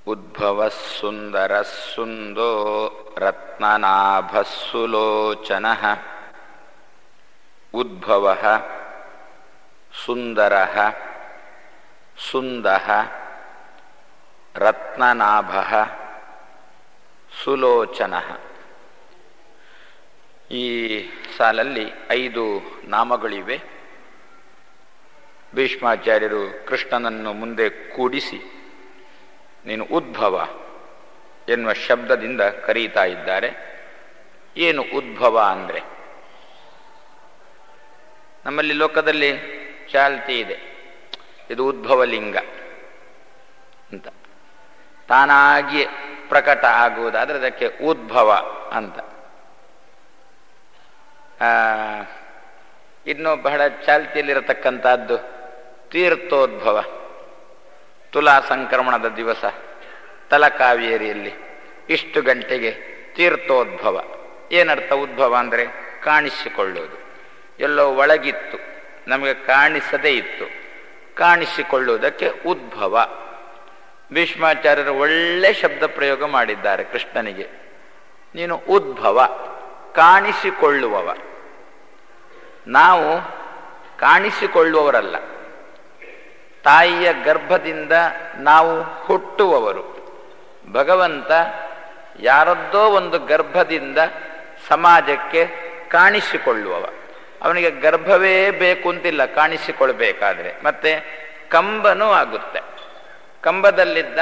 उद्भवः सुन्दरः सुन्दो रत्ननाभः सुलोचनः उद्भवः सुन्दरः सुन्दः ರತ್ನನಾಭಃ ಸುಲೋಚನಃ ಈ ಸಾಲಲ್ಲಿ ಐದು ನಾಮಗಳಿವೆ ಭೀಷ್ಮಾಚಾರ್ಯರು ಕೃಷ್ಣನನ್ನು ಮುಂದೆ ಕೂಡಿಸಿ ನೀನು ಉದ್ಭವ ಎನ್ನುವ ಶಬ್ದದಿಂದ ಕರೀತಾ ಇದ್ದಾರೆ ಏನು ಉದ್ಭವ ಅಂದರೆ ನಮ್ಮಲ್ಲಿ ಲೋಕದಲ್ಲಿ ಚಾಲ್ತಿ ಇದೆ ಇದು ಉದ್ಭವಲಿಂಗ ಅಂತ ತಾನಾಗಿ ಪ್ರಕಟ ಆಗುವುದಾದ್ರೆ ಅದಕ್ಕೆ ಉದ್ಭವ ಅಂತ ಇನ್ನು ಬಹಳ ಚಾಲ್ತಿಯಲ್ಲಿರತಕ್ಕಂಥದ್ದು ತೀರ್ಥೋದ್ಭವ ತುಲಾ ಸಂಕ್ರಮಣದ ದಿವಸ ತಲಕಾವೇರಿಯಲ್ಲಿ ಇಷ್ಟು ಗಂಟೆಗೆ ತೀರ್ಥೋದ್ಭವ ಏನರ್ಥ ಉದ್ಭವ ಅಂದರೆ ಕಾಣಿಸಿಕೊಳ್ಳುವುದು ಎಲ್ಲೋ ಒಳಗಿತ್ತು ನಮಗೆ ಕಾಣಿಸದೇ ಇತ್ತು ಕಾಣಿಸಿಕೊಳ್ಳುವುದಕ್ಕೆ ಉದ್ಭವ ಭೀಷ್ಮಾಚಾರ್ಯರು ಒಳ್ಳೆ ಶಬ್ದ ಪ್ರಯೋಗ ಮಾಡಿದ್ದಾರೆ ಕೃಷ್ಣನಿಗೆ ನೀನು ಉದ್ಭವ ಕಾಣಿಸಿಕೊಳ್ಳುವವ ನಾವು ಕಾಣಿಸಿಕೊಳ್ಳುವವರಲ್ಲ ತಾಯಿಯ ಗರ್ಭದಿಂದ ನಾವು ಹುಟ್ಟುವವರು ಭಗವಂತ ಯಾರದ್ದೋ ಒಂದು ಗರ್ಭದಿಂದ ಸಮಾಜಕ್ಕೆ ಕಾಣಿಸಿಕೊಳ್ಳುವವ ಅವನಿಗೆ ಗರ್ಭವೇ ಬೇಕು ಅಂತಿಲ್ಲ ಕಾಣಿಸಿಕೊಳ್ಬೇಕಾದ್ರೆ ಮತ್ತೆ ಕಂಬನೂ ಆಗುತ್ತೆ ಕಂಬದಲ್ಲಿದ್ದ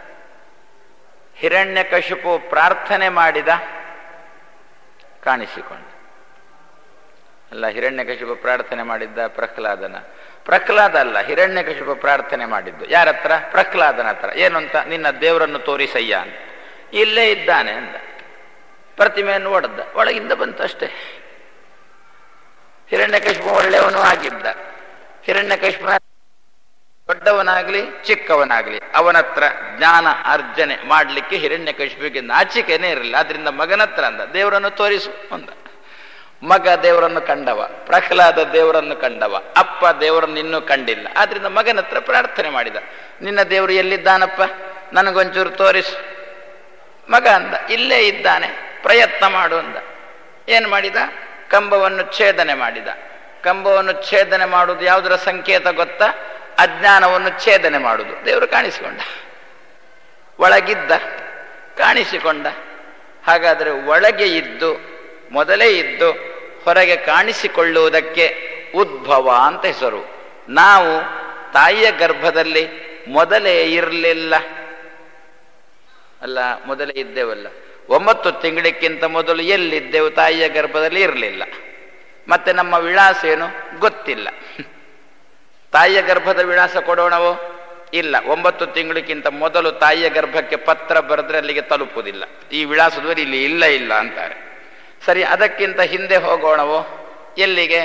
ಹಿರಣ್ಯಕಶಿಪು ಪ್ರಾರ್ಥನೆ ಮಾಡಿದ ಕಾಣಿಸಿಕೊಂಡ ಅಲ್ಲ ಹಿರಣ್ಯಕಶಿಪು ಪ್ರಾರ್ಥನೆ ಮಾಡಿದ್ದ ಪ್ರಹ್ಲಾದನ ಪ್ರಹ್ಲಾದ ಅಲ್ಲ ಹಿರಣ್ಯಕಶಿಪು ಪ್ರಾರ್ಥನೆ ಮಾಡಿದ್ದು ಯಾರ ಹತ್ರ ಪ್ರಹ್ಲಾದನ ಹತ್ರ ಏನು ಅಂತ ನಿನ್ನ ದೇವರನ್ನು ತೋರಿಸಯ್ಯ ಅಂತ ಇಲ್ಲೇ ಇದ್ದಾನೆ ಅಂದ ಪ್ರತಿಮೆಯನ್ನು ಒಡೆದ ಒಳಗಿಂದ ಬಂತು ಅಷ್ಟೇ ಹಿರಣ್ಯಕಶಿಪು ಒಳ್ಳೆಯವನು ಆಗಿದ್ದ ಹಿರಣ್ಯಕಶಿಪುನ ದೊಡ್ಡವನಾಗ್ಲಿ ಚಿಕ್ಕವನಾಗ್ಲಿ ಅವನತ್ರ ಜ್ಞಾನ ಅರ್ಜನೆ ಮಾಡಲಿಕ್ಕೆ ಹಿರಣ್ಯಕಶಿಪಿಗೆ ನಾಚಿಕೆನೇ ಇರಲಿಲ್ಲ ಆದ್ರಿಂದ ಮಗನತ್ರ ಅಂದ ದೇವರನ್ನು ತೋರಿಸು ಅಂದ ಮಗ ದೇವರನ್ನು ಕಂಡವ ಪ್ರಹ್ಲಾದ ದೇವರನ್ನು ಕಂಡವ ಅಪ್ಪ ದೇವರನ್ನು ಇನ್ನೂ ಕಂಡಿಲ್ಲ ಆದ್ರಿಂದ ಮಗನತ್ರ ಪ್ರಾರ್ಥನೆ ಮಾಡಿದ ನಿನ್ನ ದೇವರು ಎಲ್ಲಿದ್ದಾನಪ್ಪ ನನಗೊಂಚೂರು ತೋರಿಸು ಮಗ ಅಂದ ಇಲ್ಲೇ ಇದ್ದಾನೆ ಪ್ರಯತ್ನ ಮಾಡು ಅಂದ ಏನು ಮಾಡಿದ ಕಂಬವನ್ನು ಛೇದನೆ ಮಾಡಿದ ಕಂಬವನ್ನು ಛೇದನೆ ಮಾಡುವುದು ಯಾವುದರ ಸಂಕೇತ ಗೊತ್ತಾ ಅಜ್ಞಾನವನ್ನು ಛೇದನೆ ಮಾಡುವುದು ದೇವರು ಕಾಣಿಸಿಕೊಂಡ ಒಳಗಿದ್ದ ಕಾಣಿಸಿಕೊಂಡ ಹಾಗಾದರೆ ಒಳಗೆ ಇದ್ದು ಮೊದಲೇ ಇದ್ದು ಹೊರಗೆ ಕಾಣಿಸಿಕೊಳ್ಳುವುದಕ್ಕೆ ಉದ್ಭವ ಅಂತ ಹೆಸರು ನಾವು ತಾಯಿಯ ಗರ್ಭದಲ್ಲಿ ಮೊದಲೇ ಇರಲಿಲ್ಲ ಅಲ್ಲ ಮೊದಲೇ ಇದ್ದೇವಲ್ಲ ಒಂಬತ್ತು ತಿಂಗಳಿಗಿಂತ ಮೊದಲು ಎಲ್ಲಿದ್ದೆವು ತಾಯಿಯ ಗರ್ಭದಲ್ಲಿ ಇರಲಿಲ್ಲ ಮತ್ತೆ ನಮ್ಮ ವಿಳಾಸ ಏನು ಗೊತ್ತಿಲ್ಲ ತಾಯಿಯ ಗರ್ಭದ ವಿಳಾಸ ಕೊಡೋಣವೋ ಇಲ್ಲ ಒಂಬತ್ತು ತಿಂಗಳಿಗಿಂತ ಮೊದಲು ತಾಯಿಯ ಗರ್ಭಕ್ಕೆ ಪತ್ರ ಬರೆದ್ರೆ ಅಲ್ಲಿಗೆ ತಲುಪುವುದಿಲ್ಲ ಈ ವಿಳಾಸದವರು ಇಲ್ಲಿ ಇಲ್ಲ ಇಲ್ಲ ಅಂತಾರೆ ಸರಿ ಅದಕ್ಕಿಂತ ಹಿಂದೆ ಹೋಗೋಣವೋ ಎಲ್ಲಿಗೆ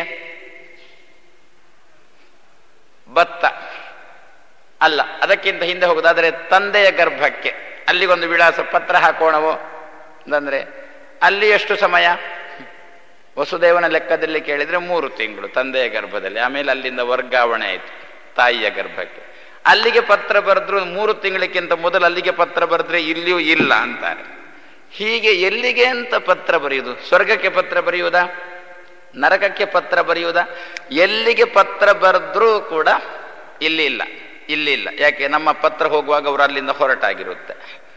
ಭತ್ತ ಅಲ್ಲ ಅದಕ್ಕಿಂತ ಹಿಂದೆ ಹೋಗುದಾದ್ರೆ ತಂದೆಯ ಗರ್ಭಕ್ಕೆ ಅಲ್ಲಿಗೊಂದು ವಿಳಾಸ ಪತ್ರ ಹಾಕೋಣವೋ ಅಂತಂದ್ರೆ ಅಲ್ಲಿ ಎಷ್ಟು ಸಮಯ ವಸುದೇವನ ಲೆಕ್ಕದಲ್ಲಿ ಕೇಳಿದ್ರೆ ಮೂರು ತಿಂಗಳು ತಂದೆಯ ಗರ್ಭದಲ್ಲಿ ಆಮೇಲೆ ಅಲ್ಲಿಂದ ವರ್ಗಾವಣೆ ಆಯಿತು ತಾಯಿಯ ಗರ್ಭಕ್ಕೆ ಅಲ್ಲಿಗೆ ಪತ್ರ ಬರೆದ್ರು ಮೂರು ತಿಂಗಳಿಗಿಂತ ಮೊದಲು ಅಲ್ಲಿಗೆ ಪತ್ರ ಬರೆದ್ರೆ ಇಲ್ಲಿಯೂ ಇಲ್ಲ ಅಂತಾರೆ ಹೀಗೆ ಎಲ್ಲಿಗೆ ಅಂತ ಪತ್ರ ಬರೆಯುವುದು ಸ್ವರ್ಗಕ್ಕೆ ಪತ್ರ ಬರೆಯುವುದಾ ನರಕಕ್ಕೆ ಪತ್ರ ಬರೆಯುವುದಾ ಎಲ್ಲಿಗೆ ಪತ್ರ ಬರೆದ್ರೂ ಕೂಡ ಇಲ್ಲಿ ಇಲ್ಲ ಇಲ್ಲಿ ಇಲ್ಲ ಯಾಕೆ ನಮ್ಮ ಪತ್ರ ಹೋಗುವಾಗ ಅವರು ಅಲ್ಲಿಂದ ಹೊರಟಾಗಿರುತ್ತೆ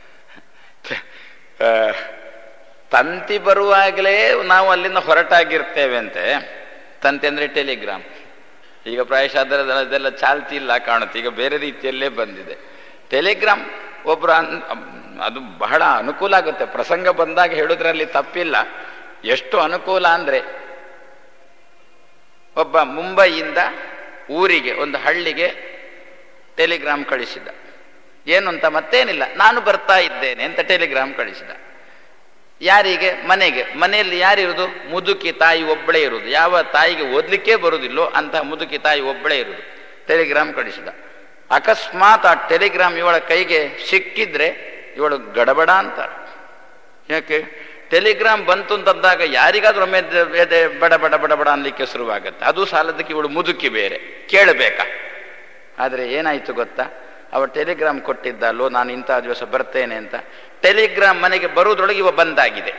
ತಂತಿ ಬರುವಾಗಲೇ ನಾವು ಅಲ್ಲಿಂದ ಹೊರಟಾಗಿರ್ತೇವೆ ಅಂತೆ ತಂತಿ ಅಂದ್ರೆ ಟೆಲಿಗ್ರಾಮ್ ಈಗ ಪ್ರಾಯಶಃ ಅದರ ಅದೆಲ್ಲ ಚಾಲ್ತಿ ಇಲ್ಲ ಕಾಣುತ್ತೆ ಈಗ ಬೇರೆ ರೀತಿಯಲ್ಲೇ ಬಂದಿದೆ ಟೆಲಿಗ್ರಾಮ್ ಒಬ್ರು ಅದು ಬಹಳ ಅನುಕೂಲ ಆಗುತ್ತೆ ಪ್ರಸಂಗ ಬಂದಾಗ ಹೇಳೋದ್ರಲ್ಲಿ ತಪ್ಪಿಲ್ಲ ಎಷ್ಟು ಅನುಕೂಲ ಅಂದ್ರೆ ಒಬ್ಬ ಮುಂಬೈಯಿಂದ ಊರಿಗೆ ಒಂದು ಹಳ್ಳಿಗೆ ಟೆಲಿಗ್ರಾಮ್ ಕಳಿಸಿದ ಏನು ಅಂತ ಮತ್ತೇನಿಲ್ಲ ನಾನು ಬರ್ತಾ ಇದ್ದೇನೆ ಅಂತ ಟೆಲಿಗ್ರಾಮ್ ಕಳಿಸಿದ ಯಾರಿಗೆ ಮನೆಗೆ ಮನೆಯಲ್ಲಿ ಯಾರಿರುವುದು ಮುದುಕಿ ತಾಯಿ ಒಬ್ಬಳೇ ಇರುವುದು ಯಾವ ತಾಯಿಗೆ ಓದ್ಲಿಕ್ಕೆ ಬರುವುದಿಲ್ಲೋ ಅಂತಹ ಮುದುಕಿ ತಾಯಿ ಒಬ್ಬಳೇ ಇರುವುದು ಟೆಲಿಗ್ರಾಮ್ ಕಳಿಸಿದ ಅಕಸ್ಮಾತ್ ಆ ಟೆಲಿಗ್ರಾಮ್ ಇವಳ ಕೈಗೆ ಸಿಕ್ಕಿದ್ರೆ ಇವಳು ಗಡಬಡ ಅಂತ ಯಾಕೆ ಟೆಲಿಗ್ರಾಮ್ ಬಂತು ಅಂತಂದಾಗ ಯಾರಿಗಾದ್ರೂ ಒಮ್ಮೆ ಎದೆ ಬಡ ಬಡ ಬಡ ಬಡ ಅನ್ಲಿಕ್ಕೆ ಶುರುವಾಗತ್ತೆ ಅದು ಸಾಲದಕ್ಕೆ ಇವಳು ಮುದುಕಿ ಬೇರೆ ಕೇಳಬೇಕಾ ಆದರೆ ಏನಾಯ್ತು ಗೊತ್ತಾ ಅವ ಟೆಲಿಗ್ರಾಮ್ ಕೊಟ್ಟಿದ್ದಲ್ಲೋ ನಾನು ಇಂಥ ದಿವಸ ಬರ್ತೇನೆ ಅಂತ ಟೆಲಿಗ್ರಾಮ್ ಮನೆಗೆ ಬರುವುದರೊಳಗೆ ಇವ ಬಂದಾಗಿದೆ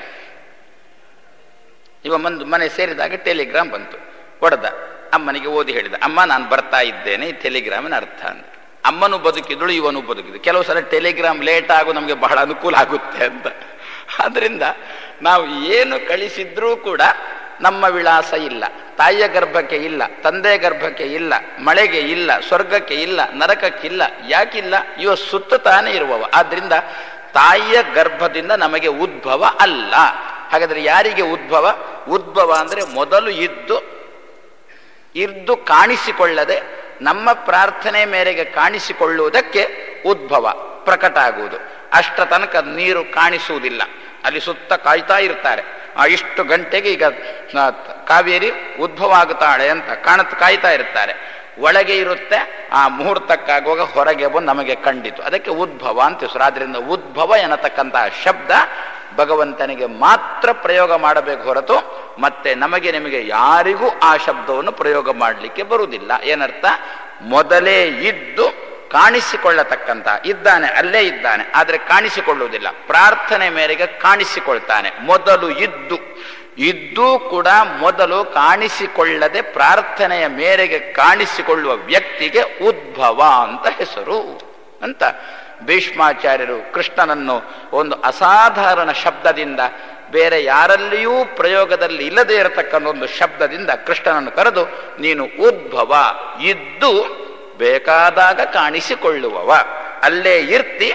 ಇವ ಬಂದು ಮನೆ ಸೇರಿದಾಗ ಟೆಲಿಗ್ರಾಮ್ ಬಂತು ಹೊಡೆದ ಅಮ್ಮನಿಗೆ ಓದಿ ಹೇಳಿದ ಅಮ್ಮ ನಾನು ಬರ್ತಾ ಇದ್ದೇನೆ ಈ ಟೆಲಿಗ್ರಾಮಿನ ಅರ್ಥ ಅಂತ ಅಮ್ಮನು ಬದುಕಿದಳು ಇವನು ಬದುಕಿದ್ದು ಕೆಲವು ಸಲ ಟೆಲಿಗ್ರಾಮ್ ಲೇಟ್ ಆಗು ನಮಗೆ ಬಹಳ ಅನುಕೂಲ ಆಗುತ್ತೆ ಅಂತ ಆದ್ರಿಂದ ನಾವು ಏನು ಕಳಿಸಿದ್ರೂ ಕೂಡ ನಮ್ಮ ವಿಳಾಸ ಇಲ್ಲ ತಾಯಿಯ ಗರ್ಭಕ್ಕೆ ಇಲ್ಲ ತಂದೆ ಗರ್ಭಕ್ಕೆ ಇಲ್ಲ ಮಳೆಗೆ ಇಲ್ಲ ಸ್ವರ್ಗಕ್ಕೆ ಇಲ್ಲ ನರಕಕ್ಕಿಲ್ಲ ಯಾಕಿಲ್ಲ ಇವ ಸುತ್ತತಾನೆ ಇರುವವ ಆದ್ರಿಂದ ತಾಯಿಯ ಗರ್ಭದಿಂದ ನಮಗೆ ಉದ್ಭವ ಅಲ್ಲ ಹಾಗಾದ್ರೆ ಯಾರಿಗೆ ಉದ್ಭವ ಉದ್ಭವ ಅಂದ್ರೆ ಮೊದಲು ಇದ್ದು ಇದ್ದು ಕಾಣಿಸಿಕೊಳ್ಳದೆ ನಮ್ಮ ಪ್ರಾರ್ಥನೆ ಮೇರೆಗೆ ಕಾಣಿಸಿಕೊಳ್ಳುವುದಕ್ಕೆ ಉದ್ಭವ ಪ್ರಕಟ ಆಗುವುದು ಅಷ್ಟ ತನಕ ನೀರು ಕಾಣಿಸುವುದಿಲ್ಲ ಅಲ್ಲಿ ಸುತ್ತ ಕಾಯ್ತಾ ಇರ್ತಾರೆ ಆ ಇಷ್ಟು ಗಂಟೆಗೆ ಈಗ ಆ, ಕಾವೇರಿ ಉದ್ಭವ ಆಗುತ್ತಾಳೆ ಅಂತ ಕಾಣತ್ ಕಾಯ್ತಾ ಇರ್ತಾರೆ ಒಳಗೆ ಇರುತ್ತೆ ಆ ಮುಹೂರ್ತಕ್ಕಾಗುವಾಗ ಹೊರಗೆ ಬಂದು ನಮಗೆ ಕಂಡಿತು ಅದಕ್ಕೆ ಉದ್ಭವ ಅಂತ ಹೆಸರು ಆದ್ರಿಂದ ಉದ್ಭವ ಎನ್ನತಕ್ಕಂತಹ ಶಬ್ದ ಭಗವಂತನಿಗೆ ಮಾತ್ರ ಪ್ರಯೋಗ ಮಾಡಬೇಕು ಹೊರತು ಮತ್ತೆ ನಮಗೆ ನಿಮಗೆ ಯಾರಿಗೂ ಆ ಶಬ್ದವನ್ನು ಪ್ರಯೋಗ ಮಾಡಲಿಕ್ಕೆ ಬರುವುದಿಲ್ಲ ಏನರ್ಥ ಮೊದಲೇ ಇದ್ದು ಕಾಣಿಸಿಕೊಳ್ಳತಕ್ಕಂತ ಇದ್ದಾನೆ ಅಲ್ಲೇ ಇದ್ದಾನೆ ಆದರೆ ಕಾಣಿಸಿಕೊಳ್ಳುವುದಿಲ್ಲ ಪ್ರಾರ್ಥನೆ ಮೇರೆಗೆ ಕಾಣಿಸಿಕೊಳ್ತಾನೆ ಮೊದಲು ಇದ್ದು ಇದ್ದೂ ಕೂಡ ಮೊದಲು ಕಾಣಿಸಿಕೊಳ್ಳದೆ ಪ್ರಾರ್ಥನೆಯ ಮೇರೆಗೆ ಕಾಣಿಸಿಕೊಳ್ಳುವ ವ್ಯಕ್ತಿಗೆ ಉದ್ಭವ ಅಂತ ಹೆಸರು ಅಂತ ಭೀಷ್ಮಾಚಾರ್ಯರು ಕೃಷ್ಣನನ್ನು ಒಂದು ಅಸಾಧಾರಣ ಶಬ್ದದಿಂದ ಬೇರೆ ಯಾರಲ್ಲಿಯೂ ಪ್ರಯೋಗದಲ್ಲಿ ಇಲ್ಲದೆ ಇರತಕ್ಕಂಥ ಒಂದು ಶಬ್ದದಿಂದ ಕೃಷ್ಣನನ್ನು ಕರೆದು ನೀನು ಉದ್ಭವ ಇದ್ದು ಬೇಕಾದಾಗ ಕಾಣಿಸಿಕೊಳ್ಳುವವ ಅಲ್ಲೇ ಇರ್ತಿ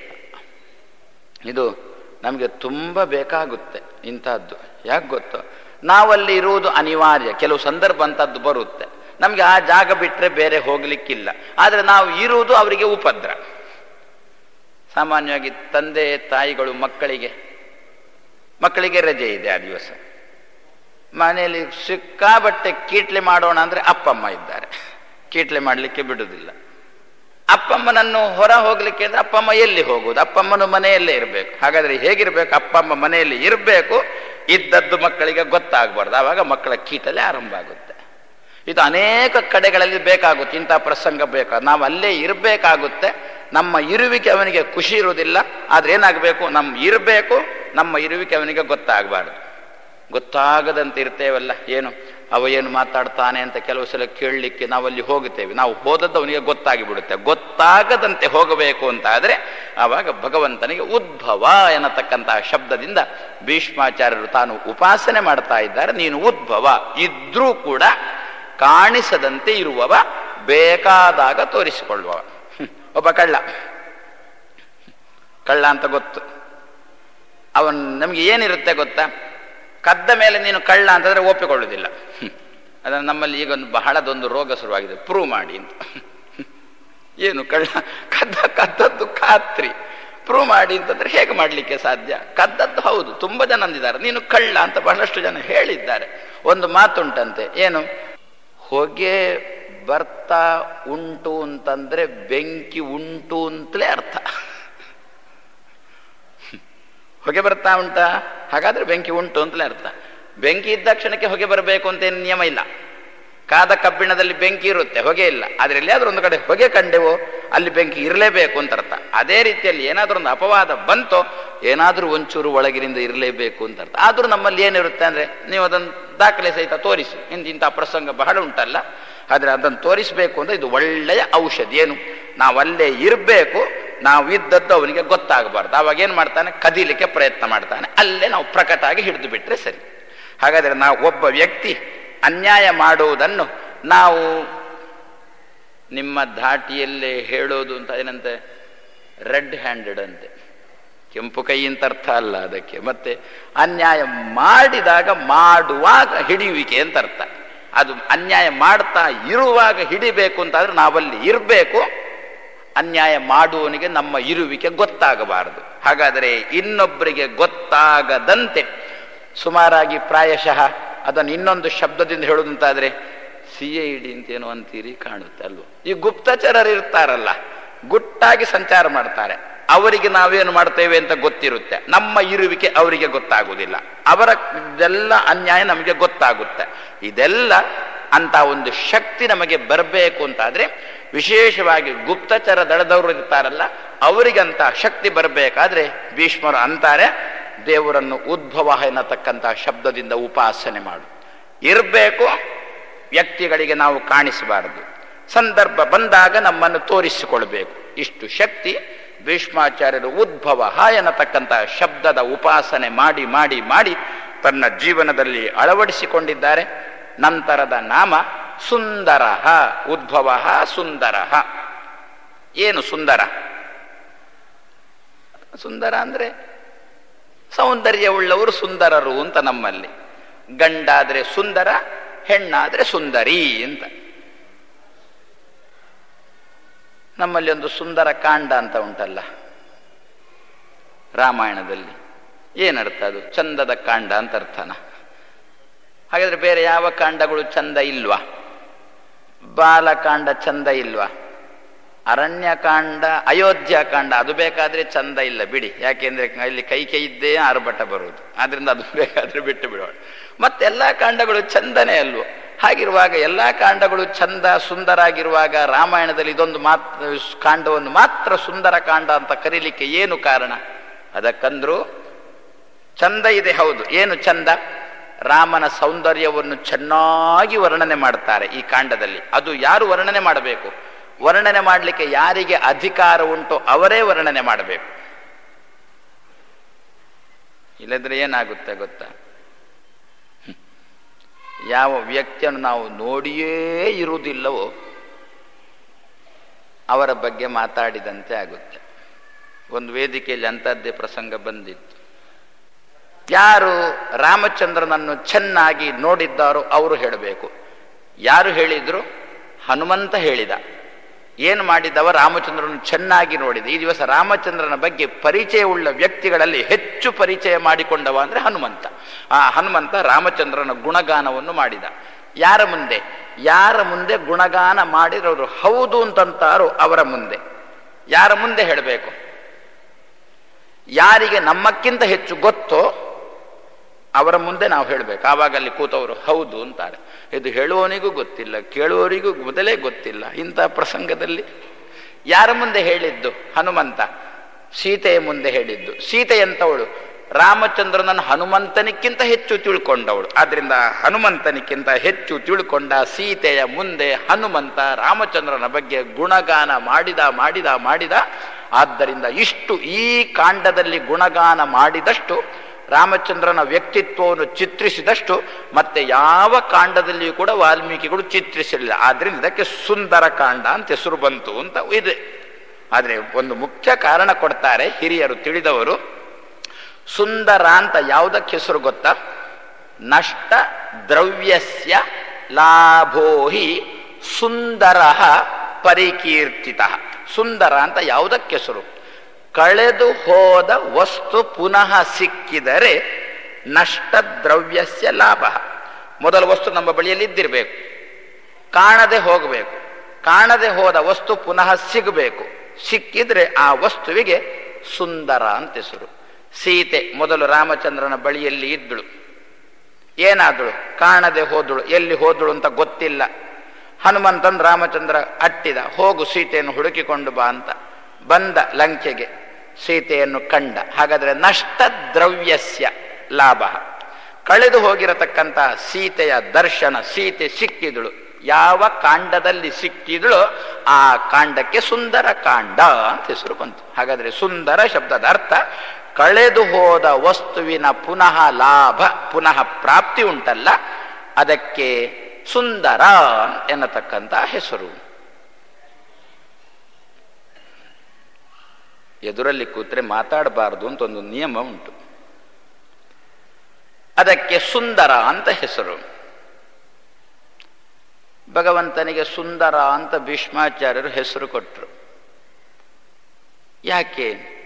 ಇದು ನಮಗೆ ತುಂಬ ಬೇಕಾಗುತ್ತೆ ಇಂಥದ್ದು ಯಾಕೆ ಗೊತ್ತು ನಾವಲ್ಲಿ ಇರುವುದು ಅನಿವಾರ್ಯ ಕೆಲವು ಸಂದರ್ಭ ಅಂತದ್ದು ಬರುತ್ತೆ ನಮಗೆ ಆ ಜಾಗ ಬಿಟ್ಟರೆ ಬೇರೆ ಹೋಗ್ಲಿಕ್ಕಿಲ್ಲ ಆದರೆ ನಾವು ಇರುವುದು ಅವರಿಗೆ ಉಪದ್ರ ಸಾಮಾನ್ಯವಾಗಿ ತಂದೆ ತಾಯಿಗಳು ಮಕ್ಕಳಿಗೆ ಮಕ್ಕಳಿಗೆ ರಜೆ ಇದೆ ಆ ದಿವಸ ಮನೆಯಲ್ಲಿ ಸಿಕ್ಕಾಬಟ್ಟೆ ಕೀಟ್ಲೆ ಮಾಡೋಣ ಅಂದ್ರೆ ಅಪ್ಪಮ್ಮ ಇದ್ದಾರೆ ಕೀಟ್ಲೆ ಮಾಡಲಿಕ್ಕೆ ಬಿಡುವುದಿಲ್ಲ ಅಪ್ಪಮ್ಮನನ್ನು ಹೊರ ಹೋಗ್ಲಿಕ್ಕೆ ಅಂದ್ರೆ ಅಪ್ಪಮ್ಮ ಎಲ್ಲಿ ಹೋಗುವುದು ಅಪ್ಪಮ್ಮನು ಮನೆಯಲ್ಲೇ ಇರಬೇಕು ಹಾಗಾದ್ರೆ ಹೇಗಿರ್ಬೇಕು ಅಪ್ಪಮ್ಮ ಮನೆಯಲ್ಲಿ ಇರಬೇಕು ಇದ್ದದ್ದು ಮಕ್ಕಳಿಗೆ ಗೊತ್ತಾಗಬಾರ್ದು ಆವಾಗ ಮಕ್ಕಳ ಕೀಟಲೆ ಆರಂಭ ಆಗುತ್ತೆ ಇದು ಅನೇಕ ಕಡೆಗಳಲ್ಲಿ ಬೇಕಾಗುತ್ತೆ ಇಂಥ ಪ್ರಸಂಗ ಬೇಕು ನಾವು ಅಲ್ಲೇ ಇರಬೇಕಾಗುತ್ತೆ ನಮ್ಮ ಇರುವಿಕೆ ಅವನಿಗೆ ಖುಷಿ ಇರುವುದಿಲ್ಲ ಆದ್ರೆ ಏನಾಗಬೇಕು ನಮ್ಮ ಇರಬೇಕು ನಮ್ಮ ಇರುವಿಕೆ ಅವನಿಗೆ ಗೊತ್ತಾಗಬಾರ್ದು ಗೊತ್ತಾಗದಂತೆ ಇರ್ತೇವಲ್ಲ ಏನು ಅವ ಏನು ಮಾತಾಡ್ತಾನೆ ಅಂತ ಕೆಲವು ಸಲ ಕೇಳಲಿಕ್ಕೆ ನಾವಲ್ಲಿ ಹೋಗುತ್ತೇವೆ ನಾವು ಹೋದದ್ದು ಅವನಿಗೆ ಗೊತ್ತಾಗಿ ಬಿಡುತ್ತೆ ಗೊತ್ತಾಗದಂತೆ ಹೋಗಬೇಕು ಅಂತ ಆದರೆ ಆವಾಗ ಭಗವಂತನಿಗೆ ಉದ್ಭವ ಎನ್ನತಕ್ಕಂತಹ ಶಬ್ದದಿಂದ ಭೀಷ್ಮಾಚಾರ್ಯರು ತಾನು ಉಪಾಸನೆ ಮಾಡ್ತಾ ಇದ್ದಾರೆ ನೀನು ಉದ್ಭವ ಇದ್ರೂ ಕೂಡ ಕಾಣಿಸದಂತೆ ಇರುವವ ಬೇಕಾದಾಗ ತೋರಿಸಿಕೊಳ್ಳುವವ ಹ್ಮ್. ಒಬ್ಬ ಕಳ್ಳ ಕಳ್ಳ ಅಂತ ಗೊತ್ತು ಅವನ್ ನಮ್ಗೆ ಏನಿರುತ್ತೆ ಗೊತ್ತಾ ಕದ್ದ ಮೇಲೆ ನೀನು ಕಳ್ಳ ಅಂತಂದ್ರೆ ಒಪ್ಪಿಕೊಳ್ಳುವುದಿಲ್ಲ ಹ್ಮ್. ಅದನ್ನು ನಮ್ಮಲ್ಲಿ ಈಗ ಒಂದು ಬಹಳದೊಂದು ರೋಗ ಶುರುವಾಗಿದೆ ಪ್ರೂವ್ ಮಾಡಿ ಅಂತ ಏನು ಕಳ್ಳ ಕದ್ದ ಕದ್ದದ್ದು ಖಾತ್ರಿ ಪ್ರೂವ್ ಮಾಡಿ ಅಂತಂದ್ರೆ ಹೇಗೆ ಮಾಡಲಿಕ್ಕೆ ಸಾಧ್ಯ ಕದ್ದದ್ದು ಹೌದು ತುಂಬಾ ಜನ ಅಂದಿದ್ದಾರೆ ನೀನು ಕಳ್ಳ ಅಂತ ಬಹಳಷ್ಟು ಜನ ಹೇಳಿದ್ದಾರೆ ಒಂದು ಮಾತುಂಟಂತೆ ಏನು ಹೊಗೆ ಬರ್ತಾ ಉಂಟು ಅಂತಂದ್ರೆ ಬೆಂಕಿ ಉಂಟು ಅಂತಲೇ ಅರ್ಥ ಹೊಗೆ ಬರ್ತಾ ಉಂಟಾ ಹಾಗಾದ್ರೆ ಬೆಂಕಿ ಉಂಟು ಅಂತಲೇ ಅರ್ಥ ಬೆಂಕಿ ಇದ್ದ ಕ್ಷಣಕ್ಕೆ ಹೊಗೆ ಬರಬೇಕು ಅಂತ ಏನು ನಿಯಮ ಇಲ್ಲ ಕಾದ ಕಬ್ಬಿಣದಲ್ಲಿ ಬೆಂಕಿ ಇರುತ್ತೆ ಹೊಗೆ ಇಲ್ಲ ಆದ್ರೆ ಎಲ್ಲಿಯಾದ್ರೂ ಒಂದು ಕಡೆ ಹೊಗೆ ಕಂಡೆವೋ ಅಲ್ಲಿ ಬೆಂಕಿ ಇರಲೇಬೇಕು ಅಂತ ಅರ್ಥ ಅದೇ ರೀತಿಯಲ್ಲಿ ಏನಾದ್ರೂ ಒಂದು ಅಪವಾದ ಬಂತೋ ಏನಾದ್ರೂ ಒಂಚೂರು ಒಳಗಿನಿಂದ ಇರಲೇಬೇಕು ಅಂತ ಅರ್ಥ ಆದ್ರೂ ನಮ್ಮಲ್ಲಿ ಏನಿರುತ್ತೆ ಅಂದ್ರೆ ನೀವು ಅದನ್ನು ದಾಖಲೆ ಸಹಿತ ತೋರಿಸಿ ಇಂಥ ಪ್ರಸಂಗ ಬಹಳ ಉಂಟಲ್ಲ ಆದ್ರೆ ಅದನ್ನು ತೋರಿಸಬೇಕು ಅಂದ್ರೆ ಇದು ಒಳ್ಳೆಯ ಔಷಧಿ ಏನು ನಾವಲ್ಲೇ ಇರಬೇಕು ನಾವು ಇದ್ದದ್ದು ಅವನಿಗೆ ಗೊತ್ತಾಗಬಾರ್ದು ಅವಾಗ ಏನ್ ಮಾಡ್ತಾನೆ ಕದೀಲಿಕ್ಕೆ ಪ್ರಯತ್ನ ಮಾಡ್ತಾನೆ ಅಲ್ಲೇ ನಾವು ಪ್ರಕಟ ಆಗಿ ಹಿಡಿದು ಬಿಟ್ರೆ ಸರಿ ಹಾಗಾದ್ರೆ ನಾವು ಒಬ್ಬ ವ್ಯಕ್ತಿ ಅನ್ಯಾಯ ಮಾಡುವುದನ್ನು ನಾವು ನಿಮ್ಮ ಧಾಟಿಯಲ್ಲೇ ಹೇಳೋದು ಅಂತ ಏನಂತೆ ರೆಡ್ ಹ್ಯಾಂಡೆಡ್ ಅಂತೆ ಕೆಂಪು ಕೈ ಅಂತ ಅರ್ಥ ಅಲ್ಲ ಅದಕ್ಕೆ ಮತ್ತೆ ಅನ್ಯಾಯ ಮಾಡಿದಾಗ ಮಾಡುವಾಗ ಹಿಡಿಯುವಿಕೆ ಅಂತ ಅರ್ಥ ಅದು ಅನ್ಯಾಯ ಮಾಡ್ತಾ ಇರುವಾಗ ಹಿಡಿಬೇಕು ಅಂತಾದ್ರೆ ನಾವಲ್ಲಿ ಇರಬೇಕು ಅನ್ಯಾಯ ಮಾಡುವವನಿಗೆ ನಮ್ಮ ಇರುವಿಕೆ ಗೊತ್ತಾಗಬಾರದು ಹಾಗಾದರೆ ಇನ್ನೊಬ್ಬರಿಗೆ ಗೊತ್ತಾಗದಂತೆ ಸುಮಾರಾಗಿ ಪ್ರಾಯಶಃ ಅದನ್ನು ಇನ್ನೊಂದು ಶಬ್ದದಿಂದ ಹೇಳುವುದಂತಾದ್ರೆ ಸಿ ಐ ಡಿ ಅಂತೇನು ಅಂತೀರಿ ಕಾಣುತ್ತೆ ಅಲ್ವ ಈ ಗುಪ್ತಚರರು ಇರ್ತಾರಲ್ಲ ಗುಟ್ಟಾಗಿ ಸಂಚಾರ ಮಾಡ್ತಾರೆ ಅವರಿಗೆ ನಾವೇನು ಮಾಡ್ತೇವೆ ಅಂತ ಗೊತ್ತಿರುತ್ತೆ ನಮ್ಮ ಇರುವಿಕೆ ಅವರಿಗೆ ಗೊತ್ತಾಗುವುದಿಲ್ಲ ಅವರ ಇದೆಲ್ಲ ಅನ್ಯಾಯ ನಮಗೆ ಗೊತ್ತಾಗುತ್ತೆ ಇದೆಲ್ಲ ಅಂತ ಒಂದು ಶಕ್ತಿ ನಮಗೆ ಬರಬೇಕು ಅಂತಾದ್ರೆ ವಿಶೇಷವಾಗಿ ಗುಪ್ತಚರ ದಳದವರು ಇರ್ತಾರಲ್ಲ ಅವರಿಗಂತ ಶಕ್ತಿ ಬರಬೇಕಾದ್ರೆ ಭೀಷ್ಮರು ಅಂತಾರೆ ದೇವರನ್ನು ಉದ್ಭವ ಎನ್ನತಕ್ಕಂಥ ಶಬ್ದದಿಂದ ಉಪಾಸನೆ ಮಾಡು ಇರಬೇಕು ವ್ಯಕ್ತಿಗಳಿಗೆ ನಾವು ಕಾಣಿಸಬಾರದು ಸಂದರ್ಭ ಬಂದಾಗ ನಮ್ಮನ್ನು ತೋರಿಸಿಕೊಳ್ಬೇಕು ಇಷ್ಟು ಶಕ್ತಿ ಭೀಷ್ಮಾಚಾರ್ಯರು ಉದ್ಭವ ಎನ್ನತಕ್ಕಂಥ ಶಬ್ದದ ಉಪಾಸನೆ ಮಾಡಿ ಮಾಡಿ ಮಾಡಿ ತನ್ನ ಜೀವನದಲ್ಲಿ ಅಳವಡಿಸಿಕೊಂಡಿದ್ದಾರೆ ನಂತರದ ನಾಮ ಸುಂದರ ಉದ್ಭವ ಸುಂದರ ಏನು ಸುಂದರ ಸುಂದರ ಅಂದ್ರೆ ಸೌಂದರ್ಯವುಳ್ಳವರು ಸುಂದರರು ಅಂತ ನಮ್ಮಲ್ಲಿ ಗಂಡಾದ್ರೆ ಸುಂದರ ಹೆಣ್ಣಾದ್ರೆ ಸುಂದರಿ ಅಂತ ನಮ್ಮಲ್ಲಿ ಒಂದು ಸುಂದರ ಕಾಂಡ ಅಂತ ಉಂಟಲ್ಲ ರಾಮಾಯಣದಲ್ಲಿ ಏನರ್ಥ ಅದು ಚಂದದ ಕಾಂಡ ಅಂತ ಅರ್ಥನ ಹಾಗಾದ್ರೆ ಬೇರೆ ಯಾವ ಕಾಂಡಗಳು ಚಂದ ಇಲ್ವಾ ಬಾಲಕಾಂಡ ಚಂದ ಇಲ್ವಾ ಅರಣ್ಯಕಾಂಡ ಅಯೋಧ್ಯಕಾಂಡ ಅದು ಬೇಕಾದ್ರೆ ಚಂದ ಇಲ್ಲ ಬಿಡಿ ಯಾಕೆಂದ್ರೆ ಇಲ್ಲಿ ಕೈ ಕೈ ಇದ್ದೇ ಆರ್ಭಟ ಬರುವುದು ಆದ್ರಿಂದ ಅದು ಬೇಕಾದ್ರೆ ಬಿಟ್ಟು ಬಿಡೋಣ ಮತ್ತೆಲ್ಲಾ ಕಾಂಡಗಳು ಚಂದನೇ ಅಲ್ವೋ ಹಾಗಿರುವಾಗ ಎಲ್ಲಾ ಕಾಂಡಗಳು ಚಂದ ಸುಂದರ ಆಗಿರುವಾಗ ರಾಮಾಯಣದಲ್ಲಿ ಇದೊಂದು ಮಾತ್ರ ಕಾಂಡವನ್ನು ಮಾತ್ರ ಸುಂದರ ಕಾಂಡ ಅಂತ ಕರೀಲಿಕ್ಕೆ ಏನು ಕಾರಣ ಅದಕ್ಕಂದ್ರು ಚಂದ ಇದೆ ಹೌದು ಏನು ಚಂದ ರಾಮನ ಸೌಂದರ್ಯವನ್ನು ಚೆನ್ನಾಗಿ ವರ್ಣನೆ ಮಾಡ್ತಾರೆ ಈ ಕಾಂಡದಲ್ಲಿ ಅದು ಯಾರು ವರ್ಣನೆ ಮಾಡಬೇಕು ವರ್ಣನೆ ಮಾಡಲಿಕ್ಕೆ ಯಾರಿಗೆ ಅಧಿಕಾರ ಉಂಟು ಅವರೇ ವರ್ಣನೆ ಮಾಡಬೇಕು ಇಲ್ಲದ್ರೆ ಏನಾಗುತ್ತೆ ಗೊತ್ತಾ ಯಾವ ವ್ಯಕ್ತಿಯನ್ನು ನಾವು ನೋಡಿಯೇ ಇರುವುದಿಲ್ಲವೋ ಅವರ ಬಗ್ಗೆ ಮಾತಾಡಿದಂತೆ ಆಗುತ್ತೆ ಒಂದು ವೇದಿಕೆಯಲ್ಲಿ ಅಂಥದ್ದೇ ಪ್ರಸಂಗ ಬಂದಿತ್ತು ಯಾರು ರಾಮಚಂದ್ರನನ್ನು ಚೆನ್ನಾಗಿ ನೋಡಿದ್ದಾರೋ ಅವರು ಹೇಳಬೇಕು ಯಾರು ಹೇಳಿದ್ರು ಹನುಮಂತ ಹೇಳಿದ ಏನು ಮಾಡಿದವ ರಾಮಚಂದ್ರನನ್ನು ಚೆನ್ನಾಗಿ ನೋಡಿದ ಈ ದಿವಸ ರಾಮಚಂದ್ರನ ಬಗ್ಗೆ ಪರಿಚಯವುಳ್ಳ ವ್ಯಕ್ತಿಗಳಲ್ಲಿ ಹೆಚ್ಚು ಪರಿಚಯ ಮಾಡಿಕೊಂಡವ ಅಂದ್ರೆ ಹನುಮಂತ ಆ ಹನುಮಂತ ರಾಮಚಂದ್ರನ ಗುಣಗಾನವನ್ನು ಮಾಡಿದ ಯಾರ ಮುಂದೆ ಯಾರ ಮುಂದೆ ಗುಣಗಾನ ಮಾಡಿರೋರು ಹೌದು ಅಂತಂತಾರೋ ಅವರ ಮುಂದೆ ಯಾರ ಮುಂದೆ ಹೇಳಬೇಕು ಯಾರಿಗೆ ನಮ್ಮಕ್ಕಿಂತ ಹೆಚ್ಚು ಗೊತ್ತೋ ಅವರ ಮುಂದೆ ನಾವು ಹೇಳಬೇಕು ಆವಾಗ ಅಲ್ಲಿ ಕೂತವರು ಹೌದು ಅಂತಾರೆ ಇದು ಹೇಳುವವನಿಗೂ ಗೊತ್ತಿಲ್ಲ ಕೇಳುವವರಿಗೂ ಮೊದಲೇ ಗೊತ್ತಿಲ್ಲ ಇಂಥ ಪ್ರಸಂಗದಲ್ಲಿ ಯಾರ ಮುಂದೆ ಹೇಳಿದ್ದು ಹನುಮಂತ ಸೀತೆಯ ಮುಂದೆ ಹೇಳಿದ್ದು ಸೀತೆ ಎಂತವಳು ರಾಮಚಂದ್ರನನ್ನು ಹನುಮಂತನಿಕ್ಕಿಂತ ಹೆಚ್ಚು ತಿಳ್ಕೊಂಡವಳು ಆದ್ರಿಂದ ಹನುಮಂತನಿಕ್ಕಿಂತ ಹೆಚ್ಚು ತಿಳ್ಕೊಂಡ ಸೀತೆಯ ಮುಂದೆ ಹನುಮಂತ ರಾಮಚಂದ್ರನ ಬಗ್ಗೆ ಗುಣಗಾನ ಮಾಡಿದ ಮಾಡಿದ ಮಾಡಿದ ಆದ್ದರಿಂದ ಇಷ್ಟು ಈ ಕಾಂಡದಲ್ಲಿ ಗುಣಗಾನ ಮಾಡಿದಷ್ಟು ರಾಮಚಂದ್ರನ ವ್ಯಕ್ತಿತ್ವವನ್ನು ಚಿತ್ರಿಸಿದಷ್ಟು ಮತ್ತೆ ಯಾವ ಕಾಂಡದಲ್ಲಿಯೂ ಕೂಡ ವಾಲ್ಮೀಕಿಗಳು ಚಿತ್ರಿಸಲಿಲ್ಲ ಆದ್ರಿಂದ ಇದಕ್ಕೆ ಸುಂದರ ಕಾಂಡ ಅಂತ ಹೆಸರು ಬಂತು ಅಂತ ಇದೆ ಆದ್ರೆ ಒಂದು ಮುಖ್ಯ ಕಾರಣ ಕೊಡ್ತಾರೆ ಹಿರಿಯರು ತಿಳಿದವರು ಸುಂದರ ಅಂತ ಯಾವುದಕ್ಕೆ ಹೆಸರು ಗೊತ್ತಾ ನಷ್ಟ ದ್ರವ್ಯಸ್ಯ ಲಾಭೋಹಿ ಸುಂದರ ಪರಿಕೀರ್ತಿತ ಸುಂದರ ಅಂತ ಯಾವುದಕ್ಕೆ ಹೆಸರು ಕಳೆದು ಹೋದ ವಸ್ತು ಪುನಃ ಸಿಕ್ಕಿದರೆ ನಷ್ಟ ದ್ರವ್ಯಸ್ಯ ಲಾಭ ಮೊದಲ ವಸ್ತು ನಮ್ಮ ಬಳಿಯಲ್ಲಿ ಇದ್ದಿರಬೇಕು ಕಾಣದೆ ಹೋಗಬೇಕು ಕಾಣದೆ ಹೋದ ವಸ್ತು ಪುನಃ ಸಿಗಬೇಕು ಸಿಕ್ಕಿದ್ರೆ ಆ ವಸ್ತುವಿಗೆ ಸುಂದರ ಅಂತ ಹೆಸರು ಸೀತೆ ಮೊದಲು ರಾಮಚಂದ್ರನ ಬಳಿಯಲ್ಲಿ ಇದ್ದಳು ಏನಾದಳು ಕಾಣದೆ ಹೋದಳು ಎಲ್ಲಿ ಹೋದಳು ಅಂತ ಗೊತ್ತಿಲ್ಲ ಹನುಮಂತನ್ ರಾಮಚಂದ್ರ ಅಟ್ಟಿದ ಹೋಗು ಸೀತೆಯನ್ನು ಹುಡುಕಿಕೊಂಡು ಬಾ ಅಂತ ಬಂದ ಲಂಕೆಗೆ ಸೀತೆಯನ್ನು ಕಂಡ ಹಾಗಾದ್ರೆ ನಷ್ಟ ದ್ರವ್ಯಸ್ಯ ಲಾಭ ಕಳೆದು ಹೋಗಿರತಕ್ಕಂಥ ಸೀತೆಯ ದರ್ಶನ ಸೀತೆ ಸಿಕ್ಕಿದಳು ಯಾವ ಕಾಂಡದಲ್ಲಿ ಸಿಕ್ಕಿದಳು ಆ ಕಾಂಡಕ್ಕೆ ಸುಂದರ ಕಾಂಡ ಅಂತ ಹೆಸರು ಬಂತು ಹಾಗಾದ್ರೆ ಸುಂದರ ಶಬ್ದದ ಅರ್ಥ ಕಳೆದು ಹೋದ ವಸ್ತುವಿನ ಪುನಃ ಲಾಭ ಪುನಃ ಪ್ರಾಪ್ತಿ ಉಂಟಲ್ಲ ಅದಕ್ಕೆ ಸುಂದರ ಎನ್ನತಕ್ಕಂಥ ಹೆಸರು ಎದುರಲ್ಲಿ ಕೂತ್ರೆ ಮಾತಾಡಬಾರದು ಅಂತ ಒಂದು ನಿಯಮ ಉಂಟು ಅದಕ್ಕೆ ಸುಂದರ ಅಂತ ಹೆಸರು ಭಗವಂತನಿಗೆ ಸುಂದರ ಅಂತ ಭೀಷ್ಮಾಚಾರ್ಯರು ಹೆಸರು ಕೊಟ್ಟರು ಯಾಕೆ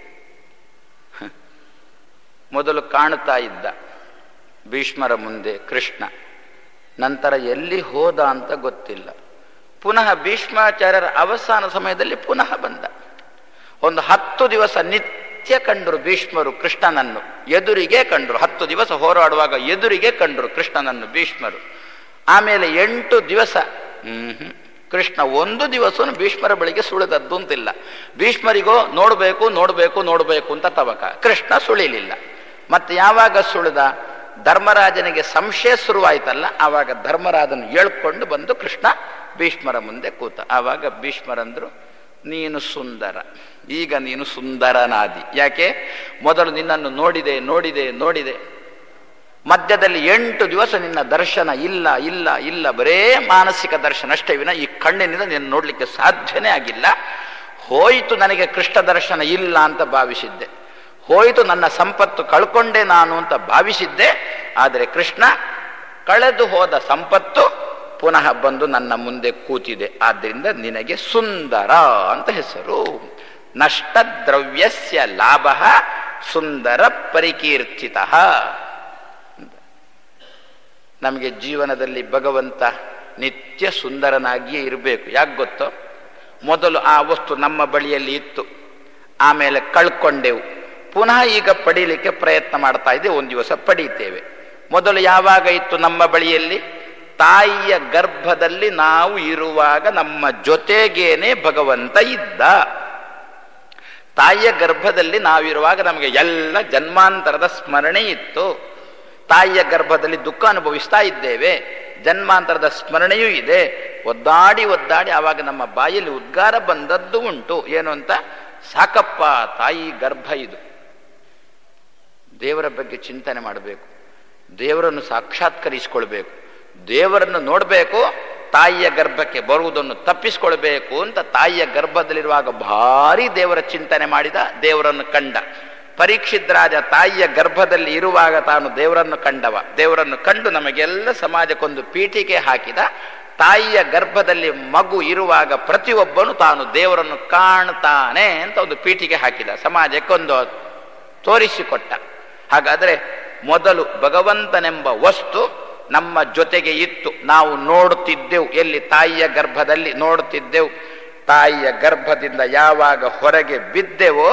ಮೊದಲು ಕಾಣುತ್ತಾ ಇದ್ದ ಭೀಷ್ಮರ ಮುಂದೆ ಕೃಷ್ಣ ನಂತರ ಎಲ್ಲಿ ಹೋದ ಅಂತ ಗೊತ್ತಿಲ್ಲ ಪುನಃ ಭೀಷ್ಮಾಚಾರ್ಯರ ಅವಸಾನ ಸಮಯದಲ್ಲಿ ಪುನಃ ಬಂದ ಒಂದು ಹತ್ತು ದಿವಸ ನಿತ್ಯ ಕಂಡರು ಭೀಷ್ಮರು ಕೃಷ್ಣನನ್ನು ಎದುರಿಗೆ ಕಂಡ್ರು ಹತ್ತು ದಿವಸ ಹೋರಾಡುವಾಗ ಎದುರಿಗೆ ಕಂಡ್ರು ಕೃಷ್ಣನನ್ನು ಭೀಷ್ಮರು ಆಮೇಲೆ ಎಂಟು ದಿವಸ ಹ್ಮ್ ಕೃಷ್ಣ ಒಂದು ದಿವಸ ಭೀಷ್ಮರ ಬಳಿಗೆ ಸುಳಿದದ್ದು ಅಂತಿಲ್ಲ ಭೀಷ್ಮರಿಗೋ ನೋಡಬೇಕು ನೋಡಬೇಕು ನೋಡಬೇಕು ಅಂತ ತವಕ ಕೃಷ್ಣ ಸುಳಿಲಿಲ್ಲ ಮತ್ತೆ ಯಾವಾಗ ಸುಳಿದ ಧರ್ಮರಾಜನಿಗೆ ಸಂಶಯ ಶುರುವಾಯ್ತಲ್ಲ ಆವಾಗ ಧರ್ಮರಾಜನ ಹೇಳ್ಕೊಂಡು ಬಂದು ಕೃಷ್ಣ ಭೀಷ್ಮರ ಮುಂದೆ ಕೂತ ಆವಾಗ ಭೀಷ್ಮರಂದ್ರು ನೀನು ಸುಂದರ ಈಗ ನೀನು ಸುಂದರನಾದಿ ಯಾಕೆ ಮೊದಲು ನಿನ್ನನ್ನು ನೋಡಿದೆ ನೋಡಿದೆ ನೋಡಿದೆ ಮಧ್ಯದಲ್ಲಿ ಎಂಟು ದಿವಸ ನಿನ್ನ ದರ್ಶನ ಇಲ್ಲ ಇಲ್ಲ ಇಲ್ಲ ಬರೇ ಮಾನಸಿಕ ದರ್ಶನ ಅಷ್ಟೇ ವಿನ ಈ ಕಣ್ಣಿನಿಂದ ನಿನ್ನ ನೋಡ್ಲಿಕ್ಕೆ ಸಾಧ್ಯನೇ ಆಗಿಲ್ಲ ಹೋಯಿತು ನನಗೆ ಕೃಷ್ಣ ದರ್ಶನ ಇಲ್ಲ ಅಂತ ಭಾವಿಸಿದ್ದೆ ಹೋಯಿತು ನನ್ನ ಸಂಪತ್ತು ಕಳ್ಕೊಂಡೆ ನಾನು ಅಂತ ಭಾವಿಸಿದ್ದೆ ಆದರೆ ಕೃಷ್ಣ ಕಳೆದು ಹೋದ ಸಂಪತ್ತು ಪುನಃ ಬಂದು ನನ್ನ ಮುಂದೆ ಕೂತಿದೆ ಆದ್ದರಿಂದ ನಿನಗೆ ಸುಂದರ ಅಂತ ಹೆಸರು ನಷ್ಟ ದ್ರವ್ಯಸ್ಯ ಲಾಭ ಸುಂದರ ಪರಿಕೀರ್ತಿತ ನಮಗೆ ಜೀವನದಲ್ಲಿ ಭಗವಂತ ನಿತ್ಯ ಸುಂದರನಾಗಿಯೇ ಇರಬೇಕು ಯಾಕೆ ಗೊತ್ತೋ ಮೊದಲು ಆ ವಸ್ತು ನಮ್ಮ ಬಳಿಯಲ್ಲಿ ಇತ್ತು ಆಮೇಲೆ ಕಳ್ಕೊಂಡೆವು ಪುನಃ ಈಗ ಪಡೀಲಿಕ್ಕೆ ಪ್ರಯತ್ನ ಮಾಡ್ತಾ ಇದ್ದೆ ಒಂದು ದಿವಸ ಪಡೀತೇವೆ ಮೊದಲು ಯಾವಾಗ ಇತ್ತು ನಮ್ಮ ಬಳಿಯಲ್ಲಿ ತಾಯಿಯ ಗರ್ಭದಲ್ಲಿ ನಾವು ಇರುವಾಗ ನಮ್ಮ ಜೊತೆಗೇನೆ ಭಗವಂತ ಇದ್ದ ತಾಯಿಯ ಗರ್ಭದಲ್ಲಿ ನಾವಿರುವಾಗ ನಮಗೆ ಎಲ್ಲ ಜನ್ಮಾಂತರದ ಸ್ಮರಣೆ ಇತ್ತು ತಾಯಿಯ ಗರ್ಭದಲ್ಲಿ ದುಃಖ ಅನುಭವಿಸ್ತಾ ಇದ್ದೇವೆ ಜನ್ಮಾಂತರದ ಸ್ಮರಣೆಯೂ ಇದೆ ಒದ್ದಾಡಿ ಒದ್ದಾಡಿ ಆವಾಗ ನಮ್ಮ ಬಾಯಲ್ಲಿ ಉದ್ಗಾರ ಬಂದದ್ದು ಉಂಟು ಏನು ಅಂತ ಸಾಕಪ್ಪ ತಾಯಿ ಗರ್ಭ ಇದು ದೇವರ ಬಗ್ಗೆ ಚಿಂತನೆ ಮಾಡಬೇಕು ದೇವರನ್ನು ಸಾಕ್ಷಾತ್ಕರಿಸಿಕೊಳ್ಬೇಕು ದೇವರನ್ನು ನೋಡಬೇಕು ತಾಯಿಯ ಗರ್ಭಕ್ಕೆ ಬರುವುದನ್ನು ತಪ್ಪಿಸಿಕೊಳ್ಬೇಕು ಅಂತ ತಾಯಿಯ ಗರ್ಭದಲ್ಲಿರುವಾಗ ಭಾರಿ ದೇವರ ಚಿಂತನೆ ಮಾಡಿದ ದೇವರನ್ನು ಕಂಡ ಪರೀಕ್ಷಿತ್ ರಾಜ ತಾಯಿಯ ಗರ್ಭದಲ್ಲಿ ಇರುವಾಗ ತಾನು ದೇವರನ್ನು ಕಂಡವ ದೇವರನ್ನು ಕಂಡು ನಮಗೆಲ್ಲ ಸಮಾಜಕ್ಕೊಂದು ಪೀಠಿಕೆ ಹಾಕಿದ ತಾಯಿಯ ಗರ್ಭದಲ್ಲಿ ಮಗು ಇರುವಾಗ ಪ್ರತಿಯೊಬ್ಬನು ತಾನು ದೇವರನ್ನು ಕಾಣ್ತಾನೆ ಅಂತ ಒಂದು ಪೀಠಿಕೆ ಹಾಕಿದ ಸಮಾಜಕ್ಕೊಂದು ತೋರಿಸಿಕೊಟ್ಟ ಹಾಗಾದ್ರೆ ಮೊದಲು ಭಗವಂತನೆಂಬ ವಸ್ತು ನಮ್ಮ ಜೊತೆಗೆ ಇತ್ತು ನಾವು ನೋಡುತ್ತಿದ್ದೆವು ಎಲ್ಲಿ ತಾಯಿಯ ಗರ್ಭದಲ್ಲಿ ನೋಡುತ್ತಿದ್ದೆವು ತಾಯಿಯ ಗರ್ಭದಿಂದ ಯಾವಾಗ ಹೊರಗೆ ಬಿದ್ದೆವೋ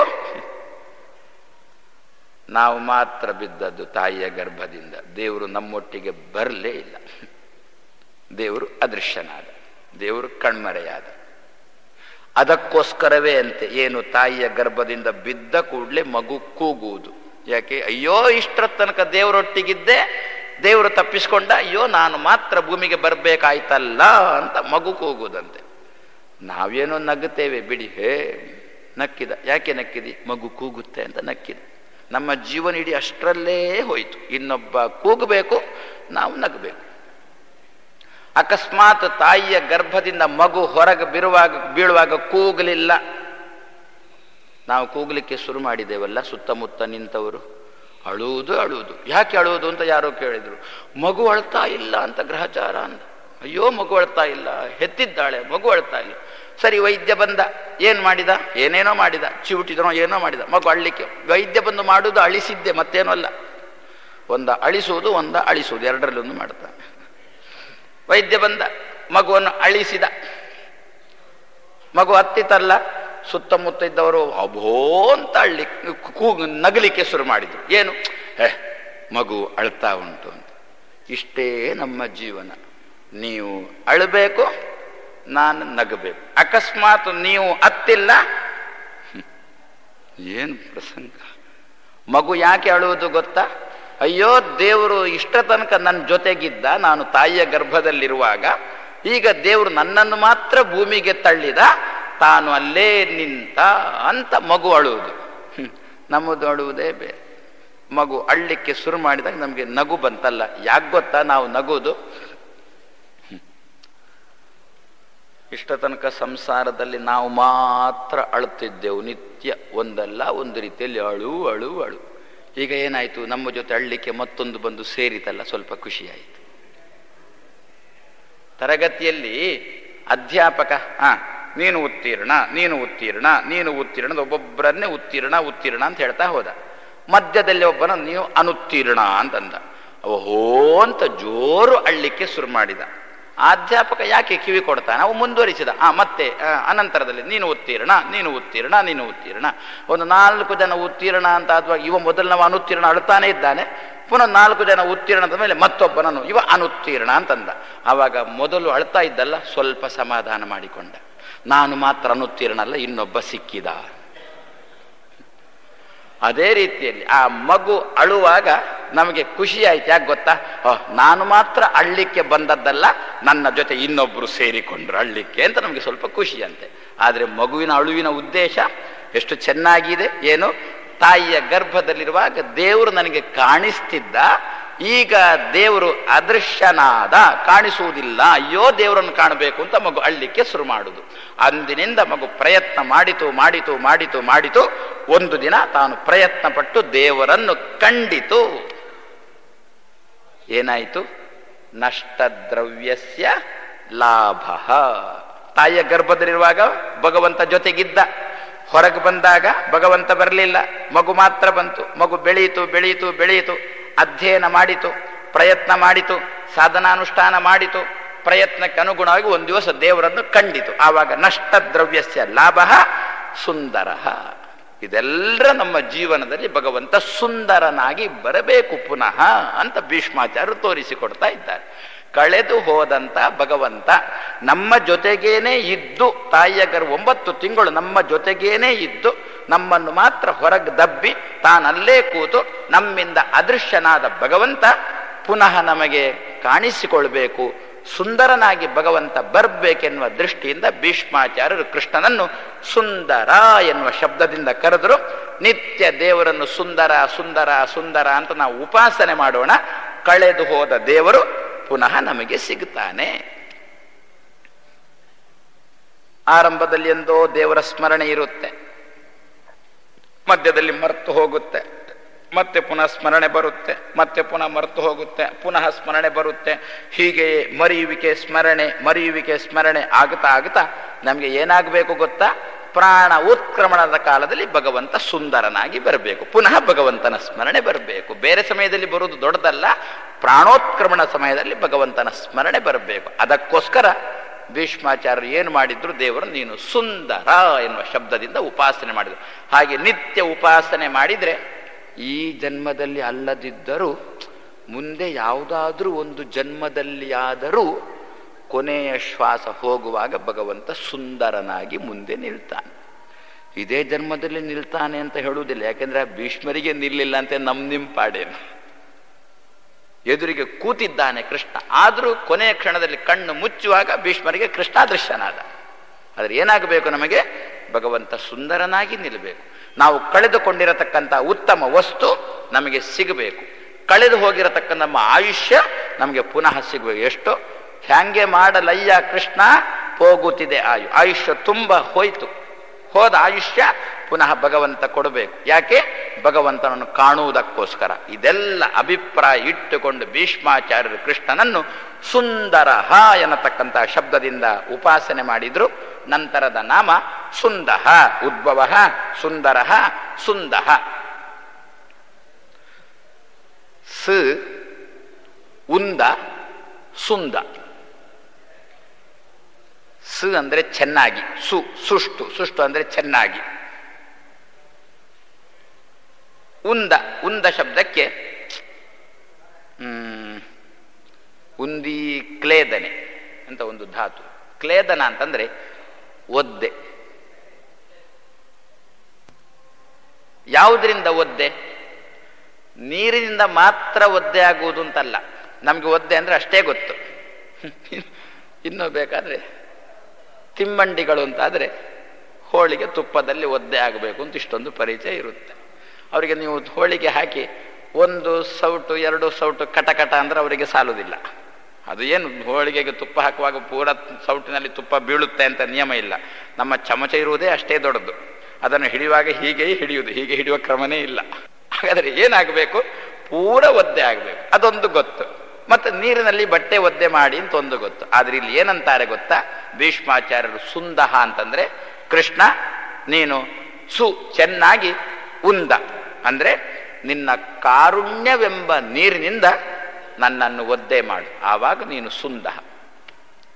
ನಾವು ಮಾತ್ರ ಬಿದ್ದದ್ದು ತಾಯಿಯ ಗರ್ಭದಿಂದ ದೇವರು ನಮ್ಮೊಟ್ಟಿಗೆ ಬರಲೇ ಇಲ್ಲ ದೇವರು ಅದೃಶ್ಯನಾದ ದೇವರು ಕಣ್ಮರೆಯಾದ ಅದಕ್ಕೋಸ್ಕರವೇ ಅಂತೆ ಏನು ತಾಯಿಯ ಗರ್ಭದಿಂದ ಬಿದ್ದ ಕೂಡಲೇ ಮಗು ಕೂಗುವುದು ಯಾಕೆ ಅಯ್ಯೋ ಇಷ್ಟರ ತನಕ ದೇವರೊಟ್ಟಿಗಿದ್ದೆ ದೇವರು ತಪ್ಪಿಸ್ಕೊಂಡ ಅಯ್ಯೋ ನಾನು ಮಾತ್ರ ಭೂಮಿಗೆ ಬರಬೇಕಾಯ್ತಲ್ಲ ಅಂತ ಮಗು ಕೂಗುವುದಂತೆ ನಾವೇನೋ ನಗುತ್ತೇವೆ ಬಿಡಿ ಹೇ ನಕ್ಕಿದ ಯಾಕೆ ನಕ್ಕಿದಿ ಮಗು ಕೂಗುತ್ತೆ ಅಂತ ನಕ್ಕಿದ ನಮ್ಮ ಜೀವನ ಇಡೀ ಅಷ್ಟರಲ್ಲೇ ಹೋಯಿತು ಇನ್ನೊಬ್ಬ ಕೂಗಬೇಕು ನಾವು ನಗಬೇಕು ಅಕಸ್ಮಾತ್ ತಾಯಿಯ ಗರ್ಭದಿಂದ ಮಗು ಹೊರಗೆ ಬಿರುವಾಗ ಬೀಳುವಾಗ ಕೂಗಲಿಲ್ಲ ನಾವು ಕೂಗ್ಲಿಕ್ಕೆ ಶುರು ಮಾಡಿದ್ದೇವಲ್ಲ ಸುತ್ತಮುತ್ತ ನಿಂತವರು ಅಳುವುದು ಅಳುವುದು ಯಾಕೆ ಅಳುವುದು ಅಂತ ಯಾರೋ ಕೇಳಿದ್ರು ಮಗು ಅಳ್ತಾ ಇಲ್ಲ ಅಂತ ಗ್ರಹಚಾರ ಅಂತ ಅಯ್ಯೋ ಮಗು ಅಳ್ತಾ ಇಲ್ಲ ಹೆತ್ತಿದ್ದಾಳೆ ಮಗು ಅಳ್ತಾ ಇಲ್ಲ ಸರಿ ವೈದ್ಯ ಬಂದ ಏನ್ ಮಾಡಿದ ಏನೇನೋ ಮಾಡಿದ ಚಿವುಟಿದನೋ ಏನೋ ಮಾಡಿದ ಮಗು ಅಳ್ಲಿಕ್ಕೆ ವೈದ್ಯ ಬಂದು ಮಾಡುವುದು ಅಳಿಸಿದ್ದೆ ಮತ್ತೇನೋ ಅಲ್ಲ ಒಂದ ಅಳಿಸುವುದು ಒಂದ ಅಳಿಸುವುದು ಎರಡರಲ್ಲಿ ಒಂದು ಮಾಡ್ತಾನೆ ವೈದ್ಯ ಬಂದ ಮಗುವನ್ನು ಅಳಿಸಿದ ಮಗು ಹತ್ತಿತಲ್ಲ ಸುತ್ತಮುತ್ತ ಇದ್ದವರು ಅಭೋ ಅಂತ ಅಳ್ಳಿ ಕೂಗು ನಗಲಿಕ್ಕೆ ಶುರು ಮಾಡಿದ್ರು ಏನು ಹೇ ಮಗು ಅಳ್ತಾ ಉಂಟು ಅಂತ ಇಷ್ಟೇ ನಮ್ಮ ಜೀವನ ನೀವು ಅಳಬೇಕು ನಾನು ನಗಬೇಕು ಅಕಸ್ಮಾತ್ ನೀವು ಅತ್ತಿಲ್ಲ ಏನು ಪ್ರಸಂಗ ಮಗು ಯಾಕೆ ಅಳುವುದು ಗೊತ್ತಾ ಅಯ್ಯೋ ದೇವರು ಇಷ್ಟ ತನಕ ನನ್ನ ಜೊತೆಗಿದ್ದ ನಾನು ತಾಯಿಯ ಗರ್ಭದಲ್ಲಿರುವಾಗ ಈಗ ದೇವರು ನನ್ನನ್ನು ಮಾತ್ರ ಭೂಮಿಗೆ ತಳ್ಳಿದ ತಾನು ಅಲ್ಲೇ ನಿಂತ ಅಂತ ಮಗು ಅಳುವುದು ನಮ್ಮದು ಅಳುವುದೇ ಬೇರೆ ಮಗು ಅಳ್ಳಿಕ್ಕೆ ಶುರು ಮಾಡಿದಾಗ ನಮಗೆ ನಗು ಬಂತಲ್ಲ ಯಾಕೆ ಗೊತ್ತಾ ನಾವು ನಗುವುದು ಇಷ್ಟ ತನಕ ಸಂಸಾರದಲ್ಲಿ ನಾವು ಮಾತ್ರ ಅಳುತ್ತಿದ್ದೆವು ನಿತ್ಯ ಒಂದಲ್ಲ ಒಂದು ರೀತಿಯಲ್ಲಿ ಅಳು ಅಳು ಅಳು ಈಗ ಏನಾಯ್ತು ನಮ್ಮ ಜೊತೆ ಅಳ್ಳಿಕ್ಕೆ ಮತ್ತೊಂದು ಬಂದು ಸೇರಿತಲ್ಲ ಸ್ವಲ್ಪ ಖುಷಿಯಾಯಿತು ತರಗತಿಯಲ್ಲಿ ಅಧ್ಯಾಪಕ ಹಾ ನೀನು ಉತ್ತೀರ್ಣ ನೀನು ಉತ್ತೀರ್ಣ ನೀನು ಉತ್ತೀರ್ಣ ಒಬ್ಬೊಬ್ಬರನ್ನೇ ಉತ್ತೀರ್ಣ ಉತ್ತೀರ್ಣ ಅಂತ ಹೇಳ್ತಾ ಹೋದ ಮಧ್ಯದಲ್ಲಿ ಒಬ್ಬನ ನೀವು ಅನುತ್ತೀರ್ಣ ಅಂತಂದ ಅವ ಹೋ ಅಂತ ಜೋರು ಅಳ್ಳಿಕ್ಕೆ ಶುರು ಮಾಡಿದ ಅಧ್ಯಾಪಕ ಯಾಕೆ ಕಿವಿ ಕೊಡ್ತಾನೆ ಅವು ಮುಂದುವರಿಸಿದ ಆ ಮತ್ತೆ ಆ, ಅನಂತರದಲ್ಲಿ ನೀನು ಉತ್ತೀರ್ಣ ನೀನು ಉತ್ತೀರ್ಣ ನೀನು ಉತ್ತೀರ್ಣ ಒಂದು ನಾಲ್ಕು ಜನ ಉತ್ತೀರ್ಣ ಅಂತ ಅಥವಾ ಇವ ಮೊದಲನವ ಅನುತ್ತೀರ್ಣ ಅಳ್ತಾನೆ ಇದ್ದಾನೆ ಪುನಃ ನಾಲ್ಕು ಜನ ಉತ್ತೀರ್ಣದ ಮೇಲೆ ಮತ್ತೊಬ್ಬನನ್ನು ಇವ ಅನುತ್ತೀರ್ಣ ಅಂತಂದ ಆವಾಗ ಮೊದಲು ಅಳ್ತಾ ಇದ್ದಲ್ಲ ಸ್ವಲ್ಪ ಸಮಾಧಾನ ಮಾಡಿಕೊಂಡ ನಾನು ಮಾತ್ರ ಅನುತ್ತೀರ್ಣ ಅಲ್ಲ ಇನ್ನೊಬ್ಬ ಸಿಕ್ಕಿದ ಅದೇ ರೀತಿಯಲ್ಲಿ ಆ ಮಗು ಅಳುವಾಗ ನಮಗೆ ಖುಷಿ ಆಯ್ತು ಯಾಕೆ ಗೊತ್ತಾ ಓಹ್ ನಾನು ಮಾತ್ರ ಅಳ್ಳಿಕ್ಕೆ ಬಂದದ್ದಲ್ಲ ನನ್ನ ಜೊತೆ ಇನ್ನೊಬ್ರು ಸೇರಿಕೊಂಡ್ರು ಅಳ್ಳಿಕ್ಕೆ ಅಂತ ನಮಗೆ ಸ್ವಲ್ಪ ಖುಷಿ ಅಂತೆ ಆದ್ರೆ ಮಗುವಿನ ಅಳುವಿನ ಉದ್ದೇಶ ಎಷ್ಟು ಚೆನ್ನಾಗಿದೆ ಏನು ತಾಯಿಯ ಗರ್ಭದಲ್ಲಿರುವಾಗ ದೇವರು ನನಗೆ ಕಾಣಿಸ್ತಿದ್ದ ಈಗ ದೇವರು ಅದೃಶ್ಯನಾದ ಕಾಣಿಸುವುದಿಲ್ಲ ಅಯ್ಯೋ ದೇವರನ್ನು ಕಾಣಬೇಕು ಅಂತ ಮಗು ಅಳ್ಳಿಕ್ಕೆ ಶುರು ಮಾಡುದು ಅಂದಿನಿಂದ ಮಗು ಪ್ರಯತ್ನ ಮಾಡಿತು ಮಾಡಿತು ಮಾಡಿತು ಮಾಡಿತು ಒಂದು ದಿನ ತಾನು ಪ್ರಯತ್ನ ಪಟ್ಟು ದೇವರನ್ನು ಕಂಡಿತು ಏನಾಯಿತು ನಷ್ಟದ್ರವ್ಯಸ್ಯ ಲಾಭ ತಾಯಿಯ ಗರ್ಭದಲ್ಲಿರುವಾಗ ಭಗವಂತ ಜೊತೆಗಿದ್ದ ಹೊರಗೆ ಬಂದಾಗ ಭಗವಂತ ಬರಲಿಲ್ಲ ಮಗು ಮಾತ್ರ ಬಂತು ಮಗು ಬೆಳೆಯಿತು ಬೆಳೆಯಿತು ಬೆಳೆಯಿತು ಅಧ್ಯಯನ ಮಾಡಿತು ಪ್ರಯತ್ನ ಮಾಡಿತು ಸಾಧನಾನುಷ್ಠಾನ ಮಾಡಿತು ಪ್ರಯತ್ನಕ್ಕೆ ಅನುಗುಣವಾಗಿ ಒಂದು ದಿವಸ ದೇವರನ್ನು ಕಂಡಿತು ಆವಾಗ ನಷ್ಟ ದ್ರವ್ಯಸ್ಯ ಲಾಭ ಸುಂದರ ಇದೆಲ್ಲರ ನಮ್ಮ ಜೀವನದಲ್ಲಿ ಭಗವಂತ ಸುಂದರನಾಗಿ ಬರಬೇಕು ಪುನಃ ಅಂತ ಭೀಷ್ಮಾಚಾರ್ಯರು ತೋರಿಸಿಕೊಡ್ತಾ ಇದ್ದಾರೆ ಕಳೆದು ಹೋದಂತ ಭಗವಂತ ನಮ್ಮ ಜೊತೆಗೇನೆ ಇದ್ದು ತಾಯಿಯ ಗರ್ ಒಂಬತ್ತು ತಿಂಗಳು ನಮ್ಮ ಜೊತೆಗೇನೆ ಇದ್ದು ನಮ್ಮನ್ನು ಮಾತ್ರ ಹೊರಗೆ ದಬ್ಬಿ ತಾನಲ್ಲೇ ಕೂತು ನಮ್ಮಿಂದ ಅದೃಶ್ಯನಾದ ಭಗವಂತ ಪುನಃ ನಮಗೆ ಕಾಣಿಸಿಕೊಳ್ಬೇಕು ಸುಂದರನಾಗಿ ಭಗವಂತ ಬರ್ಬೇಕೆನ್ನುವ ದೃಷ್ಟಿಯಿಂದ ಭೀಷ್ಮಾಚಾರ್ಯರು ಕೃಷ್ಣನನ್ನು ಸುಂದರ ಎನ್ನುವ ಶಬ್ದದಿಂದ ಕರೆದರು ನಿತ್ಯ ದೇವರನ್ನು ಸುಂದರ ಸುಂದರ ಸುಂದರ ಅಂತ ನಾವು ಉಪಾಸನೆ ಮಾಡೋಣ ಕಳೆದು ಹೋದ ದೇವರು ಪುನಃ ನಮಗೆ ಸಿಗುತ್ತಾನೆ ಆರಂಭದಲ್ಲಿ ಎಂದೋ ದೇವರ ಸ್ಮರಣೆ ಇರುತ್ತೆ ಮಧ್ಯದಲ್ಲಿ ಮರೆತು ಹೋಗುತ್ತೆ ಮತ್ತೆ ಪುನಃ ಸ್ಮರಣೆ ಬರುತ್ತೆ ಮತ್ತೆ ಪುನಃ ಮರೆತು ಹೋಗುತ್ತೆ ಪುನಃ ಸ್ಮರಣೆ ಬರುತ್ತೆ ಹೀಗೆ ಮರೆಯುವಿಕೆ ಸ್ಮರಣೆ ಮರೆಯುವಿಕೆ ಸ್ಮರಣೆ ಆಗುತ್ತಾ ಆಗುತ್ತಾ ನಮಗೆ ಏನಾಗಬೇಕು ಗೊತ್ತಾ ಪ್ರಾಣ ಉತ್ಕ್ರಮಣದ ಕಾಲದಲ್ಲಿ ಭಗವಂತ ಸುಂದರನಾಗಿ ಬರಬೇಕು ಪುನಃ ಭಗವಂತನ ಸ್ಮರಣೆ ಬರಬೇಕು ಬೇರೆ ಸಮಯದಲ್ಲಿ ಬರುವುದು ದೊಡ್ಡದಲ್ಲ ಪ್ರಾಣೋತ್ಕ್ರಮಣ ಸಮಯದಲ್ಲಿ ಭಗವಂತನ ಸ್ಮರಣೆ ಬರಬೇಕು ಅದಕ್ಕೋಸ್ಕರ ಭೀಷ್ಮಾಚಾರ್ಯರು ಏನು ಮಾಡಿದ್ರು ದೇವರು ನೀನು ಸುಂದರ ಎನ್ನುವ ಶಬ್ದದಿಂದ ಉಪಾಸನೆ ಮಾಡಿದ್ರು ಹಾಗೆ ನಿತ್ಯ ಉಪಾಸನೆ ಮಾಡಿದ್ರೆ ಈ ಜನ್ಮದಲ್ಲಿ ಅಲ್ಲದಿದ್ದರೂ ಮುಂದೆ ಯಾವುದಾದ್ರೂ ಒಂದು ಜನ್ಮದಲ್ಲಿ ಆದರೂ ಕೊನೆಯ ಶ್ವಾಸ ಹೋಗುವಾಗ ಭಗವಂತ ಸುಂದರನಾಗಿ ಮುಂದೆ ನಿಲ್ತಾನೆ ಇದೇ ಜನ್ಮದಲ್ಲಿ ನಿಲ್ತಾನೆ ಅಂತ ಹೇಳುವುದಿಲ್ಲ ಯಾಕೆಂದ್ರೆ ಆ ಭೀಷ್ಮರಿಗೆ ನಿಲ್ಲಿಲ್ಲ ಅಂತ ನಮ್ ನಿಂಪಾಡೇನು ಎದುರಿಗೆ ಕೂತಿದ್ದಾನೆ ಕೃಷ್ಣ ಆದರೂ ಕೊನೆಯ ಕ್ಷಣದಲ್ಲಿ ಕಣ್ಣು ಮುಚ್ಚುವಾಗ ಭೀಷ್ಮರಿಗೆ ಕೃಷ್ಣ ದೃಶ್ಯನಾದ ಆದರೆ ಏನಾಗಬೇಕು ನಮಗೆ ಭಗವಂತ ಸುಂದರನಾಗಿ ನಿಲ್ಲಬೇಕು ನಾವು ಕಳೆದುಕೊಂಡಿರತಕ್ಕಂಥ ಉತ್ತಮ ವಸ್ತು ನಮಗೆ ಸಿಗಬೇಕು ಕಳೆದು ಹೋಗಿರತಕ್ಕ ನಮ್ಮ ಆಯುಷ್ಯ ನಮಗೆ ಪುನಃ ಸಿಗಬೇಕು ಎಷ್ಟು ಹ್ಯಾಂಗೆ ಮಾಡಲಯ್ಯ ಕೃಷ್ಣ ಹೋಗುತ್ತಿದೆ ಆಯು ಆಯುಷ್ಯ ತುಂಬ ಹೋಯ್ತು ಹೋದ ಆಯುಷ್ಯ ಪುನಃ ಭಗವಂತ ಕೊಡಬೇಕು ಯಾಕೆ ಭಗವಂತನನ್ನು ಕಾಣುವುದಕ್ಕೋಸ್ಕರ ಇದೆಲ್ಲ ಅಭಿಪ್ರಾಯ ಇಟ್ಟುಕೊಂಡು ಭೀಷ್ಮಾಚಾರ್ಯರು ಕೃಷ್ಣನನ್ನು ಸುಂದರ ಎನ್ನತಕ್ಕಂಥ ಶಬ್ದದಿಂದ ಉಪಾಸನೆ ಮಾಡಿದ್ರು ನಂತರದ ನಾಮ ಸುಂದಹ ಉದ್ಭವ ಸುಂದರ ಸುಂದಹ ಸ ಉಂದ ಸುಂದ ಸ ಅಂದ್ರೆ ಚೆನ್ನಾಗಿ ಸು ಸುಷ್ಟು ಸುಷ್ಟು ಅಂದ್ರೆ ಚೆನ್ನಾಗಿ ಉಂದ ಉಂದ ಶಬ್ದಕ್ಕೆ ಹ್ಮ್ ಉಂದಿ ಕ್ಲೇದನೆ ಅಂತ ಒಂದು ಧಾತು ಕ್ಲೇದನ ಅಂತಂದ್ರೆ ಒದ್ದೆ ಯಾವುದರಿಂದ ಒದ್ದೆ ನೀರಿನಿಂದ ಮಾತ್ರ ಒದ್ದೆ ಆಗುವುದು ಅಂತಲ್ಲ ನಮ್ಗೆ ಒದ್ದೆ ಅಂದ್ರೆ ಅಷ್ಟೇ ಗೊತ್ತು ಇನ್ನು ಬೇಕಾದ್ರೆ ತಿಮ್ಮಂಡಿಗಳು ಅಂತಾದ್ರೆ ಹೋಳಿಗೆ ತುಪ್ಪದಲ್ಲಿ ಒದ್ದೆ ಆಗಬೇಕು ಅಂತ ಇಷ್ಟೊಂದು ಪರಿಚಯ ಇರುತ್ತೆ ಅವರಿಗೆ ನೀವು ಹೋಳಿಗೆ ಹಾಕಿ ಒಂದು ಸೌಟು ಎರಡು ಸೌಟು ಕಟಕಟ ಅಂದ್ರೆ ಅವರಿಗೆ ಸಾಲುದಿಲ್ಲ ಅದು ಏನು ಹೋಳಿಗೆಗೆ ತುಪ್ಪ ಹಾಕುವಾಗ ಪೂರ ಸೌಟಿನಲ್ಲಿ ತುಪ್ಪ ಬೀಳುತ್ತೆ ಅಂತ ನಿಯಮ ಇಲ್ಲ ನಮ್ಮ ಚಮಚ ಇರುವುದೇ ಅಷ್ಟೇ ದೊಡ್ಡದು ಅದನ್ನು ಹಿಡಿಯುವಾಗ ಹೀಗೆ ಹಿಡಿಯುವುದು ಹೀಗೆ ಹಿಡಿಯುವ ಕ್ರಮನೇ ಇಲ್ಲ ಹಾಗಾದ್ರೆ ಏನಾಗಬೇಕು ಪೂರ ಒದ್ದೆ ಆಗಬೇಕು ಅದೊಂದು ಗೊತ್ತು ಮತ್ತೆ ನೀರಿನಲ್ಲಿ ಬಟ್ಟೆ ಒದ್ದೆ ಮಾಡಿ ಅಂತ ಒಂದು ಗೊತ್ತು ಆದ್ರೆ ಇಲ್ಲಿ ಏನಂತಾರೆ ಗೊತ್ತಾ ಭೀಷ್ಮಾಚಾರ್ಯರು ಸುಂದಹ ಅಂತಂದ್ರೆ ಕೃಷ್ಣ ನೀನು ಸು ಚೆನ್ನಾಗಿ ಉಂದ ಅಂದ್ರೆ ನಿನ್ನ ಕಾರುಣ್ಯವೆಂಬ ನೀರಿನಿಂದ ನನ್ನನ್ನು ಒದ್ದೆ ಮಾಡು ಆವಾಗ ನೀನು ಸುಂದಹ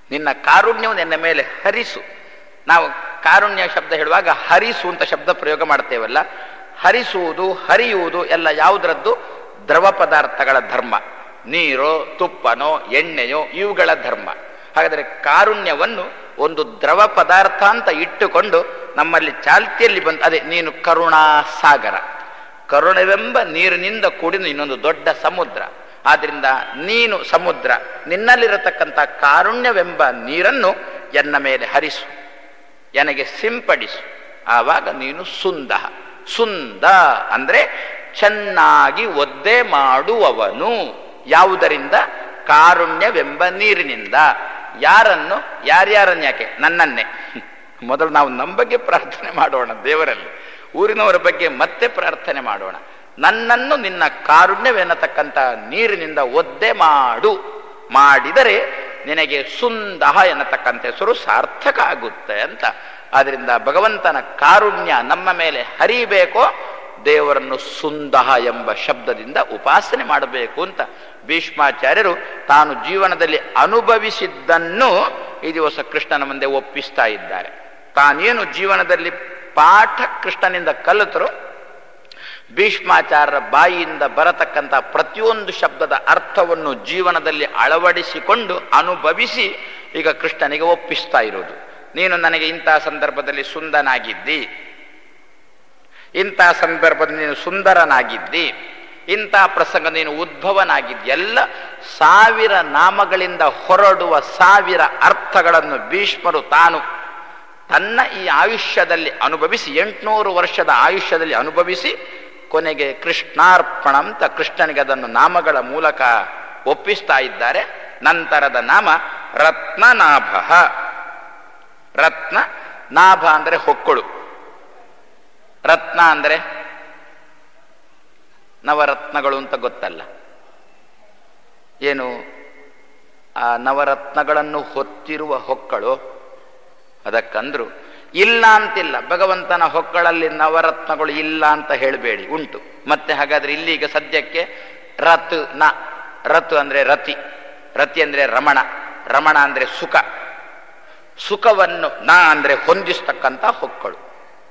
ನಿನ್ನ ಕಾರುಣ್ಯವು ನಿನ್ನ ಮೇಲೆ ಹರಿಸು ನಾವು ಕಾರುಣ್ಯ ಶಬ್ದ ಹೇಳುವಾಗ ಹರಿಸು ಅಂತ ಶಬ್ದ ಪ್ರಯೋಗ ಮಾಡ್ತೇವಲ್ಲ ಹರಿಸುವುದು ಹರಿಯುವುದು ಎಲ್ಲ ಯಾವುದರದ್ದು ದ್ರವ ಪದಾರ್ಥಗಳ ಧರ್ಮ ನೀರೋ ತುಪ್ಪನೋ ಎಣ್ಣೆಯೋ ಇವುಗಳ ಧರ್ಮ ಹಾಗಾದರೆ ಕಾರುಣ್ಯವನ್ನು ಒಂದು ದ್ರವ ಪದಾರ್ಥ ಅಂತ ಇಟ್ಟುಕೊಂಡು ನಮ್ಮಲ್ಲಿ ಚಾಲ್ತಿಯಲ್ಲಿ ಬಂದು ಅದೇ ನೀನು ಕರುಣಾ ಸಾಗರ ಕರುಣವೆಂಬ ನೀರಿನಿಂದ ಕೂಡಿದ ಇನ್ನೊಂದು ದೊಡ್ಡ ಸಮುದ್ರ ಆದ್ರಿಂದ ನೀನು ಸಮುದ್ರ ನಿನ್ನಲ್ಲಿರತಕ್ಕಂಥ ಕಾರುಣ್ಯವೆಂಬ ನೀರನ್ನು ಎನ್ನ ಮೇಲೆ ಹರಿಸು ನನಗೆ ಸಿಂಪಡಿಸು ಆವಾಗ ನೀನು ಸುಂದ ಸುಂದ ಅಂದ್ರೆ ಚೆನ್ನಾಗಿ ಒದ್ದೆ ಮಾಡುವವನು ಯಾವುದರಿಂದ ಕಾರುಣ್ಯವೆಂಬ ನೀರಿನಿಂದ ಯಾರನ್ನು ಯಾರ್ಯಾರನ್ನು ಯಾಕೆ ನನ್ನನ್ನೇ ಮೊದಲು ನಾವು ನಮ್ಮ ಬಗ್ಗೆ ಪ್ರಾರ್ಥನೆ ಮಾಡೋಣ ದೇವರಲ್ಲಿ ಊರಿನವರ ಬಗ್ಗೆ ಮತ್ತೆ ಪ್ರಾರ್ಥನೆ ಮಾಡೋಣ ನನ್ನನ್ನು ನಿನ್ನ ಕಾರುಣ್ಯವೆನ್ನತಕ್ಕಂಥ ನೀರಿನಿಂದ ಒದ್ದೆ ಮಾಡು ಮಾಡಿದರೆ ನಿನಗೆ ಸುಂದಹ ಎನ್ನತಕ್ಕಂಥ ಹೆಸರು ಸಾರ್ಥಕ ಆಗುತ್ತೆ ಅಂತ ಆದ್ರಿಂದ ಭಗವಂತನ ಕಾರುಣ್ಯ ನಮ್ಮ ಮೇಲೆ ಹರಿಬೇಕೋ ದೇವರನ್ನು ಸುಂದಹ ಎಂಬ ಶಬ್ದದಿಂದ ಉಪಾಸನೆ ಮಾಡಬೇಕು ಅಂತ ಭೀಷ್ಮಾಚಾರ್ಯರು ತಾನು ಜೀವನದಲ್ಲಿ ಅನುಭವಿಸಿದ್ದನ್ನು ಈ ದಿವಸ ಕೃಷ್ಣನ ಮುಂದೆ ಒಪ್ಪಿಸ್ತಾ ಇದ್ದಾರೆ ತಾನೇನು ಜೀವನದಲ್ಲಿ ಪಾಠ ಕೃಷ್ಣನಿಂದ ಕಲಿತರು ಭೀಷ್ಮಾಚಾರ್ಯರ ಬಾಯಿಯಿಂದ ಬರತಕ್ಕಂಥ ಪ್ರತಿಯೊಂದು ಶಬ್ದದ ಅರ್ಥವನ್ನು ಜೀವನದಲ್ಲಿ ಅಳವಡಿಸಿಕೊಂಡು ಅನುಭವಿಸಿ ಈಗ ಕೃಷ್ಣನಿಗೆ ಒಪ್ಪಿಸ್ತಾ ಇರೋದು ನೀನು ನನಗೆ ಇಂತಹ ಸಂದರ್ಭದಲ್ಲಿ ಸುಂದನಾಗಿದ್ದಿ ಇಂತಹ ಸಂದರ್ಭದಲ್ಲಿ ನೀನು ಸುಂದರನಾಗಿದ್ದಿ ಇಂತಹ ಪ್ರಸಂಗ ನೀನು ಉದ್ಭವನಾಗಿದ್ದಿ ಎಲ್ಲ ಸಾವಿರ ನಾಮಗಳಿಂದ ಹೊರಡುವ ಸಾವಿರ ಅರ್ಥಗಳನ್ನು ಭೀಷ್ಮರು ತಾನು ತನ್ನ ಈ ಆಯುಷ್ಯದಲ್ಲಿ ಅನುಭವಿಸಿ ಎಂಟುನೂರು ವರ್ಷದ ಆಯುಷ್ಯದಲ್ಲಿ ಅನುಭವಿಸಿ ಕೊನೆಗೆ ಕೃಷ್ಣಾರ್ಪಣ ಅಂತ ಕೃಷ್ಣನಿಗೆ ಅದನ್ನು ನಾಮಗಳ ಮೂಲಕ ಒಪ್ಪಿಸ್ತಾ ಇದ್ದಾರೆ ನಂತರದ ನಾಮ ರತ್ನನಾಭ ರತ್ನ ನಾಭ ಅಂದರೆ ಹೊಕ್ಕಳು ರತ್ನ ಅಂದರೆ ನವರತ್ನಗಳು ಅಂತ ಗೊತ್ತಲ್ಲ ಏನು ಆ ನವರತ್ನಗಳನ್ನು ಹೊತ್ತಿರುವ ಹೊಕ್ಕಳು ಅದಕ್ಕಂದ್ರು ಇಲ್ಲ ಅಂತಿಲ್ಲ ಭಗವಂತನ ಹೊಕ್ಕಳಲ್ಲಿ ನವರತ್ನಗಳು ಇಲ್ಲ ಅಂತ ಹೇಳಬೇಡಿ ಉಂಟು ಮತ್ತೆ ಹಾಗಾದ್ರೆ ಇಲ್ಲಿಗ ಸದ್ಯಕ್ಕೆ ರತ್ ನ ರತ್ ಅಂದ್ರೆ ರತಿ ರತಿ ಅಂದ್ರೆ ರಮಣ ರಮಣ ಅಂದ್ರೆ ಸುಖ ಸುಖವನ್ನು ನಾ ಅಂದ್ರೆ ಹೊಂದಿಸ್ತಕ್ಕಂಥ ಹೊಕ್ಕಳು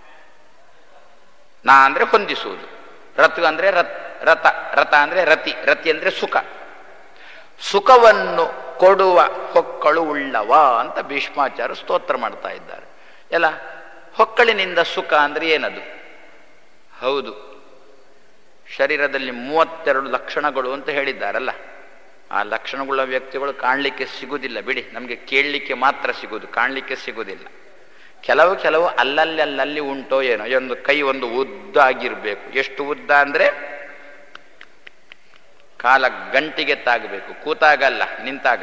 ನಾ ಅಂದ್ರೆ ಹೊಂದಿಸುವುದು ರತು ಅಂದ್ರೆ ರತ್ ರಥ ರಥ ಅಂದ್ರೆ ರತಿ ರತಿ ಅಂದ್ರೆ ಸುಖ ಸುಖವನ್ನು ಕೊಡುವ ಹೊಕ್ಕಳು ಉಳ್ಳವ ಅಂತ ಭೀಷ್ಮಾಚಾರ್ಯ ಸ್ತೋತ್ರ ಮಾಡ್ತಾ ಇದ್ದಾರೆ ಎಲ್ಲ ಹೊಕ್ಕಳಿನಿಂದ ಸುಖ ಅಂದ್ರೆ ಏನದು ಹೌದು ಶರೀರದಲ್ಲಿ ಮೂವತ್ತೆರಡು ಲಕ್ಷಣಗಳು ಅಂತ ಹೇಳಿದ್ದಾರಲ್ಲ ಆ ಲಕ್ಷಣಗಳ ವ್ಯಕ್ತಿಗಳು ಕಾಣಲಿಕ್ಕೆ ಸಿಗುವುದಿಲ್ಲ ಬಿಡಿ ನಮಗೆ ಕೇಳಲಿಕ್ಕೆ ಮಾತ್ರ ಸಿಗುವುದು ಕಾಣಲಿಕ್ಕೆ ಸಿಗುವುದಿಲ್ಲ ಕೆಲವು ಕೆಲವು ಅಲ್ಲಲ್ಲಿ ಅಲ್ಲಲ್ಲಿ ಉಂಟೋ ಏನೋ ಒಂದು ಕೈ ಒಂದು ಉದ್ದ ಆಗಿರ್ಬೇಕು ಎಷ್ಟು ಉದ್ದ ಅಂದ್ರೆ ಕಾಲ ಗಂಟಿಗೆ ತಾಗಬೇಕು ಕೂತಾಗಲ್ಲ ನಿಂತಾಗ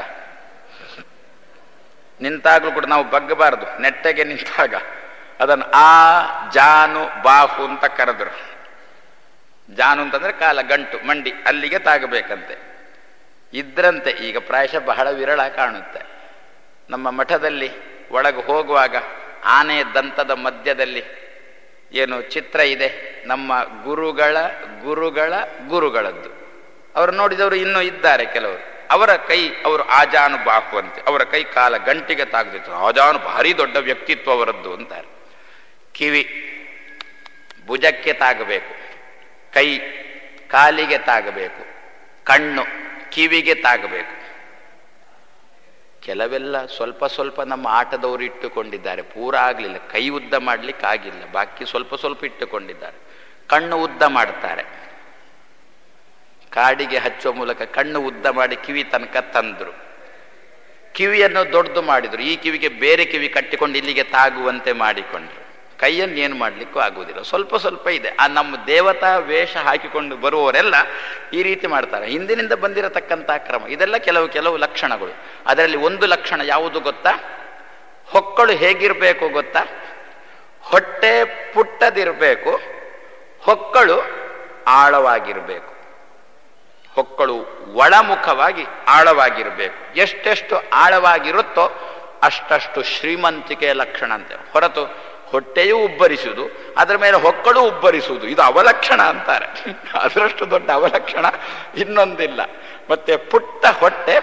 ನಿಂತಾಗ್ಲೂ ಕೂಡ ನಾವು ಬಗ್ಗಬಾರದು ನೆಟ್ಟಗೆ ನಿಂತಾಗ ಅದನ್ನು ಆ ಜಾನು ಬಾಹು ಅಂತ ಕರೆದ್ರು ಜಾನು ಅಂತಂದ್ರೆ ಕಾಲ ಗಂಟು ಮಂಡಿ ಅಲ್ಲಿಗೆ ತಾಗಬೇಕಂತೆ ಇದ್ರಂತೆ ಈಗ ಪ್ರಾಯಶಃ ಬಹಳ ವಿರಳ ಕಾಣುತ್ತೆ ನಮ್ಮ ಮಠದಲ್ಲಿ ಒಳಗೆ ಹೋಗುವಾಗ ಆನೆಯ ದಂತದ ಮಧ್ಯದಲ್ಲಿ ಏನು ಚಿತ್ರ ಇದೆ ನಮ್ಮ ಗುರುಗಳ ಗುರುಗಳ ಗುರುಗಳದ್ದು ಅವರು ನೋಡಿದವರು ಇನ್ನೂ ಇದ್ದಾರೆ ಕೆಲವರು ಅವರ ಕೈ ಅವರು ಆಜಾನು ಬಾಹು ಅಂತೆ ಅವರ ಕೈ ಕಾಲ ಗಂಟಿಗೆ ತಾಗದಿತ್ತು ಆಜಾನು ಭಾರಿ ದೊಡ್ಡ ವ್ಯಕ್ತಿತ್ವ ಅವರದ್ದು ಅಂತಾರೆ ಕಿವಿ ಭುಜಕ್ಕೆ ತಾಗಬೇಕು ಕೈ ಕಾಲಿಗೆ ತಾಗಬೇಕು ಕಣ್ಣು ಕಿವಿಗೆ ತಾಗಬೇಕು ಕೆಲವೆಲ್ಲ ಸ್ವಲ್ಪ ಸ್ವಲ್ಪ ನಮ್ಮ ಆಟದವರು ಇಟ್ಟುಕೊಂಡಿದ್ದಾರೆ ಪೂರ ಆಗಲಿಲ್ಲ ಕೈ ಉದ್ದ ಮಾಡ್ಲಿಕ್ಕೆ ಆಗಿಲ್ಲ ಬಾಕಿ ಸ್ವಲ್ಪ ಸ್ವಲ್ಪ ಇಟ್ಟುಕೊಂಡಿದ್ದಾರೆ ಕಣ್ಣು ಉದ್ದ ಮಾಡ್ತಾರೆ ಕಾಡಿಗೆ ಹಚ್ಚುವ ಮೂಲಕ ಕಣ್ಣು ಉದ್ದ ಮಾಡಿ ಕಿವಿ ತನಕ ತಂದ್ರು ಕಿವಿಯನ್ನು ದೊಡ್ಡದು ಮಾಡಿದ್ರು ಈ ಕಿವಿಗೆ ಬೇರೆ ಕಿವಿ ಕಟ್ಟಿಕೊಂಡು ಇಲ್ಲಿಗೆ ತಾಗುವಂತೆ ಮಾಡಿಕೊಂಡ್ರು ಕೈಯನ್ನು ಏನು ಮಾಡ್ಲಿಕ್ಕೂ ಆಗುವುದಿಲ್ಲ ಸ್ವಲ್ಪ ಸ್ವಲ್ಪ ಇದೆ ಆ ನಮ್ಮ ದೇವತಾ ವೇಷ ಹಾಕಿಕೊಂಡು ಬರುವವರೆಲ್ಲ ಈ ರೀತಿ ಮಾಡ್ತಾರೆ ಹಿಂದಿನಿಂದ ಬಂದಿರತಕ್ಕಂಥ ಕ್ರಮ ಇದೆಲ್ಲ ಕೆಲವು ಕೆಲವು ಲಕ್ಷಣಗಳು ಅದರಲ್ಲಿ ಒಂದು ಲಕ್ಷಣ ಯಾವುದು ಗೊತ್ತಾ ಹೊಕ್ಕಳು ಹೇಗಿರಬೇಕು ಗೊತ್ತಾ ಹೊಟ್ಟೆ ಪುಟ್ಟದಿರಬೇಕು ಹೊಕ್ಕಳು ಆಳವಾಗಿರಬೇಕು ಹೊಕ್ಕಳು ಒಳಮುಖವಾಗಿ ಆಳವಾಗಿರಬೇಕು ಎಷ್ಟೆಷ್ಟು ಆಳವಾಗಿರುತ್ತೋ ಅಷ್ಟಷ್ಟು ಶ್ರೀಮಂತಿಕೆಯ ಲಕ್ಷಣ ಅಂತೆ ಹೊರತು ಹೊಟ್ಟೆಯೂ ಉಬ್ಬರಿಸುವುದು ಅದರ ಮೇಲೆ ಹೊಕ್ಕಳು ಉಬ್ಬರಿಸುವುದು ಇದು ಅವಲಕ್ಷಣ ಅಂತಾರೆ ಅದರಷ್ಟು ದೊಡ್ಡ ಅವಲಕ್ಷಣ ಇನ್ನೊಂದಿಲ್ಲ ಮತ್ತೆ ಪುಟ್ಟ ಹೊಟ್ಟೆ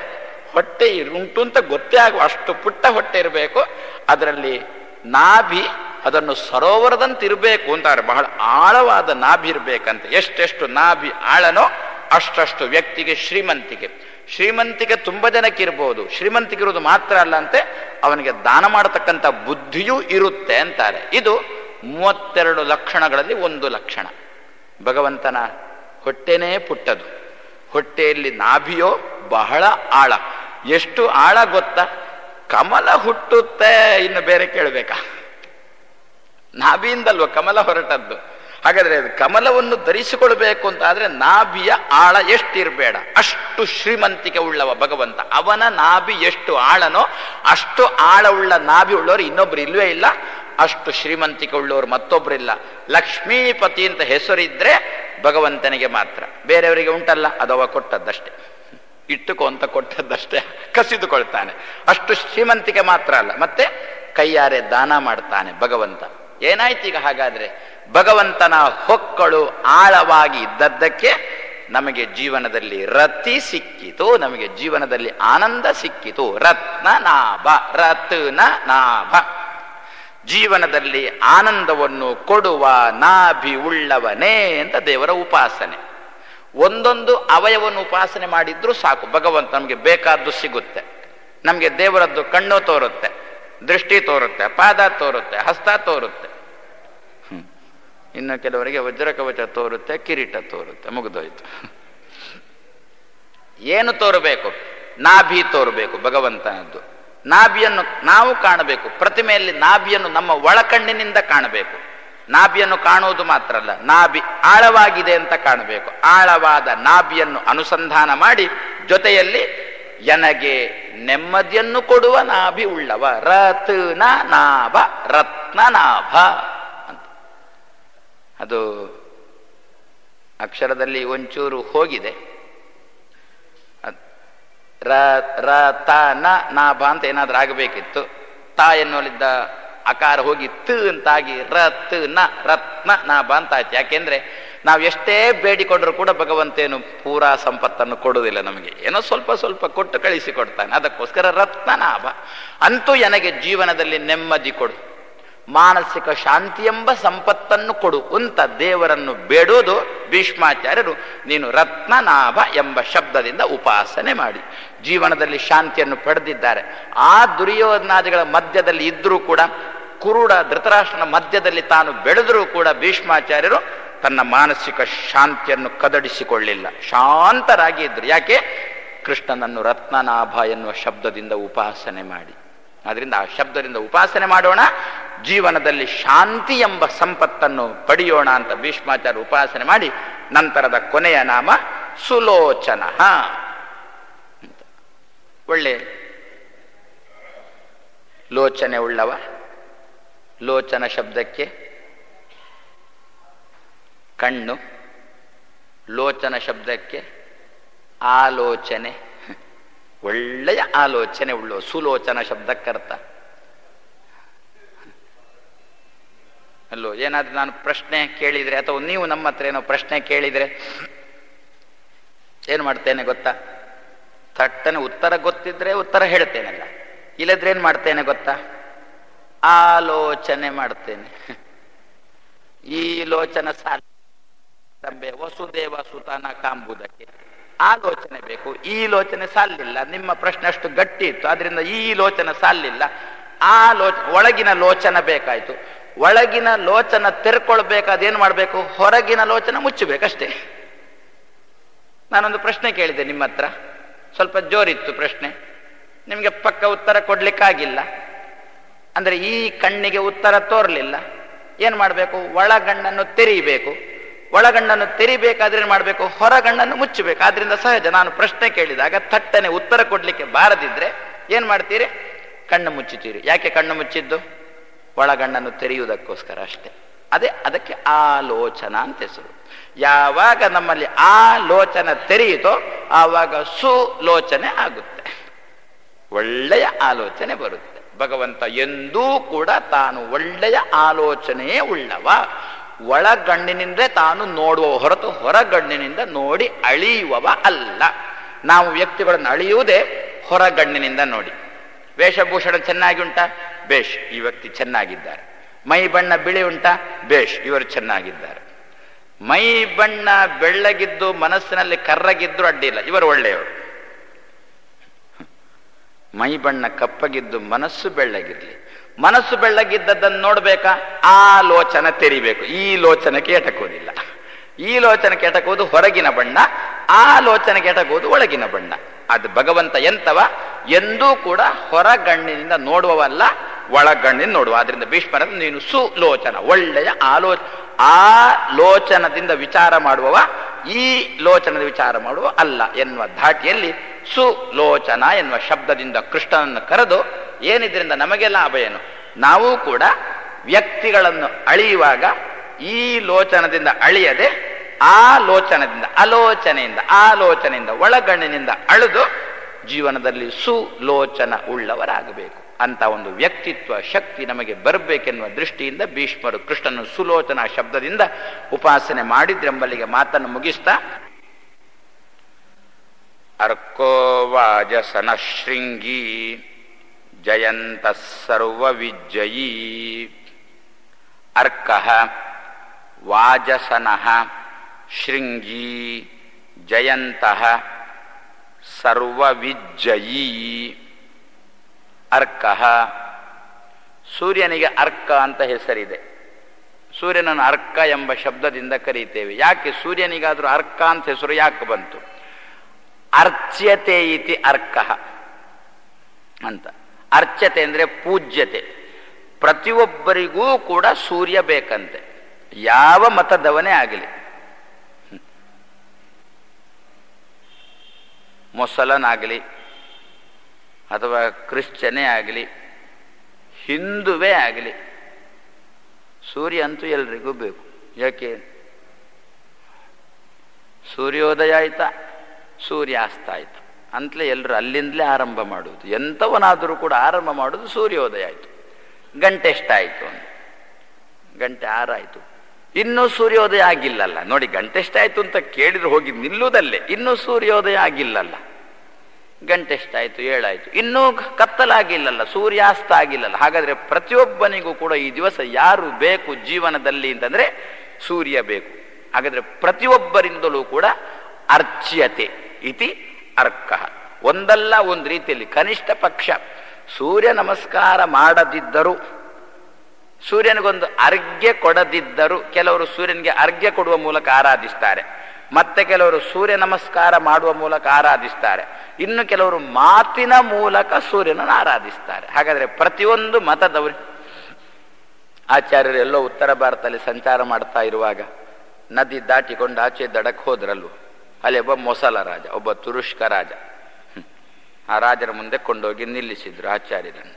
ಹೊಟ್ಟೆ ಉಂಟು ಅಂತ ಗೊತ್ತೇ ಆಗುವ ಅಷ್ಟು ಪುಟ್ಟ ಹೊಟ್ಟೆ ಇರಬೇಕು ಅದರಲ್ಲಿ ನಾಭಿ ಅದನ್ನು ಸರೋವರದಂತೆ ಇರಬೇಕು ಅಂತಾರೆ ಬಹಳ ಆಳವಾದ ನಾಭಿ ಇರಬೇಕಂತೆ ಎಷ್ಟೆಷ್ಟು ನಾಭಿ ಆಳನೋ ಅಷ್ಟಷ್ಟು ವ್ಯಕ್ತಿಗೆ ಶ್ರೀಮಂತಿಕೆ ಶ್ರೀಮಂತಿಕೆ ತುಂಬ ಜನಕ್ಕೆ ಇರಬಹುದು ಶ್ರೀಮಂತಿಕೆ ಇರುವುದು ಮಾತ್ರ ಅಲ್ಲ ಅಂತೆ ಅವನಿಗೆ ದಾನ ಮಾಡತಕ್ಕಂಥ ಬುದ್ಧಿಯೂ ಇರುತ್ತೆ ಅಂತಾರೆ ಇದು ಮೂವತ್ತೆರಡು ಲಕ್ಷಣಗಳಲ್ಲಿ ಒಂದು ಲಕ್ಷಣ ಭಗವಂತನ ಹೊಟ್ಟೆನೇ ಪುಟ್ಟದು ಹೊಟ್ಟೆಯಲ್ಲಿ ನಾಭಿಯೋ ಬಹಳ ಆಳ ಎಷ್ಟು ಆಳ ಗೊತ್ತಾ ಕಮಲ ಹುಟ್ಟುತ್ತೆ ಇನ್ನು ಬೇರೆ ಕೇಳಬೇಕಾ ನಾಭಿಯಿಂದಲ್ವ ಕಮಲ ಹೊರಟದ್ದು ಹಾಗಾದ್ರೆ ಅದು ಕಮಲವನ್ನು ಧರಿಸಿಕೊಳ್ಬೇಕು ಅಂತ ಆದ್ರೆ ನಾಭಿಯ ಆಳ ಎಷ್ಟಿರಬೇಡ ಅಷ್ಟು ಶ್ರೀಮಂತಿಕೆ ಉಳ್ಳವ ಭಗವಂತ ಅವನ ನಾಭಿ ಎಷ್ಟು ಆಳನೋ ಅಷ್ಟು ಆಳವುಳ್ಳ ನಾಭಿ ಉಳ್ಳವರು ಇನ್ನೊಬ್ರು ಇಲ್ವೇ ಇಲ್ಲ ಅಷ್ಟು ಶ್ರೀಮಂತಿಕೆ ಉಳ್ಳವರು ಮತ್ತೊಬ್ಬರಿಲ್ಲ ಲಕ್ಷ್ಮೀಪತಿ ಅಂತ ಹೆಸರಿದ್ರೆ ಭಗವಂತನಿಗೆ ಮಾತ್ರ ಬೇರೆಯವರಿಗೆ ಉಂಟಲ್ಲ ಅದವ ಕೊಟ್ಟದ್ದಷ್ಟೇ ಇಟ್ಟುಕೋ ಅಂತ ಕೊಟ್ಟದ್ದಷ್ಟೇ ಕಸಿದುಕೊಳ್ತಾನೆ ಅಷ್ಟು ಶ್ರೀಮಂತಿಕೆ ಮಾತ್ರ ಅಲ್ಲ ಮತ್ತೆ ಕೈಯಾರೆ ದಾನ ಮಾಡ್ತಾನೆ ಭಗವಂತ ಏನಾಯ್ತು ಈಗ ಹಾಗಾದ್ರೆ ಭಗವಂತನ ಹೊಕ್ಕಳು ಆಳವಾಗಿ ಇದ್ದದ್ದಕ್ಕೆ ನಮಗೆ ಜೀವನದಲ್ಲಿ ರತಿ ಸಿಕ್ಕಿತು ನಮಗೆ ಜೀವನದಲ್ಲಿ ಆನಂದ ಸಿಕ್ಕಿತು ರತ್ನ ನಾಭ ರತ್ನ ನಾಭ ಜೀವನದಲ್ಲಿ ಆನಂದವನ್ನು ಕೊಡುವ ನಾಭಿ ಉಳ್ಳವನೇ ಅಂತ ದೇವರ ಉಪಾಸನೆ ಒಂದೊಂದು ಅವಯವನ್ನು ಉಪಾಸನೆ ಮಾಡಿದ್ರೂ ಸಾಕು ಭಗವಂತ ನಮಗೆ ಬೇಕಾದ್ದು ಸಿಗುತ್ತೆ ನಮಗೆ ದೇವರದ್ದು ಕಣ್ಣು ತೋರುತ್ತೆ ದೃಷ್ಟಿ ತೋರುತ್ತೆ ಪಾದ ತೋರುತ್ತೆ ಹಸ್ತ ತೋರುತ್ತೆ ಹ್ಮ್. ಇನ್ನು ಕೆಲವರಿಗೆ ವಜ್ರ ಕವಚ ತೋರುತ್ತೆ ಕಿರೀಟ ತೋರುತ್ತೆ ಮುಗಿದೋಯ್ತು ಏನು ತೋರಬೇಕು ನಾಭಿ ತೋರಬೇಕು ಭಗವಂತನದ್ದು ನಾಭಿಯನ್ನು ನಾವು ಕಾಣಬೇಕು ಪ್ರತಿಮೆಯಲ್ಲಿ ನಾಭಿಯನ್ನು ನಮ್ಮ ಒಳಕಣ್ಣಿನಿಂದ ಕಾಣಬೇಕು ನಾಭಿಯನ್ನು ಕಾಣುವುದು ಮಾತ್ರ ಅಲ್ಲ ನಾಭಿ ಆಳವಾಗಿದೆ ಅಂತ ಕಾಣಬೇಕು ಆಳವಾದ ನಾಭಿಯನ್ನು ಅನುಸಂಧಾನ ಮಾಡಿ ಜೊತೆಯಲ್ಲಿ ಎನಗೆ ನೆಮ್ಮದಿಯನ್ನು ಕೊಡುವ ನಾಭಿ ಉಳ್ಳವ ರತ್ನ ನಾಭ ರತ್ನ ನಾಭ ಅಂತ ಅದು ಅಕ್ಷರದಲ್ಲಿ ಒಂಚೂರು ಹೋಗಿದೆ ಅದ್- ರ ರ ತ ನ ನಾಭ ಅಂತ ಏನಾದ್ರೂ ಆಗಬೇಕಿತ್ತು ತಾ ಎನ್ನುವಲ್ಲಿದ್ದ ಅಕಾರ ಹೋಗಿ ತ ಅಂತಾಗಿ ರತ್ ನ ರತ್ನ ನಾಭ ಅಂತ ಆಯ್ತು ಯಾಕೆಂದ್ರೆ ನಾವು ಎಷ್ಟೇ ಬೇಡಿಕೊಂಡ್ರು ಕೂಡ ಭಗವಂತೇನು ಪೂರಾ ಸಂಪತ್ತನ್ನು ಕೊಡುವುದಿಲ್ಲ ನಮಗೆ ಏನೋ ಸ್ವಲ್ಪ ಸ್ವಲ್ಪ ಕೊಟ್ಟು ಕಳಿಸಿ ಕೊಡ್ತಾನೆ ಅದಕ್ಕೋಸ್ಕರ ರತ್ನನಾಭ ಅಂತೂ ನನಗೆ ಜೀವನದಲ್ಲಿ ನೆಮ್ಮದಿ ಕೊಡು ಮಾನಸಿಕ ಶಾಂತಿ ಎಂಬ ಸಂಪತ್ತನ್ನು ಕೊಡು ಅಂತ ದೇವರನ್ನು ಬೇಡುವುದು ಭೀಷ್ಮಾಚಾರ್ಯರು ನೀನು ರತ್ನನಾಭ ಎಂಬ ಶಬ್ದದಿಂದ ಉಪಾಸನೆ ಮಾಡಿ ಜೀವನದಲ್ಲಿ ಶಾಂತಿಯನ್ನು ಪಡೆದಿದ್ದಾರೆ ಆ ದುರ್ಯೋಧನಾದಿಗಳ ಮಧ್ಯದಲ್ಲಿ ಇದ್ರೂ ಕೂಡ ಕುರುಡ ಧೃತರಾಷ್ಟ್ರನ ಮಧ್ಯದಲ್ಲಿ ತಾನು ಬೆಳೆದರೂ ಕೂಡ ಭೀಷ್ಮಾಚಾರ್ಯರು ತನ್ನ ಮಾನಸಿಕ ಶಾಂತಿಯನ್ನು ಕದಡಿಸಿಕೊಳ್ಳಿಲ್ಲ ಶಾಂತರಾಗಿ ಇದ್ರು ಯಾಕೆ ಕೃಷ್ಣನನ್ನು ರತ್ನನಾಭ ಎನ್ನುವ ಶಬ್ದದಿಂದ ಉಪಾಸನೆ ಮಾಡಿ ಅದರಿಂದ ಆ ಶಬ್ದದಿಂದ ಉಪಾಸನೆ ಮಾಡೋಣ ಜೀವನದಲ್ಲಿ ಶಾಂತಿ ಎಂಬ ಸಂಪತ್ತನ್ನು ಪಡೆಯೋಣ ಅಂತ ಭೀಷ್ಮಾಚಾರ್ಯ ಉಪಾಸನೆ ಮಾಡಿ ನಂತರದ ಕೊನೆಯ ನಾಮ ಸುಲೋಚನ ಅಂತ. ಒಳ್ಳೆ ಲೋಚನೆ ಉಳ್ಳವ ಲೋಚನ ಶಬ್ದಕ್ಕೆ ಕಣ್ಣು ಲೋಚನ ಶಬ್ದಕ್ಕೆ ಆಲೋಚನೆ ಒಳ್ಳೆಯ ಆಲೋಚನೆ ಉಳ್ಳು ಸುಲೋಚನ ಶಬ್ದಕ್ಕರ್ಥ ಅಲ್ಲೋ ಏನಾದ್ರೂ ನಾನು ಪ್ರಶ್ನೆ ಕೇಳಿದ್ರೆ ಅಥವಾ ನೀವು ನಮ್ಮ ಹತ್ರ ಏನೋ ಪ್ರಶ್ನೆ ಕೇಳಿದ್ರೆ ಏನು ಮಾಡ್ತೇನೆ ಗೊತ್ತಾ ಥಟ್ಟನೆ ಉತ್ತರ ಗೊತ್ತಿದ್ರೆ ಉತ್ತರ ಹೇಳ್ತೇನಲ್ಲ ಇಲ್ಲದ್ರೆ ಏನ್ ಮಾಡ್ತೇನೆ ಗೊತ್ತಾ ಆಲೋಚನೆ ಮಾಡ್ತೇನೆ ಈ ಲೋಚನ ಸಾಲ ರಂಬೆ ವಸುದೇವ ಸುತಾನ ಕಾಂಬುದಕ್ಕೆ ಆಲೋಚನೆ ಬೇಕು ಈ ಲೋಚನೆ ಸಾಲಿಲ್ಲ ನಿಮ್ಮ ಪ್ರಶ್ನೆ ಅಷ್ಟು ಗಟ್ಟಿ ಇತ್ತು ಅದರಿಂದ ಈ ಲೋಚನೆ ಸಾಲಿಲ್ಲ ಆ ಲೋಚ ಒಳಗಿನ ಲೋಚನ ಬೇಕಾಯ್ತು ಒಳಗಿನ ಲೋಚನ ತೆರ್ಕೊಳ್ಬೇಕಾದೇನ್ ಮಾಡ್ಬೇಕು ಹೊರಗಿನ ಲೋಚನ ಮುಚ್ಚಬೇಕಷ್ಟೇ ನಾನೊಂದು ಪ್ರಶ್ನೆ ಕೇಳಿದೆ ನಿಮ್ಮ ಹತ್ರ ಸ್ವಲ್ಪ ಜೋರಿತ್ತು ಪ್ರಶ್ನೆ ನಿಮಗೆ ಪಕ್ಕ ಉತ್ತರ ಕೊಡ್ಲಿಕ್ಕಾಗಿಲ್ಲ ಅಂದ್ರೆ ಈ ಕಣ್ಣಿಗೆ ಉತ್ತರ ತೋರ್ಲಿಲ್ಲ ಏನ್ ಮಾಡ್ಬೇಕು ಒಳಗಣ್ಣನ್ನು ತೆರೀಬೇಕು ಒಳಗಣ್ಣನ್ನು ತೆರಿಬೇಕಾದ್ರೆ ಏನ್ ಮಾಡ್ಬೇಕು ಹೊರಗಣ್ಣನ್ನು ಮುಚ್ಚಬೇಕು ಆದ್ರಿಂದ ಸಹಜ ನಾನು ಪ್ರಶ್ನೆ ಕೇಳಿದಾಗ ಥಟ್ಟನೆ ಉತ್ತರ ಕೊಡ್ಲಿಕ್ಕೆ ಬಾರದಿದ್ರೆ ಏನ್ ಮಾಡ್ತೀರಿ ಕಣ್ಣು ಮುಚ್ಚುತ್ತೀರಿ ಯಾಕೆ ಕಣ್ಣು ಮುಚ್ಚಿದ್ದು ಒಳಗಣ್ಣನ್ನು ತೆರೆಯುವುದಕ್ಕೋಸ್ಕರ ಅಷ್ಟೇ ಅದೇ ಅದಕ್ಕೆ ಆಲೋಚನ ಅಂತ ಹೆಸರು ಯಾವಾಗ ನಮ್ಮಲ್ಲಿ ಆಲೋಚನ ತೆರೆಯಿತೋ ಆವಾಗ ಸುಲೋಚನೆ ಆಗುತ್ತೆ ಒಳ್ಳೆಯ ಆಲೋಚನೆ ಬರುತ್ತೆ ಭಗವಂತ ಎಂದೂ ಕೂಡ ತಾನು ಒಳ್ಳೆಯ ಆಲೋಚನೆಯೇ ಉಳ್ಳವ ಒಳಗಣ್ಣಿನಿಂದ ತಾನು ನೋಡುವ ಹೊರತು ಹೊರಗಣ್ಣಿನಿಂದ ನೋಡಿ ಅಳಿಯುವವ ಅಲ್ಲ ನಾವು ವ್ಯಕ್ತಿಗಳನ್ನು ಅಳಿಯುವುದೇ ಹೊರಗಣ್ಣಿನಿಂದ ನೋಡಿ ವೇಷಭೂಷಣ ಚೆನ್ನಾಗಿ ಉಂಟಾ ಬೇಷ್ ಈ ವ್ಯಕ್ತಿ ಚೆನ್ನಾಗಿದ್ದಾರೆ ಮೈ ಬಣ್ಣ ಬಿಳಿ ಉಂಟಾ ಬೇಷ್ ಇವರು ಚೆನ್ನಾಗಿದ್ದಾರೆ ಮೈ ಬಣ್ಣ ಬೆಳ್ಳಗಿದ್ದು ಮನಸ್ಸಿನಲ್ಲಿ ಕರ್ರಗಿದ್ರು ಅಡ್ಡಿಲ್ಲ ಇವರು ಒಳ್ಳೆಯವರು ಮೈ ಬಣ್ಣ ಕಪ್ಪಗಿದ್ದು ಮನಸ್ಸು ಬೆಳ್ಳಗಿರ್ಲಿ ಮನಸ್ಸು ಬೆಳ್ಳಗಿದ್ದದ್ದನ್ನು ನೋಡ್ಬೇಕಾ ಆ ಲೋಚನ ತೆರಿಬೇಕು ಈ ಲೋಚನಕ್ಕೆ ಎಟಕೋದಿಲ್ಲ ಈ ಲೋಚನಕ್ಕೆ ಎಟಕುವುದು ಹೊರಗಿನ ಬಣ್ಣ ಆ ಲೋಚನಕ್ಕೆ ಎಟಕುವುದು ಒಳಗಿನ ಬಣ್ಣ ಅದು ಭಗವಂತ ಎಂತವ ಎಂದೂ ಕೂಡ ಹೊರಗಣ್ಣಿನಿಂದ ನೋಡುವವಲ್ಲ ಒಳಗಣ್ಣಿನ ನೋಡುವ ಆದ್ರಿಂದ ಭೀಷ್ಮರ ನೀನು ಸುಲೋಚನ ಒಳ್ಳೆಯ ಆಲೋಚ ಆ ಲೋಚನದಿಂದ ವಿಚಾರ ಮಾಡುವವ ಈ ಲೋಚನದ ವಿಚಾರ ಮಾಡುವ ಅಲ್ಲ ಎನ್ನುವ ಧಾಟಿಯಲ್ಲಿ ಸುಲೋಚನ ಎನ್ನುವ ಶಬ್ದದಿಂದ ಕೃಷ್ಣನನ್ನು ಕರೆದು ಏನಿದ್ರಿಂದ ನಮಗೆ ಲಾಭ ಏನು ನಾವು ಕೂಡ ವ್ಯಕ್ತಿಗಳನ್ನು ಅಳಿಯುವಾಗ ಈ ಲೋಚನದಿಂದ ಅಳಿಯದೆ ಆ ಲೋಚನದಿಂದ ಅಲೋಚನೆಯಿಂದ ಆಲೋಚನೆಯಿಂದ ಒಳಗಣ್ಣಿನಿಂದ ಅಳೆದು ಜೀವನದಲ್ಲಿ ಸುಲೋಚನ ಉಳ್ಳವರಾಗಬೇಕು ಅಂತ ಒಂದು ವ್ಯಕ್ತಿತ್ವ ಶಕ್ತಿ ನಮಗೆ ಬರಬೇಕೆನ್ನುವ ದೃಷ್ಟಿಯಿಂದ ಭೀಷ್ಮರು ಕೃಷ್ಣನ ಸುಲೋಚನಾ ಶಬ್ದದಿಂದ ಉಪಾಸನೆ ಮಾಡಿದ್ರೆಂಬಲ್ಲಿಗೆ ಮಾತನ್ನು ಮುಗಿಸ್ತಾ ಅರ್ಕೋ ವಾಜಸನ ಶೃಂಗಿ ಜಯಂತ ಸರ್ವ ವಿಜಯೀ ಅರ್ಕಃ ವಾಜಸನಃ ಶೃಂಗಿ ಜಯಂತಹ ಸರ್ವವಿಜ್ಜಯೀ ಅರ್ಕಃ ಸೂರ್ಯನಿಗೆ ಅರ್ಕ ಅಂತ ಹೆಸರಿದೆ ಸೂರ್ಯನನ್ನು ಅರ್ಕ ಎಂಬ ಶಬ್ದದಿಂದ ಕರೀತೇವೆ ಯಾಕೆ ಸೂರ್ಯನಿಗಾದರೂ ಅರ್ಕ ಅಂತ ಹೆಸರು ಯಾಕೆ ಬಂತು ಅರ್ಚ್ಯತೆ ಇತಿ ಅರ್ಕ ಅಂತ ಅರ್ಚತೆ ಅಂದ್ರೆ ಪೂಜ್ಯತೆ ಪ್ರತಿಯೊಬ್ಬರಿಗೂ ಕೂಡ ಸೂರ್ಯ ಬೇಕಂತೆ ಯಾವ ಮತದವನೇ ಆಗಲಿ ಮೊಸಲನಾಗಲಿ ಅಥವಾ ಕ್ರಿಶ್ಚನೇ ಆಗಲಿ ಹಿಂದುವೇ ಆಗಲಿ ಸೂರ್ಯ ಅಂತೂ ಎಲ್ರಿಗೂ ಬೇಕು ಯಾಕೆ ಸೂರ್ಯೋದಯ ಆಯ್ತಾ ಸೂರ್ಯಾಸ್ತ ಆಯ್ತು ಅಂತಲೇ ಎಲ್ಲರೂ ಅಲ್ಲಿಂದಲೇ ಆರಂಭ ಮಾಡುವುದು ಎಂಥವನಾದರೂ ಕೂಡ ಆರಂಭ ಮಾಡುವುದು ಸೂರ್ಯೋದಯ ಆಯಿತು ಗಂಟೆ ಎಷ್ಟಾಯಿತು ಅಂತ ಗಂಟೆ ಆರಾಯಿತು ಇನ್ನೂ ಸೂರ್ಯೋದಯ ಆಗಿಲ್ಲಲ್ಲ ನೋಡಿ ಗಂಟೆ ಎಷ್ಟಾಯ್ತು ಅಂತ ಕೇಳಿದ್ರೆ ಹೋಗಿ ನಿಲ್ಲುವುದಲ್ಲೇ ಇನ್ನೂ ಸೂರ್ಯೋದಯ ಆಗಿಲ್ಲಲ್ಲ ಗಂಟೆ ಎಷ್ಟಾಯ್ತು ಏಳಾಯ್ತು ಇನ್ನೂ ಕತ್ತಲಾಗಿಲ್ಲಲ್ಲ ಸೂರ್ಯಾಸ್ತ ಆಗಿಲ್ಲಲ್ಲ ಹಾಗಾದ್ರೆ ಪ್ರತಿಯೊಬ್ಬನಿಗೂ ಕೂಡ ಈ ದಿವಸ ಯಾರು ಬೇಕು ಜೀವನದಲ್ಲಿ ಅಂತಂದ್ರೆ ಸೂರ್ಯ ಬೇಕು ಹಾಗಾದ್ರೆ ಪ್ರತಿಯೊಬ್ಬರಿಂದಲೂ ಕೂಡ ಅರ್ಚ್ಯತೆ ಇತಿ ಅರ್ಕ ಒಂದಲ್ಲ ಒಂದು ರೀತಿಯಲ್ಲಿ ಕನಿಷ್ಠ ಪಕ್ಷ ಸೂರ್ಯ ನಮಸ್ಕಾರ ಮಾಡದಿದ್ದರೂ ಸೂರ್ಯನಿಗೊಂದು ಅರ್ಘ್ಯ ಕೊಡದಿದ್ದರೂ ಕೆಲವರು ಸೂರ್ಯನಿಗೆ ಅರ್ಘ್ಯ ಕೊಡುವ ಮೂಲಕ ಆರಾಧಿಸ್ತಾರೆ ಮತ್ತೆ ಕೆಲವರು ಸೂರ್ಯ ನಮಸ್ಕಾರ ಮಾಡುವ ಮೂಲಕ ಆರಾಧಿಸ್ತಾರೆ ಇನ್ನು ಕೆಲವರು ಮಾತಿನ ಮೂಲಕ ಸೂರ್ಯನನ್ನು ಆರಾಧಿಸ್ತಾರೆ ಹಾಗಾದ್ರೆ ಪ್ರತಿಯೊಂದು ಮತದವರು ಆಚಾರ್ಯರು ಎಲ್ಲೋ ಉತ್ತರ ಭಾರತದಲ್ಲಿ ಸಂಚಾರ ಮಾಡ್ತಾ ಇರುವಾಗ ನದಿ ದಾಟಿಕೊಂಡು ಆಚೆ ದಡಕ್ಕೆ ಹೋದ್ರಲ್ವ ಅಲ್ಲಿ ಒಬ್ಬ ಮೊಸಲ ರಾಜ ಒಬ್ಬ ತುರುಷ್ಕ ರಾಜ ಆ ರಾಜರ ಮುಂದೆ ಕೊಂಡೋಗಿ ನಿಲ್ಲಿಸಿದ್ರು ಆಚಾರ್ಯರನ್ನು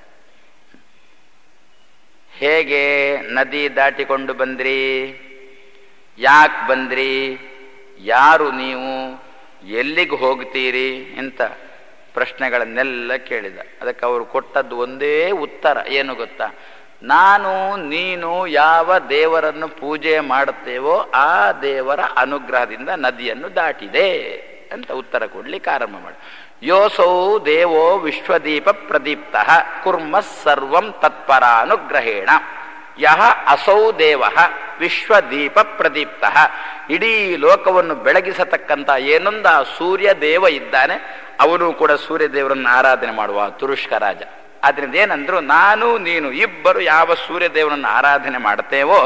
ಹೇಗೆ ನದಿ ದಾಟಿಕೊಂಡು ಬಂದ್ರಿ ಯಾಕೆ ಬಂದ್ರಿ ಯಾರು ನೀವು ಎಲ್ಲಿಗೆ ಹೋಗ್ತೀರಿ ಅಂತ ಪ್ರಶ್ನೆಗಳನ್ನೆಲ್ಲ ಕೇಳಿದ ಅದಕ್ಕೆ ಅವರು ಕೊಟ್ಟದ್ದು ಒಂದೇ ಉತ್ತರ ಏನು ಗೊತ್ತಾ ನಾನು ನೀನು ಯಾವ ದೇವರನ್ನು ಪೂಜೆ ಮಾಡುತ್ತೇವೋ ಆ ದೇವರ ಅನುಗ್ರಹದಿಂದ ನದಿಯನ್ನು ದಾಟಿದೆ ಅಂತ ಉತ್ತರ ಕೊಡ್ಲಿಕ್ಕೆ ಆರಂಭ ಮಾಡಿ ಯೋಸೌ ದೇವೋ ವಿಶ್ವದೀಪ ಪ್ರದೀಪ್ತ ಕುರ್ಮ ಸರ್ವಂ ತತ್ಪರಾನುಗ್ರಹೇಣ ಯಹ ಅಸೌ ದೇವ ವಿಶ್ವದೀಪ ಪ್ರದೀಪ್ತ ಇಡೀ ಲೋಕವನ್ನು ಬೆಳಗಿಸತಕ್ಕಂಥ ಏನೊಂದ ಸೂರ್ಯ ದೇವ ಇದ್ದಾನೆ ಅವನು ಕೂಡ ಸೂರ್ಯ ದೇವರನ್ನು ಆರಾಧನೆ ಮಾಡುವ ತುರುಷ್ಕ ರಾಜ ಆದ್ರಿಂದ ಏನಂದ್ರು ನಾನು ನೀನು ಇಬ್ಬರು ಯಾವ ಸೂರ್ಯ ದೇವರನ್ನು ಆರಾಧನೆ ಮಾಡ್ತೇವೋ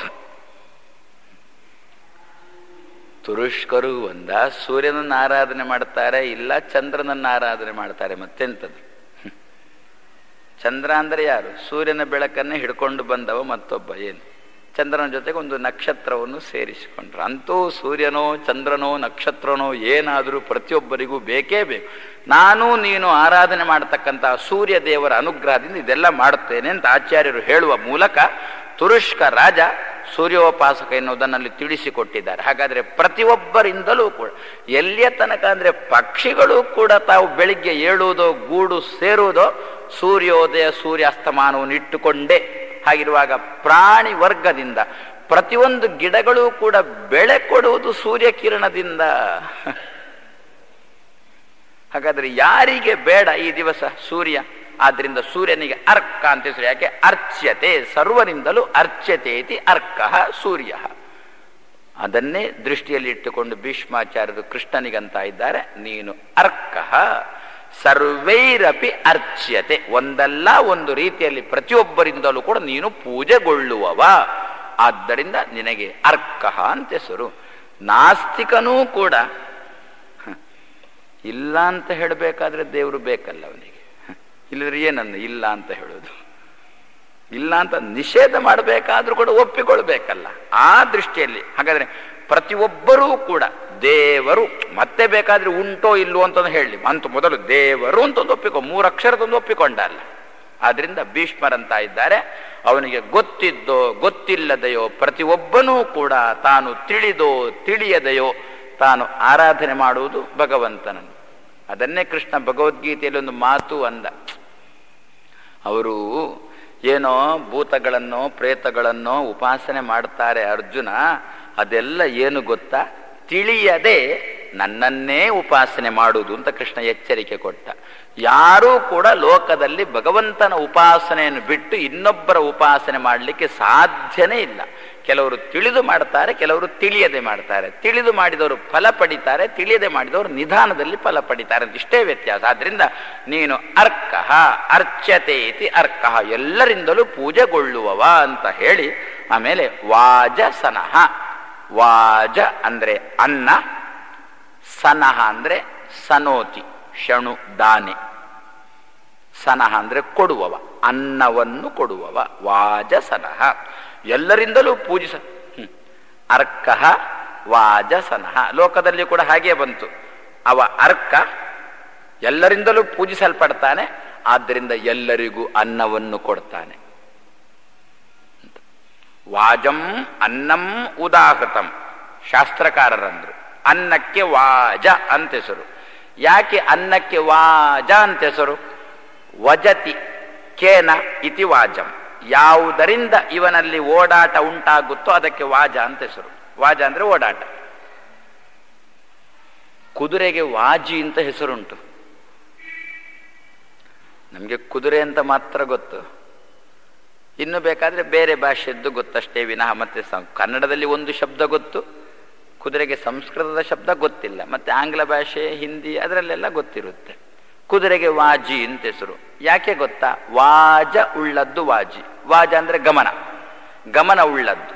ತುರುಷ್ಕರು ಒಂದ ಸೂರ್ಯನನ್ನು ಆರಾಧನೆ ಮಾಡ್ತಾರೆ ಇಲ್ಲ ಚಂದ್ರನನ್ನು ಆರಾಧನೆ ಮಾಡ್ತಾರೆ ಮತ್ತೆಂಥದ್ದು ಚಂದ್ರ ಅಂದ್ರೆ ಯಾರು ಸೂರ್ಯನ ಬೆಳಕನ್ನೇ ಹಿಡ್ಕೊಂಡು ಬಂದವ ಮತ್ತೊಬ್ಬ ಏನು ಚಂದ್ರನ ಜೊತೆಗೆ ಒಂದು ನಕ್ಷತ್ರವನ್ನು ಸೇರಿಸಿಕೊಂಡ್ರು ಅಂತೂ ಸೂರ್ಯನೋ ಚಂದ್ರನೋ ನಕ್ಷತ್ರನೋ ಏನಾದರೂ ಪ್ರತಿಯೊಬ್ಬರಿಗೂ ಬೇಕೇ ಬೇಕು ನಾನು ನೀನು ಆರಾಧನೆ ಮಾಡತಕ್ಕಂಥ ಸೂರ್ಯ ದೇವರ ಅನುಗ್ರಹದಿಂದ ಇದೆಲ್ಲ ಮಾಡುತ್ತೇನೆ ಅಂತ ಆಚಾರ್ಯರು ಹೇಳುವ ಮೂಲಕ ತುರುಷ್ಕ ರಾಜ ಸೂರ್ಯೋಪಾಸಕ ಎನ್ನುವುದನ್ನಲ್ಲಿ ತಿಳಿಸಿಕೊಟ್ಟಿದ್ದಾರೆ ಹಾಗಾದ್ರೆ ಪ್ರತಿಯೊಬ್ಬರಿಂದಲೂ ಕೂಡ ಎಲ್ಲಿಯ ತನಕ ಅಂದ್ರೆ ಪಕ್ಷಿಗಳು ಕೂಡ ತಾವು ಬೆಳಿಗ್ಗೆ ಏಳುವುದೋ ಗೂಡು ಸೇರುವುದೋ ಸೂರ್ಯೋದಯ ಸೂರ್ಯಾಸ್ತಮಾನವನ್ನು ಇಟ್ಟುಕೊಂಡೇ ಹಾಗಿರುವಾಗ ಪ್ರಾಣಿ ವರ್ಗದಿಂದ ಪ್ರತಿಯೊಂದು ಗಿಡಗಳು ಕೂಡ ಬೆಳೆ ಕೊಡುವುದು ಸೂರ್ಯಕಿರಣದಿಂದ ಹಾಗಾದ್ರೆ ಯಾರಿಗೆ ಬೇಡ ಈ ದಿವಸ ಸೂರ್ಯ ಆದ್ರಿಂದ ಸೂರ್ಯನಿಗೆ ಅರ್ಕ ಅಂತ ಹೆಸರು ಯಾಕೆ ಅರ್ಚ್ಯತೆ ಸರ್ವರಿಂದಲೂ ಅರ್ಚ್ಯತೆ ಇತಿ ಅರ್ಕ ಸೂರ್ಯ ಅದನ್ನೇ ದೃಷ್ಟಿಯಲ್ಲಿ ಇಟ್ಟುಕೊಂಡು ಭೀಷ್ಮಾಚಾರ್ಯರು ಕೃಷ್ಣನಿಗಂತ ಇದ್ದಾರೆ ನೀನು ಅರ್ಕ ಸರ್ವೈರಪಿ ಅರ್ಚ್ಯತೆ ಒಂದಲ್ಲ ಒಂದು ರೀತಿಯಲ್ಲಿ ಪ್ರತಿಯೊಬ್ಬರಿಂದಲೂ ಕೂಡ ನೀನು ಪೂಜೆಗೊಳ್ಳುವವ ಆದ್ದರಿಂದ ನಿನಗೆ ಅರ್ಕ ಅಂತ ಹೆಸರು ನಾಸ್ತಿಕನೂ ಕೂಡ ಹ, ಇಲ್ಲ ಅಂತ ಹೇಳಬೇಕಾದ್ರೆ ದೇವರು ಬೇಕಲ್ಲ ಅವನಿಗೆ ಹ, ಇಲ್ಲದ್ರೆ ಏನನ್ನ ಇಲ್ಲ ಅಂತ ಹೇಳೋದು ಇಲ್ಲ ಅಂತ ನಿಷೇಧ ಮಾಡಬೇಕಾದ್ರೂ ಕೂಡ ಒಪ್ಪಿಕೊಳ್ಬೇಕಲ್ಲ ಆ ದೃಷ್ಟಿಯಲ್ಲಿ ಹಾಗಾದ್ರೆ ಪ್ರತಿಯೊಬ್ಬರೂ ಕೂಡ ದೇವರು ಮತ್ತೆ ಬೇಕಾದ್ರೆ ಉಂಟೋ ಇಲ್ಲೋ ಅಂತ ಹೇಳಿ ಅಂತ ಮೊದಲು ದೇವರು ಅಂತ ಒಂದು ಒಪ್ಪಿಕೊ ಮೂರು ಅಕ್ಷರದೊಂದು ಒಪ್ಪಿಕೊಂಡ ಅಲ್ಲ ಆದ್ರಿಂದ ಭೀಷ್ಮರಂತ ಇದ್ದಾರೆ ಅವನಿಗೆ ಗೊತ್ತಿದ್ದೋ ಗೊತ್ತಿಲ್ಲದೆಯೋ ಪ್ರತಿಯೊಬ್ಬನೂ ಕೂಡ ತಾನು ತಿಳಿದೋ ತಿಳಿಯದೆಯೋ ತಾನು ಆರಾಧನೆ ಮಾಡುವುದು ಭಗವಂತನನ್ನು ಅದನ್ನೇ ಕೃಷ್ಣ ಭಗವದ್ಗೀತೆಯಲ್ಲಿ ಒಂದು ಮಾತು ಅಂದ ಅವರು ಏನೋ ಭೂತಗಳನ್ನೋ ಪ್ರೇತಗಳನ್ನೋ ಉಪಾಸನೆ ಮಾಡ್ತಾರೆ ಅರ್ಜುನ ಅದೆಲ್ಲ ಏನು ಗೊತ್ತಾ ತಿಳಿಯದೆ ನನ್ನನ್ನೇ ಉಪಾಸನೆ ಮಾಡುವುದು ಅಂತ ಕೃಷ್ಣ ಎಚ್ಚರಿಕೆ ಕೊಟ್ಟ ಯಾರೂ ಕೂಡ ಲೋಕದಲ್ಲಿ ಭಗವಂತನ ಉಪಾಸನೆಯನ್ನು ಬಿಟ್ಟು ಇನ್ನೊಬ್ಬರ ಉಪಾಸನೆ ಮಾಡಲಿಕ್ಕೆ ಸಾಧ್ಯನೇ ಇಲ್ಲ ಕೆಲವರು ತಿಳಿದು ಮಾಡ್ತಾರೆ ಕೆಲವರು ತಿಳಿಯದೆ ಮಾಡ್ತಾರೆ ತಿಳಿದು ಮಾಡಿದವರು ಫಲ ಪಡಿತಾರೆ ತಿಳಿಯದೆ ಮಾಡಿದವರು ನಿಧಾನದಲ್ಲಿ ಫಲ ಪಡಿತಾರೆ ಅಂತ ಇಷ್ಟೇ ವ್ಯತ್ಯಾಸ ಆದ್ರಿಂದ ನೀನು ಅರ್ಕಃ ಅರ್ಚ್ಯತೆ ಇತಿ ಅರ್ಕಃ ಎಲ್ಲರಿಂದಲೂ ಪೂಜೆಗೊಳ್ಳುವವ ಅಂತ ಹೇಳಿ ಆಮೇಲೆ ವಾಜಸನಃ ವಾಜ ಅಂದ್ರೆ ಅನ್ನ ಸನಹ ಅಂದ್ರೆ ಸನೋತಿ ಶಣು ದಾನೆ ಸನಹ ಅಂದ್ರೆ ಕೊಡುವವ ಅನ್ನವನ್ನು ಕೊಡುವವ ವಾಜಸನಃ ಎಲ್ಲರಿಂದಲೂ ಪೂಜಿಸ ಹ್ಮ್. ಅರ್ಕಃ ವಾಜಸನಃ ಲೋಕದಲ್ಲಿ ಕೂಡ ಹಾಗೆ ಬಂತು ಅವ ಅರ್ಕ ಎಲ್ಲರಿಂದಲೂ ಪೂಜಿಸಲ್ಪಡ್ತಾನೆ ಆದ್ದರಿಂದ ಎಲ್ಲರಿಗೂ ಅನ್ನವನ್ನು ಕೊಡ್ತಾನೆ ವಾಜಂ ಅನ್ನಂ ಉದಾಹೃತಂ ಶಾಸ್ತ್ರಕಾರರಂದ್ರು ಅನ್ನಕ್ಕೆ ವಾಜ ಅಂತ ಹೆಸರು ಯಾಕೆ ಅನ್ನಕ್ಕೆ ವಾಜ ಅಂತ ಹೆಸರು ವಜತಿ ಕೇನ ಇತಿ ವಾಜಂ ಯಾವುದರಿಂದ ಇವನಲ್ಲಿ ಓಡಾಟ ಉಂಟಾಗುತ್ತೋ ಅದಕ್ಕೆ ವಾಜ ಅಂತ ಹೆಸರು ವಾಜ ಅಂದ್ರೆ ಓಡಾಟ ಕುದುರೆಗೆ ವಾಜಿ ಅಂತ ಹೆಸರುಂಟು ನಮಗೆ ಕುದುರೆ ಅಂತ ಮಾತ್ರ ಗೊತ್ತು ಇನ್ನು ಬೇಕಾದ್ರೆ ಬೇರೆ ಭಾಷೆದ್ದು ಗೊತ್ತಷ್ಟೇ ವಿನಃ ಮತ್ತೆ ಸಂ- ಕನ್ನಡದಲ್ಲಿ ಒಂದು ಶಬ್ದ ಗೊತ್ತು ಕುದುರೆಗೆ ಸಂಸ್ಕೃತದ ಶಬ್ದ ಗೊತ್ತಿಲ್ಲ ಮತ್ತೆ ಆಂಗ್ಲ ಭಾಷೆ ಹಿಂದಿ ಅದರಲ್ಲೆಲ್ಲ ಗೊತ್ತಿರುತ್ತೆ ಕುದುರೆಗೆ ವಾಜಿ ಅಂತ ಹೆಸರು ಯಾಕೆ ಗೊತ್ತಾ ವಾಜ ಉಳ್ಳದ್ದು ವಾಜಿ ವಾಜ ಅಂದ್ರೆ ಗಮನ ಗಮನ ಉಳ್ಳದ್ದು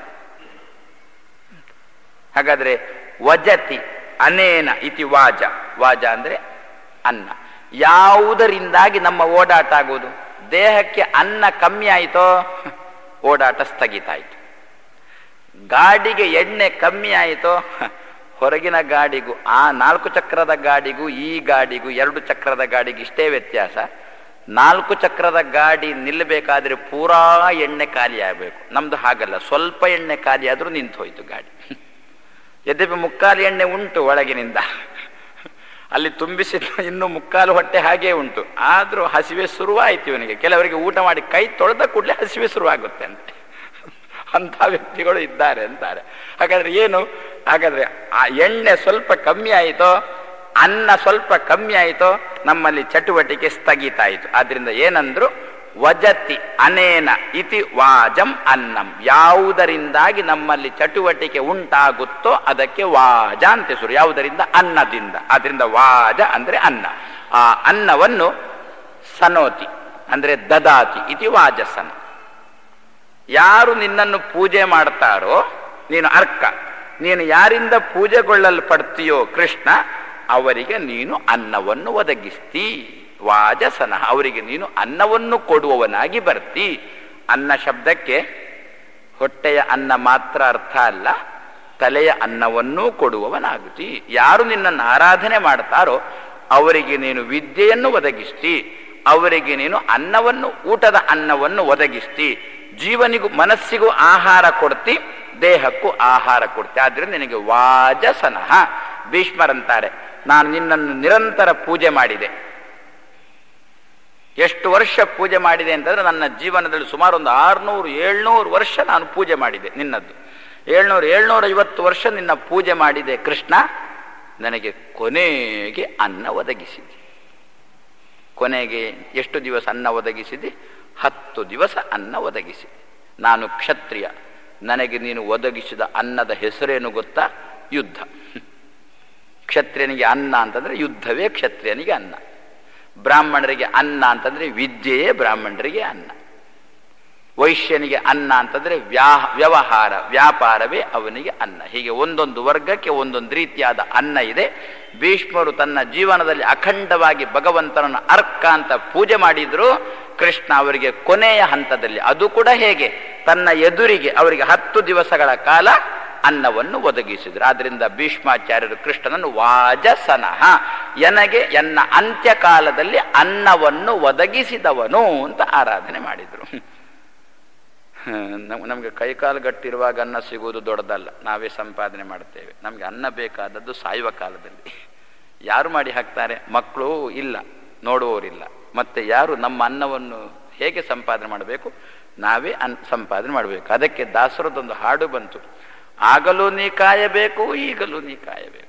ಹಾಗಾದ್ರೆ ವಜತಿ ಅನೇನ ಇತಿ ವಾಜ ವಾಜ ಅಂದ್ರೆ ಅನ್ನ ಯಾವುದರಿಂದಾಗಿ ನಮ್ಮ ಓಡಾಟ ಆಗುವುದು ದೇಹಕ್ಕೆ ಅನ್ನ ಕಮ್ಮಿ ಆಯಿತೋ ಓಡಾಟ ಸ್ಥಗಿತ ಆಯಿತು ಗಾಡಿಗೆ ಎಣ್ಣೆ ಕಮ್ಮಿ ಆಯಿತೋ ಹೊರಗಿನ ಗಾಡಿಗೂ ಆ ನಾಲ್ಕು ಚಕ್ರದ ಗಾಡಿಗೂ ಈ ಗಾಡಿಗೂ ಎರಡು ಚಕ್ರದ ಗಾಡಿಗೂ ಇಷ್ಟೇ ವ್ಯತ್ಯಾಸ ನಾಲ್ಕು ಚಕ್ರದ ಗಾಡಿ ನಿಲ್ಲಬೇಕಾದ್ರೆ ಪೂರಾ ಎಣ್ಣೆ ಖಾಲಿ ಆಗಬೇಕು ನಮ್ದು ಹಾಗಲ್ಲ ಸ್ವಲ್ಪ ಎಣ್ಣೆ ಖಾಲಿ ಆದ್ರೂ ನಿಂತು ಹೋಯ್ತು ಗಾಡಿ ಯದ್ಯಪಿ ಮುಕ್ಕಾಲು ಎಣ್ಣೆ ಉಂಟು ಒಳಗಿನಿಂದ ಅಲ್ಲಿ ತುಂಬಿಸಿದ ಇನ್ನು ಮುಕ್ಕಾಲು ಹೊಟ್ಟೆ ಹಾಗೇ ಉಂಟು ಆದ್ರೂ ಹಸಿವೆ ಶುರುವಾಯ್ತು ಇವನಿಗೆ ಕೆಲವರಿಗೆ ಊಟ ಮಾಡಿ ಕೈ ತೊಳೆದ ಕೂಡಲೇ ಹಸಿವೆ ಶುರುವಾಗುತ್ತೆ ಅಂತ ಅಂತ ವ್ಯಕ್ತಿಗಳು ಇದ್ದಾರೆ ಅಂತಾರೆ ಹಾಗಾದ್ರೆ ಏನು ಹಾಗಾದ್ರೆ ಆ ಎಣ್ಣೆ ಸ್ವಲ್ಪ ಕಮ್ಮಿ ಆಯಿತೋ ಅನ್ನ ಸ್ವಲ್ಪ ಕಮ್ಮಿ ಆಯಿತೋ ನಮ್ಮಲ್ಲಿ ಚಟುವಟಿಕೆ ಸ್ಥಗಿತ ಆಯಿತು ಆದ್ರಿಂದ ಏನಂದ್ರು ವಜತಿ ಅನೇನ ಇತಿ ವಾಜಂ ಅನ್ನಂ ಯಾವುದರಿಂದಾಗಿ ನಮ್ಮಲ್ಲಿ ಚಟುವಟಿಕೆ ಉಂಟಾಗುತ್ತೋ ಅದಕ್ಕೆ ವಾಜ ಅಂತ ಹೆಸರು ಯಾವುದರಿಂದ ಅನ್ನದಿಂದ ಆದ್ರಿಂದ ವಾಜ ಅಂದ್ರೆ ಅನ್ನ ಆ ಅನ್ನವನ್ನು ಸನೋತಿ ಅಂದ್ರೆ ದದಾತಿ ಇತಿ ವಾಜಸನ ಯಾರು ನಿನ್ನನ್ನು ಪೂಜೆ ಮಾಡ್ತಾರೋ ನೀನು ಅರ್ಕ ನೀನು ಯಾರಿಂದ ಪೂಜೆಗೊಳ್ಳಲ್ಪಡ್ತೀಯೋ ಕೃಷ್ಣ ಅವರಿಗೆ ನೀನು ಅನ್ನವನ್ನು ಒದಗಿಸ್ತಿ ವಾಜಸನ ಅವರಿಗೆ ನೀನು ಅನ್ನವನ್ನು ಕೊಡುವವನಾಗಿ ಬರ್ತಿ ಅನ್ನ ಶಬ್ದಕ್ಕೆ ಹೊಟ್ಟೆಯ ಅನ್ನ ಮಾತ್ರ ಅರ್ಥ ಅಲ್ಲ ತಲೆಯ ಅನ್ನವನ್ನೂ ಕೊಡುವವನಾಗುತ್ತಿ ಯಾರು ನಿನ್ನನ್ನು ಆರಾಧನೆ ಮಾಡ್ತಾರೋ ಅವರಿಗೆ ನೀನು ವಿದ್ಯೆಯನ್ನು ಒದಗಿಸ್ತಿ ಅವರಿಗೆ ನೀನು ಅನ್ನವನ್ನು ಊಟದ ಅನ್ನವನ್ನು ಒದಗಿಸ್ತಿ ಜೀವನಿಗೂ ಮನಸ್ಸಿಗೂ ಆಹಾರ ಕೊಡ್ತಿ ದೇಹಕ್ಕೂ ಆಹಾರ ಕೊಡ್ತಿ ಆದ್ರಿಂದ ನಿನಗೆ ವಾಜಸನಃ ಭೀಷ್ಮರಂತಾರೆ ನಾನು ನಿನ್ನನ್ನು ನಿರಂತರ ಪೂಜೆ ಮಾಡಿದೆ ಎಷ್ಟು ವರ್ಷ ಪೂಜೆ ಮಾಡಿದೆ ಅಂತಂದ್ರೆ ನನ್ನ ಜೀವನದಲ್ಲಿ ಸುಮಾರು ಒಂದು ಆರ್ನೂರು ಏಳ್ನೂರು ವರ್ಷ ನಾನು ಪೂಜೆ ಮಾಡಿದೆ ನಿನ್ನದ್ದು ಏಳ್ನೂರು ಏಳ್ನೂರ ಐವತ್ತು ವರ್ಷ ನಿನ್ನ ಪೂಜೆ ಮಾಡಿದೆ ಕೃಷ್ಣ ನನಗೆ ಕೊನೆಗೆ ಅನ್ನ ಒದಗಿಸಿದೆ ಕೊನೆಗೆ ಎಷ್ಟು ದಿವಸ ಅನ್ನ ಒದಗಿಸಿದೆ ಹತ್ತು ದಿವಸ ಅನ್ನ ಒದಗಿಸಿ ನಾನು ಕ್ಷತ್ರಿಯ ನನಗೆ ನೀನು ಒದಗಿಸಿದ ಅನ್ನದ ಹೆಸರೇನು ಗೊತ್ತಾ ಯುದ್ಧ ಕ್ಷತ್ರಿಯನಿಗೆ ಅನ್ನ ಅಂತಂದ್ರೆ ಯುದ್ಧವೇ ಕ್ಷತ್ರಿಯನಿಗೆ ಅನ್ನ ಬ್ರಾಹ್ಮಣರಿಗೆ ಅನ್ನ ಅಂತಂದ್ರೆ ವಿದ್ಯೆಯೇ ಬ್ರಾಹ್ಮಣರಿಗೆ ಅನ್ನ ವೈಶ್ಯನಿಗೆ ಅನ್ನ ಅಂತಂದ್ರೆ ವ್ಯಾ ವ್ಯವಹಾರ ವ್ಯಾಪಾರವೇ ಅವನಿಗೆ ಅನ್ನ ಹೀಗೆ ಒಂದೊಂದು ವರ್ಗಕ್ಕೆ ಒಂದೊಂದು ರೀತಿಯಾದ ಅನ್ನ ಇದೆ ಭೀಷ್ಮರು ತನ್ನ ಜೀವನದಲ್ಲಿ ಅಖಂಡವಾಗಿ ಭಗವಂತನನ್ನು ಅರ್ಕ ಅಂತ ಪೂಜೆ ಮಾಡಿದ್ರು ಕೃಷ್ಣ ಅವರಿಗೆ ಕೊನೆಯ ಹಂತದಲ್ಲಿ ಅದು ಕೂಡ ಹೇಗೆ ತನ್ನ ಎದುರಿಗೆ ಅವರಿಗೆ ಹತ್ತು ದಿವಸಗಳ ಕಾಲ ಅನ್ನವನ್ನು ಒದಗಿಸಿದ್ರು ಆದ್ರಿಂದ ಭೀಷ್ಮಾಚಾರ್ಯರು ಕೃಷ್ಣನನ್ನು ವಾಜಸನಃ ಎನಗೆ ಎನ್ನ ಅಂತ್ಯಕಾಲದಲ್ಲಿ ಅನ್ನವನ್ನು ಒದಗಿಸಿದವನು ಅಂತ ಆರಾಧನೆ ಮಾಡಿದ್ರು ನಮಗೆ ಕೈಕಾಲು ಗಟ್ಟಿರುವಾಗ ಅನ್ನ ಸಿಗುವುದು ದೊಡ್ಡದಲ್ಲ ನಾವೇ ಸಂಪಾದನೆ ಮಾಡ್ತೇವೆ ನಮಗೆ ಅನ್ನ ಬೇಕಾದದ್ದು ಸಾಯುವ ಕಾಲದಲ್ಲಿ ಯಾರು ಮಾಡಿ ಹಾಕ್ತಾರೆ ಮಕ್ಕಳು ಇಲ್ಲ ನೋಡುವವರಿಲ್ಲ ಮತ್ತೆ ಯಾರು ನಮ್ಮ ಅನ್ನವನ್ನು ಹೇಗೆ ಸಂಪಾದನೆ ಮಾಡಬೇಕು ನಾವೇ ಅನ್ ಸಂಪಾದನೆ ಮಾಡಬೇಕು ಅದಕ್ಕೆ ದಾಸರದೊಂದು ಹಾಡು ಬಂತು ಆಗಲೂ ನೀ ಕಾಯಬೇಕು ಈಗಲೂ ನೀ ಕಾಯಬೇಕು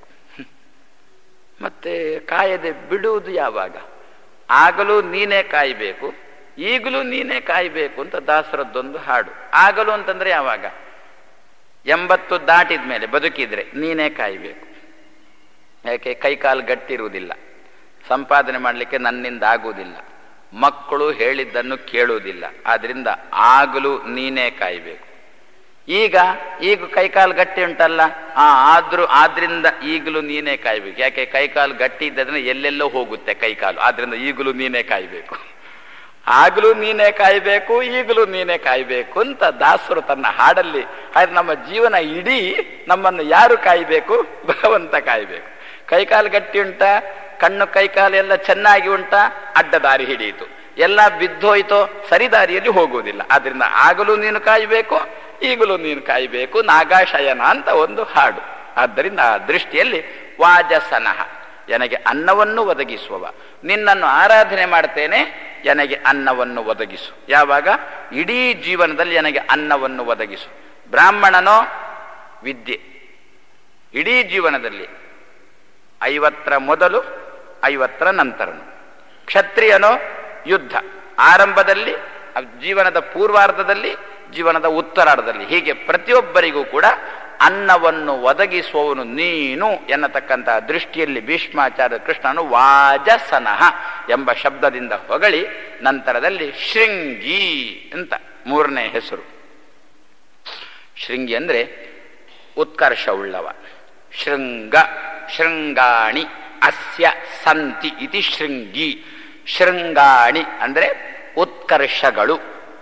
ಮತ್ತೆ ಕಾಯದೆ ಬಿಡುವುದು ಯಾವಾಗ ಆಗಲೂ ನೀನೇ ಕಾಯಬೇಕು ಈಗಲೂ ನೀನೇ ಕಾಯಬೇಕು ಅಂತ ದಾಸರದ್ದೊಂದು ಹಾಡು ಆಗಲು ಅಂತಂದ್ರೆ ಯಾವಾಗ ಎಂಬತ್ತು ದಾಟಿದ ಮೇಲೆ ಬದುಕಿದ್ರೆ ನೀನೇ ಕಾಯಬೇಕು ಯಾಕೆ ಕೈಕಾಲು ಗಟ್ಟಿರುವುದಿಲ್ಲ ಸಂಪಾದನೆ ಮಾಡಲಿಕ್ಕೆ ನನ್ನಿಂದ ಆಗುವುದಿಲ್ಲ ಮಕ್ಕಳು ಹೇಳಿದ್ದನ್ನು ಕೇಳುವುದಿಲ್ಲ ಆದ್ರಿಂದ ಆಗಲೂ ನೀನೇ ಕಾಯಬೇಕು ಈಗ ಈಗ ಕೈಕಾಲು ಗಟ್ಟಿ ಉಂಟಲ್ಲ ಆ ಆದ್ರೂ ಆದ್ರಿಂದ ಈಗಲೂ ನೀನೇ ಕಾಯ್ಬೇಕು ಯಾಕೆ ಕೈಕಾಲು ಗಟ್ಟಿ ಇದ್ದದ್ರೆ ಎಲ್ಲೆಲ್ಲೋ ಹೋಗುತ್ತೆ ಕೈಕಾಲು ಆದ್ರಿಂದ ಈಗಲೂ ನೀನೇ ಕಾಯ್ಬೇಕು ಆಗಲೂ ನೀನೇ ಕಾಯ್ಬೇಕು ಈಗಲೂ ನೀನೇ ಕಾಯ್ಬೇಕು ಅಂತ ದಾಸರು ತನ್ನ ಹಾಡಲ್ಲಿ ಹಾಗೆ ನಮ್ಮ ಜೀವನ ಇಡೀ ನಮ್ಮನ್ನು ಯಾರು ಕಾಯ್ಬೇಕು ಭಗವಂತ ಕಾಯ್ಬೇಕು ಕೈಕಾಲು ಗಟ್ಟಿ ಉಂಟಾ ಕಣ್ಣು ಕೈಕಾಲು ಎಲ್ಲ ಚೆನ್ನಾಗಿ ಉಂಟಾ ಅಡ್ಡ ದಾರಿ ಹಿಡಿಯಿತು ಎಲ್ಲ ಬಿದ್ದೋಯ್ತೋ ಸರಿದಾರಿಯಲ್ಲಿ ಹೋಗುವುದಿಲ್ಲ ಆದ್ರಿಂದ ಆಗಲೂ ನೀನು ಕಾಯ್ಬೇಕು ಈಗಲೂ ನೀನು ಕಾಯ್ಬೇಕು ನಾಗಾಶಯನ ಅಂತ ಒಂದು ಹಾಡು ಆದ್ದರಿಂದ ಆ ದೃಷ್ಟಿಯಲ್ಲಿ ವಾಜಸನಃ ನನಗೆ ಅನ್ನವನ್ನು ಒದಗಿಸುವವ ನಿನ್ನನ್ನು ಆರಾಧನೆ ಮಾಡ್ತೇನೆ ನನಗೆ ಅನ್ನವನ್ನು ಒದಗಿಸು ಯಾವಾಗ ಇಡೀ ಜೀವನದಲ್ಲಿ ನನಗೆ ಅನ್ನವನ್ನು ಒದಗಿಸು ಬ್ರಾಹ್ಮಣನೋ ವಿದ್ಯೆ ಇಡೀ ಜೀವನದಲ್ಲಿ ಐವತ್ತರ ಮೊದಲು ಐವತ್ತರ ನಂತರನು ಕ್ಷತ್ರಿಯನೋ ಯುದ್ಧ ಆರಂಭದಲ್ಲಿ ಜೀವನದ ಪೂರ್ವಾರ್ಧದಲ್ಲಿ ಜೀವನದ ಉತ್ತರಾರ್ಧದಲ್ಲಿ ಹೀಗೆ ಪ್ರತಿಯೊಬ್ಬರಿಗೂ ಕೂಡ ಅನ್ನವನ್ನು ಒದಗಿಸುವವನು ನೀನು ಎನ್ನತಕ್ಕಂತಹ ದೃಷ್ಟಿಯಲ್ಲಿ ಭೀಷ್ಮಾಚಾರ್ಯ ಕೃಷ್ಣನು ವಾಜಸನಃ ಎಂಬ ಶಬ್ದದಿಂದ ಹೊಗಳಿ ನಂತರದಲ್ಲಿ ಶೃಂಗಿ ಅಂತ ಮೂರನೇ ಹೆಸರು ಶೃಂಗಿ ಅಂದ್ರೆ ಉತ್ಕರ್ಷ ಉಳ್ಳವ ಶೃಂಗ ಶೃಂಗಾಣಿ ಅಸ್ಯ ಸಂತಿ ಇತಿ ಶೃಂಗಿ ಶೃಂಗಾಣಿ ಅಂದ್ರೆ ಉತ್ಕರ್ಷಗಳು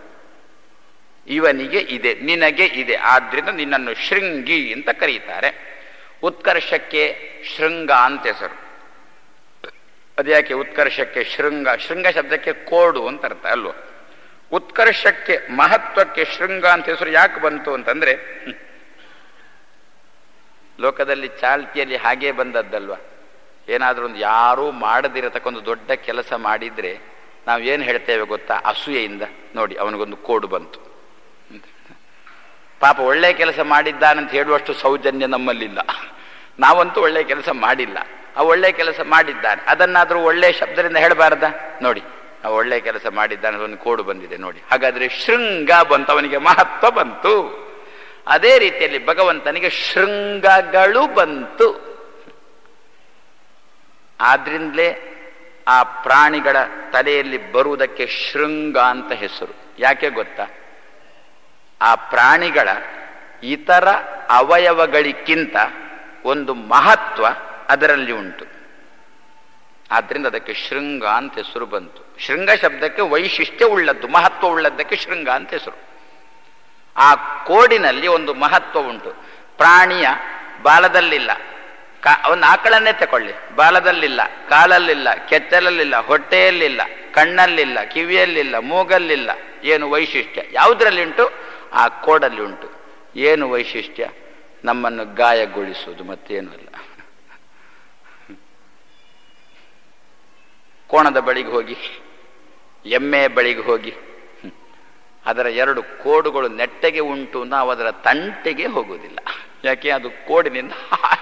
ಇವನಿಗೆ ಇದೆ ನಿನಗೆ ಇದೆ ಆದ್ರಿಂದ ನಿನ್ನನ್ನು ಶೃಂಗಿ ಅಂತ ಕರೀತಾರೆ ಉತ್ಕರ್ಷಕ್ಕೆ ಶೃಂಗ ಅಂತ ಹೆಸರು ಅದ್ಯಾಕೆ ಉತ್ಕರ್ಷಕ್ಕೆ ಶೃಂಗ ಶೃಂಗ ಶಬ್ದಕ್ಕೆ ಕೋಡು ಅಂತ ಅರ್ಥ ಅಲ್ವ ಉತ್ಕರ್ಷಕ್ಕೆ ಮಹತ್ವಕ್ಕೆ ಶೃಂಗ ಅಂತ ಹೆಸರು ಯಾಕೆ ಬಂತು ಅಂತಂದ್ರೆ ಲೋಕದಲ್ಲಿ ಚಾಲ್ತಿಯಲ್ಲಿ ಹಾಗೇ ಬಂದದ್ದಲ್ವ ಏನಾದ್ರೂ ಒಂದು ಯಾರೂ ಮಾಡದಿರತಕ್ಕ ಒಂದು ದೊಡ್ಡ ಕೆಲಸ ಮಾಡಿದ್ರೆ ನಾವು ಏನು ಹೇಳ್ತೇವೆ ಗೊತ್ತಾ ಅಸೂಯೆಯಿಂದ ನೋಡಿ ಅವನಿಗೊಂದು ಕೋಡು ಬಂತು ಪಾಪ ಒಳ್ಳೆ ಕೆಲಸ ಮಾಡಿದ್ದಾನಂತ ಹೇಳುವಷ್ಟು ಸೌಜನ್ಯ ನಮ್ಮಲ್ಲಿಲ್ಲ ನಾವಂತೂ ಒಳ್ಳೆ ಕೆಲಸ ಮಾಡಿಲ್ಲ ಆ ಒಳ್ಳೆ ಕೆಲಸ ಮಾಡಿದ್ದಾನೆ ಅದನ್ನಾದ್ರೂ ಒಳ್ಳೆ ಶಬ್ದದಿಂದ ಹೇಳಬಾರ್ದ ನೋಡಿ ಆ ಒಳ್ಳೆ ಕೆಲಸ ಮಾಡಿದ್ದಾನೆ ಒಂದು ಕೋಡು ಬಂದಿದೆ ನೋಡಿ ಹಾಗಾದ್ರೆ ಶೃಂಗ ಬಂತು ಅವನಿಗೆ ಮಹತ್ವ ಬಂತು ಅದೇ ರೀತಿಯಲ್ಲಿ ಭಗವಂತನಿಗೆ ಶೃಂಗಗಳು ಬಂತು ಆದ್ರಿಂದಲೇ ಆ ಪ್ರಾಣಿಗಳ ತಲೆಯಲ್ಲಿ ಬರುವುದಕ್ಕೆ ಶೃಂಗ ಅಂತ ಹೆಸರು ಯಾಕೆ ಗೊತ್ತಾ ಆ ಪ್ರಾಣಿಗಳ ಇತರ ಅವಯವಗಳಿಗಿಂತ ಒಂದು ಮಹತ್ವ ಅದರಲ್ಲಿ ಉಂಟು ಆದ್ರಿಂದ ಅದಕ್ಕೆ ಶೃಂಗ ಅಂತ ಹೆಸರು ಬಂತು ಶೃಂಗ ಶಬ್ದಕ್ಕೆ ವೈಶಿಷ್ಟ್ಯ ಉಳ್ಳದ್ದು ಮಹತ್ವ ಉಳ್ಳದ್ದಕ್ಕೆ ಶೃಂಗ ಅಂತ ಹೆಸರು ಆ ಕೋಡಿನಲ್ಲಿ ಒಂದು ಮಹತ್ವ ಉಂಟು ಪ್ರಾಣಿಯ ಬಾಲದಲ್ಲಿಲ್ಲ ಒಂದು ಆಕಳನ್ನೇ ತಕೊಳ್ಳಿ ಬಾಲದಲ್ಲಿಲ್ಲ ಕಾಲಲ್ಲಿಲ್ಲ ಕೆಚ್ಚಲಲ್ಲಿಲ್ಲ ಹೊಟ್ಟೆಯಲ್ಲಿಲ್ಲ ಕಣ್ಣಲ್ಲಿಲ್ಲ ಕಿವಿಯಲ್ಲಿಲ್ಲ ಮೂಗಲ್ಲಿಲ್ಲ ಏನು ವೈಶಿಷ್ಟ್ಯ ಯಾವುದರಲ್ಲಿ ಉಂಟು ಆ ಕೋಡಲ್ಲಿ ಉಂಟು ಏನು ವೈಶಿಷ್ಟ್ಯ ನಮ್ಮನ್ನು ಗಾಯಗೊಳಿಸುವುದು ಮತ್ತೇನು ಅಲ್ಲ ಕೋಣದ ಬಳಿಗೆ ಹೋಗಿ ಎಮ್ಮೆ ಬಳಿಗೆ ಹೋಗಿ ಅದರ ಎರಡು ಕೋಡುಗಳು ನೆಟ್ಟಗೆ ಉಂಟು ನಾವು ಅದರ ತಂಟೆಗೆ ಹೋಗುವುದಿಲ್ಲ ಯಾಕೆ ಅದು ಕೋಡಿನಿಂದ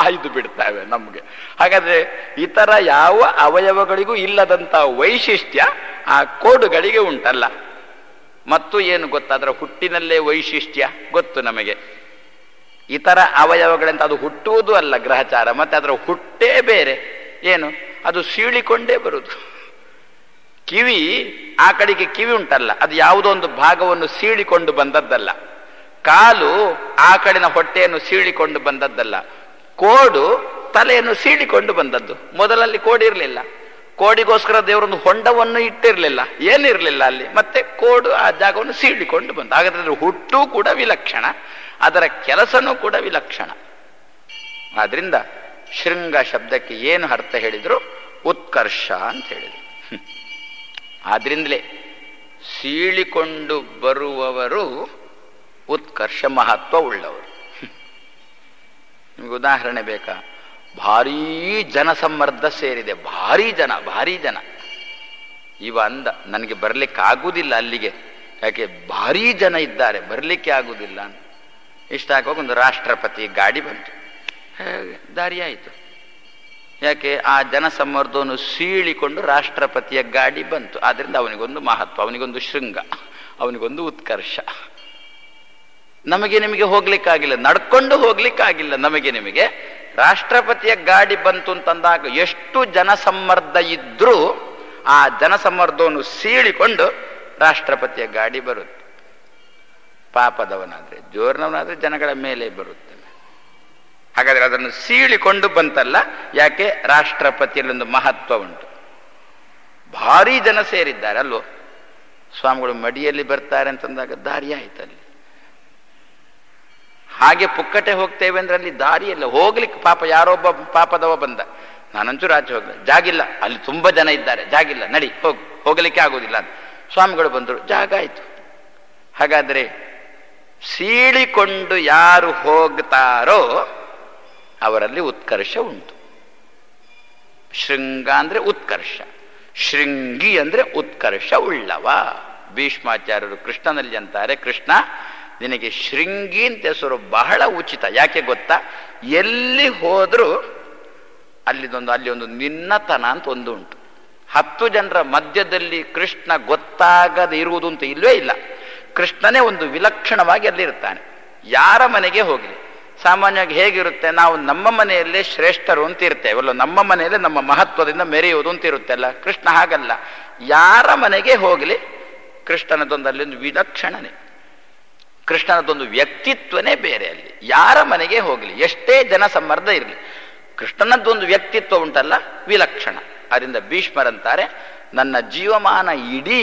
ಹಾಯ್ದು ಬಿಡ್ತಾವೆ ನಮ್ಗೆ ಹಾಗಾದ್ರೆ ಇತರ ಯಾವ ಅವಯವಗಳಿಗೂ ಇಲ್ಲದಂತ ವೈಶಿಷ್ಟ್ಯ ಆ ಕೋಡುಗಳಿಗೆ ಉಂಟಲ್ಲ ಮತ್ತು ಏನು ಗೊತ್ತಾದ್ರ ಹುಟ್ಟಿನಲ್ಲೇ ವೈಶಿಷ್ಟ್ಯ ಗೊತ್ತು ನಮಗೆ ಇತರ ಅವಯವಗಳಂತ ಅದು ಹುಟ್ಟುವುದು ಅಲ್ಲ ಗ್ರಹಚಾರ ಮತ್ತೆ ಅದರ ಹುಟ್ಟೇ ಬೇರೆ ಏನು ಅದು ಸೀಳಿಕೊಂಡೇ ಬರುದು ಕಿವಿ ಆ ಕಡೆಗೆ ಕಿವಿ ಉಂಟಲ್ಲ ಅದು ಯಾವುದೋ ಒಂದು ಭಾಗವನ್ನು ಸೀಳಿಕೊಂಡು ಬಂದದ್ದಲ್ಲ ಕಾಲು ಆ ಕಡೆನ ಹೊಟ್ಟೆಯನ್ನು ಸೀಳಿಕೊಂಡು ಬಂದದ್ದಲ್ಲ ಕೋಡು ತಲೆಯನ್ನು ಸೀಳಿಕೊಂಡು ಬಂದದ್ದು ಮೊದಲಲ್ಲಿ ಕೋಡಿರ್ಲಿಲ್ಲ ಕೋಡಿಗೋಸ್ಕರ ದೇವರೊಂದು ಹೊಂಡವನ್ನು ಇಟ್ಟಿರಲಿಲ್ಲ ಏನಿರಲಿಲ್ಲ ಅಲ್ಲಿ ಮತ್ತೆ ಕೋಡು ಆ ಜಾಗವನ್ನು ಸೀಳಿಕೊಂಡು ಬಂದ ಹಾಗಾದ್ರೆ ಹುಟ್ಟು ಕೂಡ ವಿಲಕ್ಷಣ ಅದರ ಕೆಲಸನೂ ಕೂಡ ವಿಲಕ್ಷಣ ಆದ್ರಿಂದ ಶೃಂಗ ಶಬ್ದಕ್ಕೆ ಏನು ಅರ್ಥ ಹೇಳಿದ್ರು ಉತ್ಕರ್ಷ ಅಂತ ಹೇಳಿದ್ರು ಆದ್ರಿಂದಲೇ ಸೀಳಿಕೊಂಡು ಬರುವವರು ಉತ್ಕರ್ಷ ಮಹತ್ವ ಉಳ್ಳವರು ನಿಮ್ಗೆ ಉದಾಹರಣೆ ಬೇಕಾ ಭಾರೀ ಜನಸಮ್ಮರ್ದ ಸೇರಿದೆ ಭಾರೀ ಜನ ಭಾರೀ ಜನ ಇವ ಅಂದ ನನಗೆ ಬರ್ಲಿಕ್ಕೆ ಆಗುವುದಿಲ್ಲ ಅಲ್ಲಿಗೆ ಯಾಕೆ ಭಾರೀ ಜನ ಇದ್ದಾರೆ ಬರ್ಲಿಕ್ಕೆ ಆಗುವುದಿಲ್ಲ ಅಂತ ಇಷ್ಟ ಆಗುವಾಗ ಒಂದು ರಾಷ್ಟ್ರಪತಿ ಗಾಡಿ ಬಂತು ಹಾಗೆ ದಾರಿ ಆಯಿತು ಯಾಕೆ ಆ ಜನಸಮ್ಮರ್ದವನ್ನು ಸೀಳಿಕೊಂಡು ರಾಷ್ಟ್ರಪತಿಯ ಗಾಡಿ ಬಂತು ಆದ್ರಿಂದ ಅವನಿಗೊಂದು ಮಹತ್ವ ಅವನಿಗೊಂದು ಶೃಂಗ ಅವನಿಗೊಂದು ಉತ್ಕರ್ಷ ನಮಗೆ ನಿಮಗೆ ಹೋಗ್ಲಿಕ್ಕಾಗಿಲ್ಲ ನಡ್ಕೊಂಡು ಹೋಗ್ಲಿಕ್ಕಾಗಿಲ್ಲ ನಮಗೆ ನಿಮಗೆ ರಾಷ್ಟ್ರಪತಿಯ ಗಾಡಿ ಬಂತು ಅಂತಂದಾಗ ಎಷ್ಟು ಜನಸಮ್ಮರ್ದ ಇದ್ರೂ ಆ ಜನಸಮ್ಮರ್ದವನ್ನು ಸೀಳಿಕೊಂಡು ರಾಷ್ಟ್ರಪತಿಯ ಗಾಡಿ ಬರುತ್ತೆ ಪಾಪದವನಾದ್ರೆ ಜೋರ್ನವನಾದ್ರೆ ಜನಗಳ ಮೇಲೆ ಬರುತ್ತೆ ಹಾಗಾದ್ರೆ ಅದನ್ನು ಸೀಳಿಕೊಂಡು ಬಂತಲ್ಲ ಯಾಕೆ ರಾಷ್ಟ್ರಪತಿಯಲ್ಲೊಂದು ಮಹತ್ವ ಉಂಟು ಭಾರಿ ಜನ ಸೇರಿದ್ದಾರೆ ಅಲ್ವೋ ಸ್ವಾಮಿಗಳು ಮಡಿಯಲ್ಲಿ ಬರ್ತಾರೆ ಅಂತಂದಾಗ ದಾರಿ ಆಯ್ತಲ್ಲಿ ಹಾಗೆ ಪುಕ್ಕಟೆ ಹೋಗ್ತೇವೆ ಅಂದ್ರೆ ಅಲ್ಲಿ ದಾರಿಯಲ್ಲ ಹೋಗ್ಲಿಕ್ಕೆ ಪಾಪ ಯಾರೊಬ್ಬ ಪಾಪದವ ಬಂದ ನಾನಂಚೂರು ಆಚೆ ಹೋಗ್ಲ ಜಾಗಿಲ್ಲ ಅಲ್ಲಿ ತುಂಬಾ ಜನ ಇದ್ದಾರೆ ಜಾಗಿಲ್ಲ ನಡಿ ಹೋಗ್ ಹೋಗ್ಲಿಕ್ಕೆ ಆಗುದಿಲ್ಲ ಅಂತ ಸ್ವಾಮಿಗಳು ಬಂದರು ಜಾಗ ಆಯ್ತು ಹಾಗಾದ್ರೆ ಸೀಳಿಕೊಂಡು ಯಾರು ಹೋಗ್ತಾರೋ ಅವರಲ್ಲಿ ಉತ್ಕರ್ಷ ಉಂಟು ಶೃಂಗ ಅಂದ್ರೆ ಉತ್ಕರ್ಷ ಶೃಂಗಿ ಅಂದ್ರೆ ಉತ್ಕರ್ಷ ಉಳ್ಳವ ಭೀಷ್ಮಾಚಾರ್ಯರು ಕೃಷ್ಣನಲ್ಲಿ ಅಂತಾರೆ ಕೃಷ್ಣ ನಿನಗೆ ಶೃಂಗಿ ಅಂತ ಹೆಸರು ಬಹಳ ಉಚಿತ ಯಾಕೆ ಗೊತ್ತಾ ಎಲ್ಲಿ ಹೋದ್ರೂ ಅಲ್ಲಿದೊಂದು ಅಲ್ಲಿ ಒಂದು ನಿನ್ನತನ ಅಂತ ಒಂದು ಉಂಟು ಹತ್ತು ಜನರ ಮಧ್ಯದಲ್ಲಿ ಕೃಷ್ಣ ಗೊತ್ತಾಗದೆ ಇರುವುದು ಅಂತ ಇಲ್ವೇ ಇಲ್ಲ ಕೃಷ್ಣನೇ ಒಂದು ವಿಲಕ್ಷಣವಾಗಿ ಅಲ್ಲಿರ್ತಾನೆ ಯಾರ ಮನೆಗೆ ಹೋಗಲಿ ಸಾಮಾನ್ಯವಾಗಿ ಹೇಗಿರುತ್ತೆ ನಾವು ನಮ್ಮ ಮನೆಯಲ್ಲೇ ಶ್ರೇಷ್ಠರು ಅಂತ ಇರ್ತೇವಲ್ಲ ನಮ್ಮ ಮನೆಯಲ್ಲೇ ನಮ್ಮ ಮಹತ್ವದಿಂದ ಮೆರೆಯುವುದು ಅಂತ ಇರುತ್ತೆ ಅಲ್ಲ ಕೃಷ್ಣ ಹಾಗಲ್ಲ ಯಾರ ಮನೆಗೆ ಹೋಗಲಿ ಕೃಷ್ಣನದೊಂದು ಅಲ್ಲೊಂದು ವಿಲಕ್ಷಣನೆ ಕೃಷ್ಣನದೊಂದು ವ್ಯಕ್ತಿತ್ವನೇ ಬೇರೆ ಅಲ್ಲಿ ಯಾರ ಮನೆಗೆ ಹೋಗಲಿ ಎಷ್ಟೇ ಜನ ಸಮ್ಮರ್ದ ಇರಲಿ ಕೃಷ್ಣನದ್ದೊಂದು ವ್ಯಕ್ತಿತ್ವ ಉಂಟಲ್ಲ ವಿಲಕ್ಷಣ ಅದರಿಂದ ಭೀಷ್ಮರಂತಾರೆ ನನ್ನ ಜೀವಮಾನ ಇಡೀ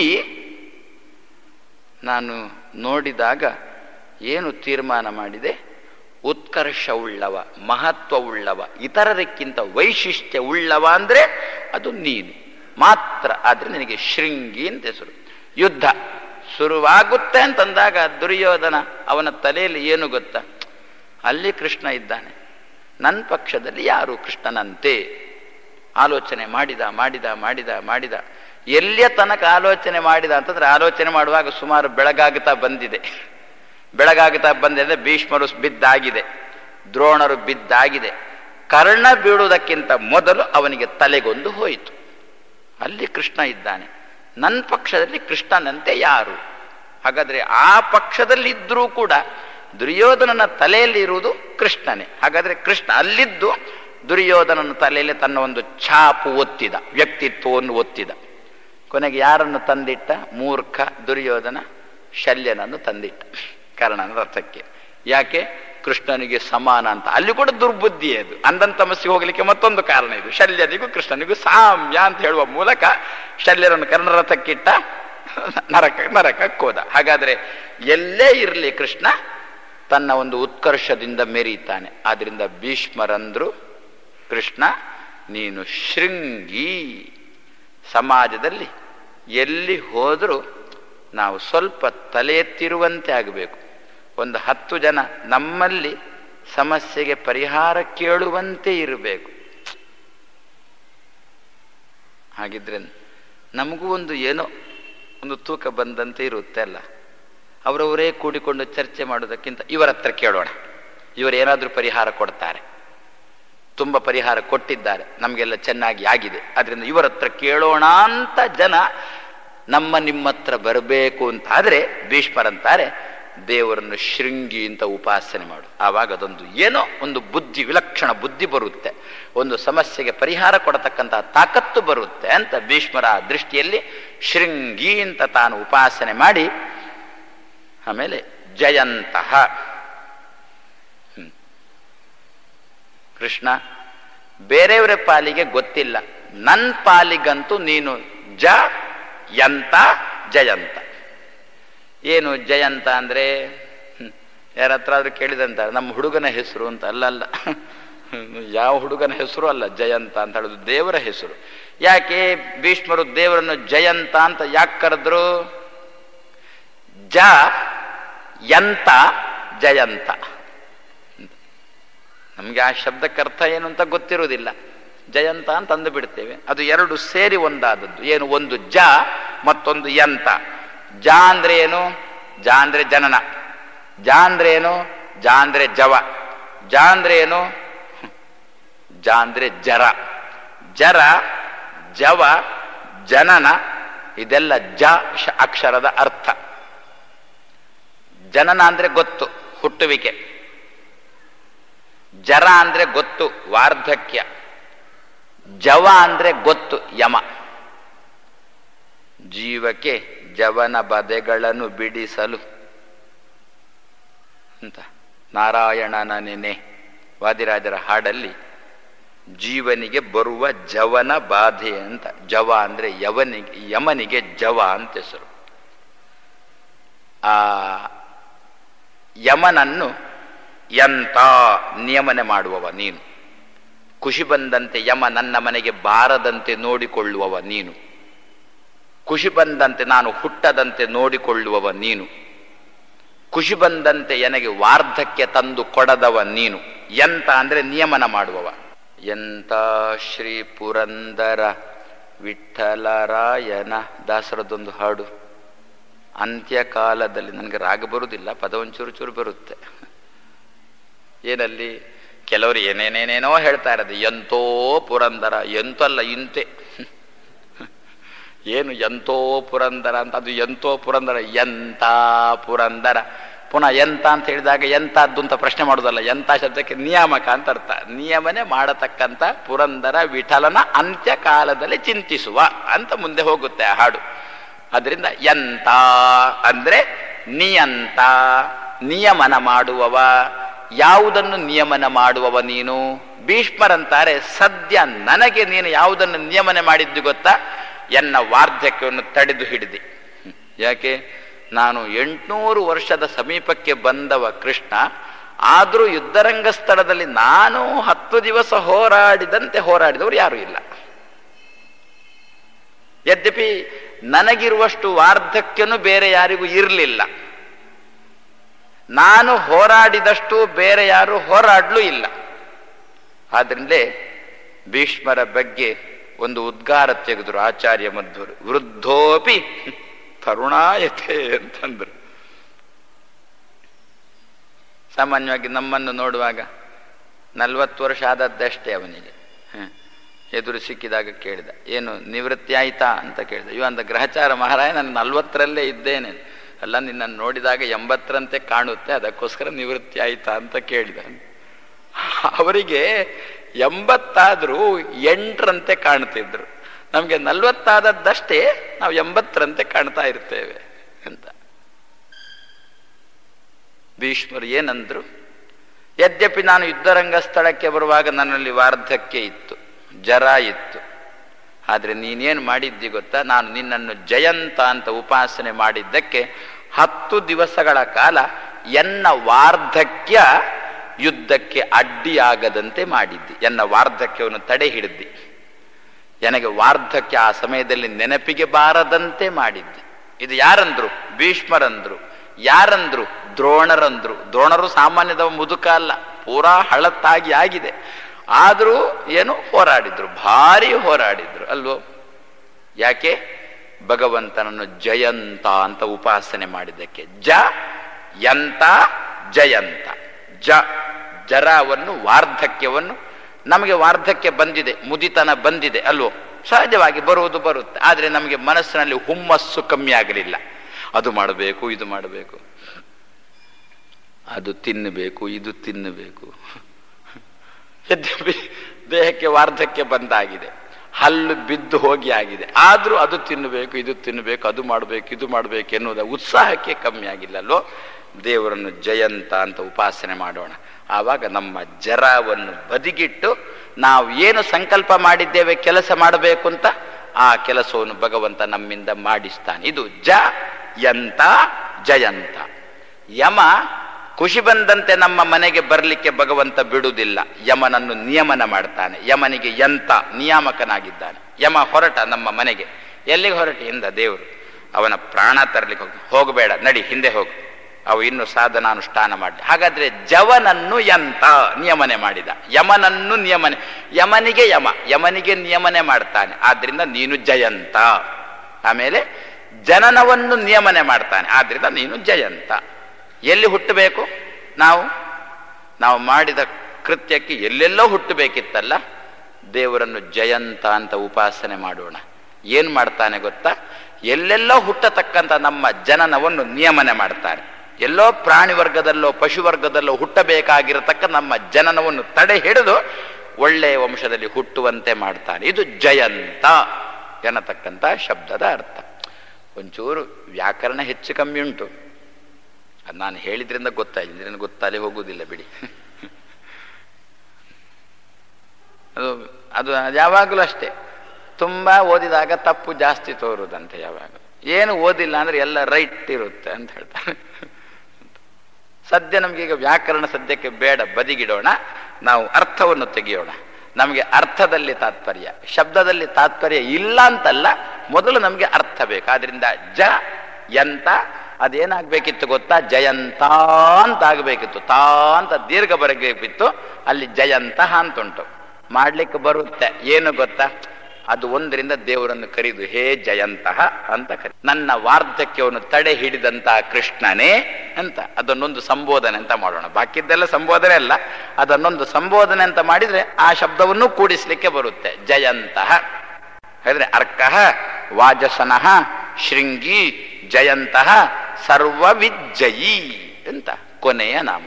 ನಾನು ನೋಡಿದಾಗ ಏನು ತೀರ್ಮಾನ ಮಾಡಿದೆ ಉತ್ಕರ್ಷ ಉಳ್ಳವ ಮಹತ್ವ ಉಳ್ಳವ ಇತರರಕ್ಕಿಂತ ವೈಶಿಷ್ಟ್ಯ ಉಳ್ಳವ ಅಂದ್ರೆ ಅದು ನೀನು ಮಾತ್ರ ಆದ್ರೆ ನಿನಗೆ ಶೃಂಗಿ ಅಂತ ಹೆಸರು ಯುದ್ಧ ಶುರುವಾಗುತ್ತೆ ಅಂತಂದಾಗ ದುರ್ಯೋಧನ ಅವನ ತಲೆಯಲ್ಲಿ ಏನು ಗೊತ್ತಾ ಅಲ್ಲಿ ಕೃಷ್ಣ ಇದ್ದಾನೆ ನನ್ನ ಪಕ್ಷದಲ್ಲಿ ಯಾರು ಕೃಷ್ಣನಂತೆ ಆಲೋಚನೆ ಮಾಡಿದ ಮಾಡಿದ ಮಾಡಿದ ಮಾಡಿದ ಎಲ್ಲಿಯ ತನಕ ಆಲೋಚನೆ ಮಾಡಿದ ಅಂತಂದ್ರೆ ಆಲೋಚನೆ ಮಾಡುವಾಗ ಸುಮಾರು ಬೆಳಗಾಗುತ್ತಾ ಬಂದಿದೆ ಬೆಳಗಾಗುತ್ತಾ ಬಂದಿದೆ ಭೀಷ್ಮರು ಬಿದ್ದಾಗಿದೆ ದ್ರೋಣರು ಬಿದ್ದಾಗಿದೆ ಕರ್ಣ ಬೀಳುವುದಕ್ಕಿಂತ ಮೊದಲು ಅವನಿಗೆ ತಲೆಗೊಂದು ಹೋಯಿತು ಅಲ್ಲಿ ಕೃಷ್ಣ ಇದ್ದಾನೆ ನನ್ನ ಪಕ್ಷದಲ್ಲಿ ಕೃಷ್ಣನಂತೆ ಯಾರು ಹಾಗಾದ್ರೆ ಆ ಪಕ್ಷದಲ್ಲಿ ಇದ್ರೂ ಕೂಡ ದುರ್ಯೋಧನನ ತಲೆಯಲ್ಲಿ ಇರುವುದು ಕೃಷ್ಣನೇ ಹಾಗಾದ್ರೆ ಕೃಷ್ಣ ಅಲ್ಲಿದ್ದು ದುರ್ಯೋಧನನ ತಲೆಯಲ್ಲಿ ತನ್ನ ಒಂದು ಛಾಪು ಒತ್ತಿದ ವ್ಯಕ್ತಿತ್ವವನ್ನು ಒತ್ತಿದ ಕೊನೆಗೆ ಯಾರನ್ನು ತಂದಿಟ್ಟ ಮೂರ್ಖ ದುರ್ಯೋಧನ ಶಲ್ಯನನ್ನು ತಂದಿಟ್ಟ ಕರ್ಣನ ರಥಕ್ಕೆ ಯಾಕೆ ಕೃಷ್ಣನಿಗೆ ಸಮಾನ ಅಂತ ಅಲ್ಲಿ ಕೂಡ ದುರ್ಬುದ್ಧಿ ಅದು ಅಂದಂತ ತಮಸ್ಸಿಗೆ ಹೋಗ್ಲಿಕ್ಕೆ ಮತ್ತೊಂದು ಕಾರಣ ಇದು ಶಲ್ಯನಿಗೂ ಕೃಷ್ಣನಿಗೂ ಸಾಮ್ಯ ಅಂತ ಹೇಳುವ ಮೂಲಕ ಶಲ್ಯರನ್ನು ಕರ್ಣ ರಥಕ್ಕಿಟ್ಟ ನರಕ ನರಕಕ್ಕೆ ಹೋದ ಹಾಗಾದ್ರೆ ಎಲ್ಲೇ ಇರಲಿ ಕೃಷ್ಣ ತನ್ನ ಒಂದು ಉತ್ಕರ್ಷದಿಂದ ಮೆರೀತಾನೆ ಆದ್ರಿಂದ ಭೀಷ್ಮರಂದ್ರು ಕೃಷ್ಣ ನೀನು ಶೃಂಗಿ ಸಮಾಜದಲ್ಲಿ ಎಲ್ಲಿ ಹೋದರೂ ನಾವು ಸ್ವಲ್ಪ ತಲೆ ಎತ್ತಿರುವಂತೆ ಆಗಬೇಕು ಒಂದು ಹತ್ತು ಜನ ನಮ್ಮಲ್ಲಿ ಸಮಸ್ಯೆಗೆ ಪರಿಹಾರ ಕೇಳುವಂತೆ ಇರಬೇಕು ಹಾಗಿದ್ರೆ ನಮಗೂ ಒಂದು ಏನೋ ಒಂದು ತೂಕ ಬಂದಂತೆ ಇರುತ್ತೆ ಅಲ್ಲ ಅವರವರೇ ಕೂಡಿಕೊಂಡು ಚರ್ಚೆ ಮಾಡೋದಕ್ಕಿಂತ ಇವರ ಹತ್ರ ಕೇಳೋಣ ಇವರೇನಾದ್ರೂ ಪರಿಹಾರ ಕೊಡ್ತಾರೆ ತುಂಬ ಪರಿಹಾರ ಕೊಟ್ಟಿದ್ದಾರೆ ನಮಗೆಲ್ಲ ಚೆನ್ನಾಗಿ ಆಗಿದೆ ಅದರಿಂದ ಇವರ ಹತ್ರ ಕೇಳೋಣ ಅಂತ ಜನ ನಮ್ಮ ನಿಮ್ಮ ಹತ್ರ ಬರಬೇಕು ಅಂತ ಆದರೆ ಭೀಷ್ಮರಂತಾರೆ ದೇವರನ್ನು ಶೃಂಗಿ ಅಂತ ಉಪಾಸನೆ ಮಾಡು ಆವಾಗ ಅದೊಂದು ಏನೋ ಒಂದು ಬುದ್ಧಿ ವಿಲಕ್ಷಣ ಬುದ್ಧಿ ಬರುತ್ತೆ ಒಂದು ಸಮಸ್ಯೆಗೆ ಪರಿಹಾರ ಕೊಡತಕ್ಕಂತಹ ತಾಕತ್ತು ಬರುತ್ತೆ ಅಂತ ಭೀಷ್ಮರ ಆ ದೃಷ್ಟಿಯಲ್ಲಿ ಶೃಂಗಿ ಅಂತ ತಾನು ಉಪಾಸನೆ ಮಾಡಿ ಆಮೇಲೆ ಜಯಂತಹ ಹ್ಮ್. ಕೃಷ್ಣ ಬೇರೆಯವರ ಪಾಲಿಗೆ ಗೊತ್ತಿಲ್ಲ ನನ್ನ ಪಾಲಿಗಂತೂ ನೀನು ಜ ಯಂತ ಜಯಂತ ಏನು ಜಯಂತ ಅಂದ್ರೆ ಹ್ಮ್, ಯಾರ ಹತ್ರ ಆದ್ರೂ ಕೇಳಿದಂತ ನಮ್ಮ ಹುಡುಗನ ಹೆಸರು ಅಂತ ಅಲ್ಲಲ್ಲ ಯಾವ ಹುಡುಗನ ಹೆಸರು ಅಲ್ಲ ಜಯಂತ ಅಂತ ಹೇಳುದು ದೇವರ ಹೆಸರು ಯಾಕೆ ಭೀಷ್ಮರು ದೇವರನ್ನು ಜಯಂತ ಅಂತ ಯಾಕೆ ಕರೆದ್ರು ಜ ಯಂತ ಜಯಂತ ನಮ್ಗೆ ಆ ಶಬ್ದಕ್ಕೆ ಅರ್ಥ ಏನು ಅಂತ ಗೊತ್ತಿರುವುದಿಲ್ಲ ಜಯಂತ ಅಂತ ಅಂದು ಬಿಡ್ತೇವೆ ಅದು ಎರಡು ಸೇರಿ ಒಂದಾದದ್ದು ಏನು ಒಂದು ಜ ಮತ್ತೊಂದು ಯಂತ ಜ ಅಂದ್ರೆ ಏನು ಜ ಅಂದ್ರೆ ಜನನ ಜ ಅಂದ್ರೆ ಏನು ಜ ಅಂದ್ರೆ ಜವ ಜ ಅಂದ್ರೆ ಏನು ಜ ಅಂದ್ರೆ ಜರ ಜರ ಜವ ಜನನ ಇದೆಲ್ಲ ಜ ಶ- ಅಕ್ಷರದ ಅರ್ಥ ಜನನ ಅಂದ್ರೆ ಗೊತ್ತು ಹುಟ್ಟುವಿಕೆ ಜರ ಅಂದ್ರೆ ಗೊತ್ತು ವಾರ್ಧಕ್ಯ ಜವ ಅಂದ್ರೆ ಗೊತ್ತು ಯಮ ಜೀವಕ್ಕೆ ಜವನ ಬದೆಗಳನ್ನು ಬಿಡಿಸಲು ಅಂತ ನಾರಾಯಣನ ನೆನೆ ವಾದಿರಾಜರ ಹಾಡಲ್ಲಿ ಜೀವನಿಗೆ ಬರುವ ಜವನ ಬಾಧೆ ಅಂತ ಜವ ಅಂದ್ರೆ ಯವನಿಗೆ ಯಮನಿಗೆ ಜವ ಅಂತ ಹೆಸರು ಆ ಯಮನನ್ನು ಎಂತ ನಿಯಮನೆ ಮಾಡುವವ ನೀನು ಖುಷಿ ಬಂದಂತೆ ಯಮ ನನ್ನ ಮನೆಗೆ ಬಾರದಂತೆ ನೋಡಿಕೊಳ್ಳುವವ ನೀನು ಖುಷಿ ಬಂದಂತೆ ನಾನು ಹುಟ್ಟದಂತೆ ನೋಡಿಕೊಳ್ಳುವವ ನೀನು ಖುಷಿ ಬಂದಂತೆ ನನಗೆ ವಾರ್ಧಕ್ಯ ತಂದು ಕೊಡದವ ನೀನು ಎಂತ ಅಂದ್ರೆ ನಿಯಮನ ಮಾಡುವವ ಎಂತ ಶ್ರೀ ಪುರಂದರ ವಿಠಲರಾಯನ ದಾಸರದೊಂದು ಹಾಡು ಅಂತ್ಯಕಾಲದಲ್ಲಿ ನನಗೆ ರಾಗ ಬರುವುದಿಲ್ಲ ಪದ ಒಂಚೂರು ಚೂರು ಬರುತ್ತೆ ಏನಲ್ಲಿ ಕೆಲವರು ಏನೇನೇನೇನೋ ಹೇಳ್ತಾ ಇರೋದು ಎಂತೋ ಪುರಂದರ ಎಂತಲ್ಲ ಇಂತೆ ಏನು ಎಂತೋ ಪುರಂದರ ಅಂತ ಅದು ಎಂತೋ ಪುರಂದರ ಎಂತ ಪುರಂದರ ಪುನಃ ಎಂತ ಅಂತ ಹೇಳಿದಾಗ ಎಂತದ್ದು ಅಂತ ಪ್ರಶ್ನೆ ಮಾಡೋದಲ್ಲ ಎಂತ ಶಬ್ದಕ್ಕೆ ನಿಯಾಮಕ ಅಂತ ಅರ್ಥ ನಿಯಮನೆ ಮಾಡತಕ್ಕಂಥ ಪುರಂದರ ವಿಠಲನ ಅಂತ್ಯಕಾಲದಲ್ಲಿ ಚಿಂತಿಸುವ ಅಂತ ಮುಂದೆ ಹೋಗುತ್ತೆ ಆ ಹಾಡು ಅದರಿಂದ ಎಂತ ಅಂದ್ರೆ ನಿಯಂತ ನಿಯಮನ ಮಾಡುವವ ಯಾವುದನ್ನು ನಿಯಮನ ಮಾಡುವವ ನೀನು ಭೀಷ್ಮರಂತಾರೆ ಸದ್ಯ ನನಗೆ ನೀನು ಯಾವುದನ್ನು ನಿಯಮನೆ ಮಾಡಿದ್ದು ಗೊತ್ತಾ ಎನ್ನ ವಾರ್ಧಕ್ಯವನ್ನು ತಡೆದು ಹಿಡಿದಿ ಯಾಕೆ ನಾನು ಎಂಟುನೂರು ವರ್ಷದ ಸಮೀಪಕ್ಕೆ ಬಂದವ ಕೃಷ್ಣ ಆದರೂ ಯುದ್ಧರಂಗ ಸ್ಥಳದಲ್ಲಿ ನಾನು ಹತ್ತು ದಿವಸ ಹೋರಾಡಿದಂತೆ ಹೋರಾಡಿದವರು ಯಾರೂ ಇಲ್ಲ ಯದ್ಯಪಿ ನನಗಿರುವಷ್ಟು ವಾರ್ಧಕ್ಯನು ಬೇರೆ ಯಾರಿಗೂ ಇರಲಿಲ್ಲ ನಾನು ಹೋರಾಡಿದಷ್ಟು ಬೇರೆ ಯಾರು ಹೋರಾಡ್ಲೂ ಇಲ್ಲ ಆದ್ರಿಂದಲೇ ಭೀಷ್ಮರ ಬಗ್ಗೆ ಒಂದು ಉದ್ಗಾರ ತೆಗೆದ್ರು ಆಚಾರ್ಯ ಮಧ್ವರು ವೃದ್ಧೋಪಿ ತರುಣಾಯತೆ ಅಂತಂದ್ರು ಸಾಮಾನ್ಯವಾಗಿ ನಮ್ಮನ್ನು ನೋಡುವಾಗ ನಲ್ವತ್ತು ವರ್ಷ ಆದದ್ದಷ್ಟೇ ಅವನಿಗೆ ಹ. ಎದುರು ಸಿಕ್ಕಿದಾಗ ಕೇಳಿದ ಏನು ನಿವೃತ್ತಿ ಆಯ್ತಾ ಅಂತ ಕೇಳಿದ ಇವ ಅಂದ ಗ್ರಹಚಾರ ಮಹಾರಾಯ ನಾನು ನಲ್ವತ್ತರಲ್ಲೇ ಇದ್ದೇನೆ ಅಲ್ಲ ನಿನ್ನನ್ನು ನೋಡಿದಾಗ ಎಂಬತ್ತರಂತೆ ಕಾಣುತ್ತೆ ಅದಕ್ಕೋಸ್ಕರ ನಿವೃತ್ತಿ ಆಯ್ತಾ ಅಂತ ಕೇಳಿದ ಅವರಿಗೆ ಎಂಬತ್ತಾದ್ರೂ ಎಂಟರಂತೆ ಕಾಣ್ತಿದ್ರು ನಮಗೆ ನಲ್ವತ್ತಾದದ್ದಷ್ಟೇ ನಾವು ಎಂಬತ್ತರಂತೆ ಕಾಣ್ತಾ ಇರ್ತೇವೆ ಅಂತ ಭೀಷ್ಮರು ಏನಂದ್ರು ಯದ್ಯಪಿ ನಾನು ಯುದ್ಧರಂಗ ಸ್ಥಳಕ್ಕೆ ಬರುವಾಗ ನನ್ನಲ್ಲಿ ವಾರ್ಧಕ್ಯ ಇತ್ತು ಜರ ಇತ್ತು ಆದ್ರೆ ನೀನೇನು ಮಾಡಿದ್ದಿ ಗೊತ್ತಾ ನಾನು ನಿನ್ನನ್ನು ಜಯಂತ ಅಂತ ಉಪಾಸನೆ ಮಾಡಿದ್ದಕ್ಕೆ ಹತ್ತು ದಿವಸಗಳ ಕಾಲ ಎನ್ನ ವಾರ್ಧಕ್ಯ ಯುದ್ಧಕ್ಕೆ ಅಡ್ಡಿಯಾಗದಂತೆ ಮಾಡಿದ್ದಿ ಎನ್ನ ವಾರ್ಧಕ್ಯವನ್ನು ತಡೆ ಹಿಡಿದ್ದಿ ನನಗೆ ವಾರ್ಧಕ್ಯ ಆ ಸಮಯದಲ್ಲಿ ನೆನಪಿಗೆ ಬಾರದಂತೆ ಮಾಡಿದ್ದಿ ಇದು ಯಾರಂದ್ರು ಭೀಷ್ಮರಂದ್ರು ಯಾರಂದ್ರು ದ್ರೋಣರಂದ್ರು ದ್ರೋಣರು ಸಾಮಾನ್ಯದವ ಮುದುಕ ಅಲ್ಲ ಪೂರಾ ಹಳತ್ತಾಗಿ ಆಗಿದೆ ಆದರೂ ಏನು ಹೋರಾಡಿದ್ರು ಭಾರಿ ಹೋರಾಡಿದ್ರು ಅಲ್ವೋ ಯಾಕೆ ಭಗವಂತನನ್ನು ಜಯಂತ ಅಂತ ಉಪಾಸನೆ ಮಾಡಿದ್ದಕ್ಕೆ ಜ ಯಂತ ಜಯಂತ ಜ ಜರವನ್ನು ವಾರ್ಧಕ್ಯವನ್ನು ನಮಗೆ ವಾರ್ಧಕ್ಯ ಬಂದಿದೆ ಮುದಿತನ ಬಂದಿದೆ ಅಲ್ವೋ ಸಹಜವಾಗಿ ಬರುವುದು ಬರುತ್ತೆ ಆದರೆ ನಮಗೆ ಮನಸ್ಸಿನಲ್ಲಿ ಹುಮ್ಮಸ್ಸು ಕಮ್ಮಿ ಆಗಲಿಲ್ಲ ಅದು ಮಾಡಬೇಕು ಇದು ಮಾಡಬೇಕು ಅದು ತಿನ್ನಬೇಕು ಇದು ತಿನ್ನಬೇಕು ಯದ್ಯಪಿ ದೇಹಕ್ಕೆ ವಾರ್ಧಕ್ಯ ಬಂದಾಗಿದೆ ಹಲ್ಲು ಬಿದ್ದು ಹೋಗಿ ಆಗಿದೆ ಆದರೂ ಅದು ತಿನ್ನಬೇಕು ಇದು ತಿನ್ನಬೇಕು ಅದು ಮಾಡಬೇಕು ಇದು ಮಾಡಬೇಕು ಎನ್ನುವುದ ಉತ್ಸಾಹಕ್ಕೆ ಕಮ್ಮಿ ಆಗಿಲ್ಲಲ್ಲೋ ದೇವರನ್ನು ಜಯಂತ ಅಂತ ಉಪಾಸನೆ ಮಾಡೋಣ ಆವಾಗ ನಮ್ಮ ಜರವನ್ನು ಬದಿಗಿಟ್ಟು ನಾವು ಏನು ಸಂಕಲ್ಪ ಮಾಡಿದ್ದೇವೆ ಕೆಲಸ ಮಾಡಬೇಕು ಅಂತ ಆ ಕೆಲಸವನ್ನು ಭಗವಂತ ನಮ್ಮಿಂದ ಮಾಡಿಸ್ತಾನೆ ಇದು ಜ ಯಂತ ಜಯಂತ ಯಮ ಖುಷಿ ಬಂದಂತೆ ನಮ್ಮ ಮನೆಗೆ ಬರಲಿಕ್ಕೆ ಭಗವಂತ ಬಿಡುವುದಿಲ್ಲ ಯಮನನ್ನು ನಿಯಮನ ಮಾಡ್ತಾನೆ ಯಮನಿಗೆ ಯಂತ ನಿಯಾಮಕನಾಗಿದ್ದಾನೆ ಯಮ ಹೊರಟ ನಮ್ಮ ಮನೆಗೆ ಎಲ್ಲಿಗೆ ಹೊರಟ ಇಂದ ದೇವರು ಅವನ ಪ್ರಾಣ ತರಲಿಕ್ಕೆ ಹೋಗ ಹೋಗಬೇಡ ನಡಿ ಹಿಂದೆ ಹೋಗು ಅವು ಇನ್ನು ಸಾಧನಾನುಷ್ಠಾನ ಮಾಡಿ ಹಾಗಾದ್ರೆ ಜವನನ್ನು ಯಂತ ನಿಯಮನೆ ಮಾಡಿದ ಯಮನನ್ನು ನಿಯಮನೆ ಯಮನಿಗೆ ಯಮ ಯಮನಿಗೆ ನಿಯಮನೆ ಮಾಡ್ತಾನೆ ಆದ್ರಿಂದ ನೀನು ಜಯಂತ ಆಮೇಲೆ ಜನನವನ್ನು ನಿಯಮನೆ ಮಾಡ್ತಾನೆ ಆದ್ರಿಂದ ನೀನು ಜಯಂತ ಎಲ್ಲಿ ಹುಟ್ಟಬೇಕು ನಾವು ನಾವು ಮಾಡಿದ ಕೃತ್ಯಕ್ಕೆ ಎಲ್ಲೆಲ್ಲೋ ಹುಟ್ಟಬೇಕಿತ್ತಲ್ಲ ದೇವರನ್ನು ಜಯಂತ ಅಂತ ಉಪಾಸನೆ ಮಾಡೋಣ ಏನ್ ಮಾಡ್ತಾನೆ ಗೊತ್ತಾ ಎಲ್ಲೆಲ್ಲೋ ಹುಟ್ಟತಕ್ಕಂಥ ನಮ್ಮ ಜನನವನ್ನು ನಿಯಮನೆ ಮಾಡ್ತಾನೆ ಎಲ್ಲೋ ಪ್ರಾಣಿ ವರ್ಗದಲ್ಲೋ ಪಶು ವರ್ಗದಲ್ಲೋ ಹುಟ್ಟಬೇಕಾಗಿರತಕ್ಕ ನಮ್ಮ ಜನನವನ್ನು ತಡೆ ಹಿಡಿದು ಒಳ್ಳೆಯ ವಂಶದಲ್ಲಿ ಹುಟ್ಟುವಂತೆ ಮಾಡ್ತಾನೆ ಇದು ಜಯಂತ ಎನ್ನತಕ್ಕಂಥ ಶಬ್ದದ ಅರ್ಥ ಒಂಚೂರು ವ್ಯಾಕರಣ ಹೆಚ್ಚು ಕಮ್ಮಿ ಉಂಟು ಅದು ನಾನು ಹೇಳಿದ್ರಿಂದ ಗೊತ್ತಾಯ್ತು ಇದರಿಂದ ಗೊತ್ತಾಲೆ ಹೋಗುವುದಿಲ್ಲ ಬಿಡಿ ಅದು ಅದು ಯಾವಾಗಲೂ ಅಷ್ಟೇ ತುಂಬಾ ಓದಿದಾಗ ತಪ್ಪು ಜಾಸ್ತಿ ತೋರುದಂತೆ ಯಾವಾಗ ಏನು ಓದಿಲ್ಲ ಅಂದ್ರೆ ಎಲ್ಲ ರೈಟ್ ಇರುತ್ತೆ ಅಂತ ಹೇಳ್ತಾರೆ ಸದ್ಯ ನಮ್ಗೆ ಈಗ ವ್ಯಾಕರಣ ಸದ್ಯಕ್ಕೆ ಬೇಡ ಬದಿಗಿಡೋಣ ನಾವು ಅರ್ಥವನ್ನು ತೆಗೆಯೋಣ ನಮಗೆ ಅರ್ಥದಲ್ಲಿ ತಾತ್ಪರ್ಯ ಶಬ್ದದಲ್ಲಿ ತಾತ್ಪರ್ಯ ಇಲ್ಲ ಅಂತಲ್ಲ ಮೊದಲು ನಮಗೆ ಅರ್ಥ ಬೇಕು ಆದ್ರಿಂದ ಜ ಎಂತ ಅದೇನಾಗ್ಬೇಕಿತ್ತು ಗೊತ್ತಾ ಜಯಂತ ಅಂತ ಆಗ್ಬೇಕಿತ್ತು ತಾ ಅಂತ ದೀರ್ಘ ಬರಬೇಕಿತ್ತು ಅಲ್ಲಿ ಜಯಂತ ಅಂತುಂಟು ಮಾಡ್ಲಿಕ್ಕೆ ಬರುತ್ತೆ ಏನು ಗೊತ್ತಾ ಅದು ಒಂದರಿಂದ ದೇವರನ್ನು ಕರೆದು ಹೇ ಜಯಂತಹ ಅಂತ ಕರಿ ನನ್ನ ವಾರ್ಧಕ್ಯವನ್ನು ತಡೆ ಹಿಡಿದಂತಹ ಕೃಷ್ಣನೇ ಅಂತ ಅದನ್ನೊಂದು ಸಂಬೋಧನೆ ಅಂತ ಮಾಡೋಣ ಬಾಕಿದ್ದೆಲ್ಲ ಸಂಬೋಧನೆ ಅಲ್ಲ ಅದನ್ನೊಂದು ಸಂಬೋಧನೆ ಅಂತ ಮಾಡಿದ್ರೆ ಆ ಶಬ್ದವನ್ನು ಕೂಡಿಸ್ಲಿಕ್ಕೆ ಬರುತ್ತೆ ಜಯಂತಹ ಹೇಳಿದ್ರೆ ಅರ್ಕಃ ವಾಜಸನಃ ಶೃಂಗಿ ಜಯಂತಹ ಸರ್ವವಿಜ್ಜಯಿ ಅಂತ ಕೊನೆಯ ನಾಮ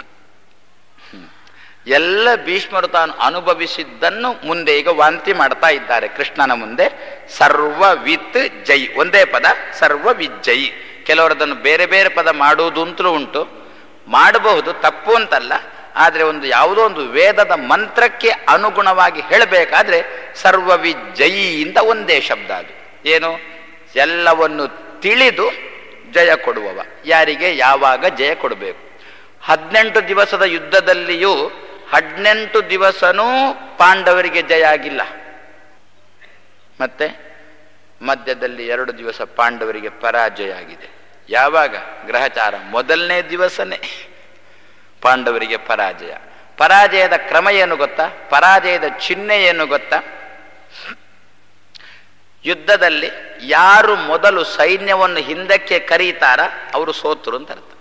ಎಲ್ಲ ಭೀಷ್ಮರು ತಾನು ಅನುಭವಿಸಿದ್ದನ್ನು ಮುಂದೆ ಈಗ ವಾಂತಿ ಮಾಡ್ತಾ ಇದ್ದಾರೆ ಕೃಷ್ಣನ ಮುಂದೆ ಸರ್ವವಿತ್ ಜೈ ಒಂದೇ ಪದ ಸರ್ವವಿಜ್ಜಯಿ ಕೆಲವರದನ್ನು ಬೇರೆ ಬೇರೆ ಪದ ಮಾಡುವುದು ಅಂತಲೂ ಉಂಟು ಮಾಡಬಹುದು ತಪ್ಪು ಅಂತಲ್ಲ ಆದರೆ ಒಂದು ಯಾವುದೋ ಒಂದು ವೇದದ ಮಂತ್ರಕ್ಕೆ ಅನುಗುಣವಾಗಿ ಹೇಳಬೇಕಾದ್ರೆ ಸರ್ವವಿಜ್ಜಯಿ ಅಂತ ಒಂದೇ ಶಬ್ದ ಅದು ಏನು ಎಲ್ಲವನ್ನು ತಿಳಿದು ಜಯ ಕೊಡುವವ ಯಾರಿಗೆ ಯಾವಾಗ ಜಯ ಕೊಡಬೇಕು ಹದಿನೆಂಟು ದಿವಸದ ಯುದ್ಧದಲ್ಲಿಯೂ ಹದಿನೆಂಟು ದಿವಸನೂ ಪಾಂಡವರಿಗೆ ಜಯ ಆಗಿಲ್ಲ ಮತ್ತೆ ಮಧ್ಯದಲ್ಲಿ ಎರಡು ದಿವಸ ಪಾಂಡವರಿಗೆ ಪರಾಜಯ ಆಗಿದೆ ಯಾವಾಗ ಗ್ರಹಚಾರ ಮೊದಲನೇ ದಿವಸನೇ ಪಾಂಡವರಿಗೆ ಪರಾಜಯ ಪರಾಜಯದ ಕ್ರಮ ಏನು ಗೊತ್ತಾ ಪರಾಜಯದ ಚಿಹ್ನೆ ಏನು ಗೊತ್ತಾ ಯುದ್ಧದಲ್ಲಿ ಯಾರು ಮೊದಲು ಸೈನ್ಯವನ್ನು ಹಿಂದಕ್ಕೆ ಕರೀತಾರ ಅವರು ಸೋತರು ಅಂತ ಅರ್ಥ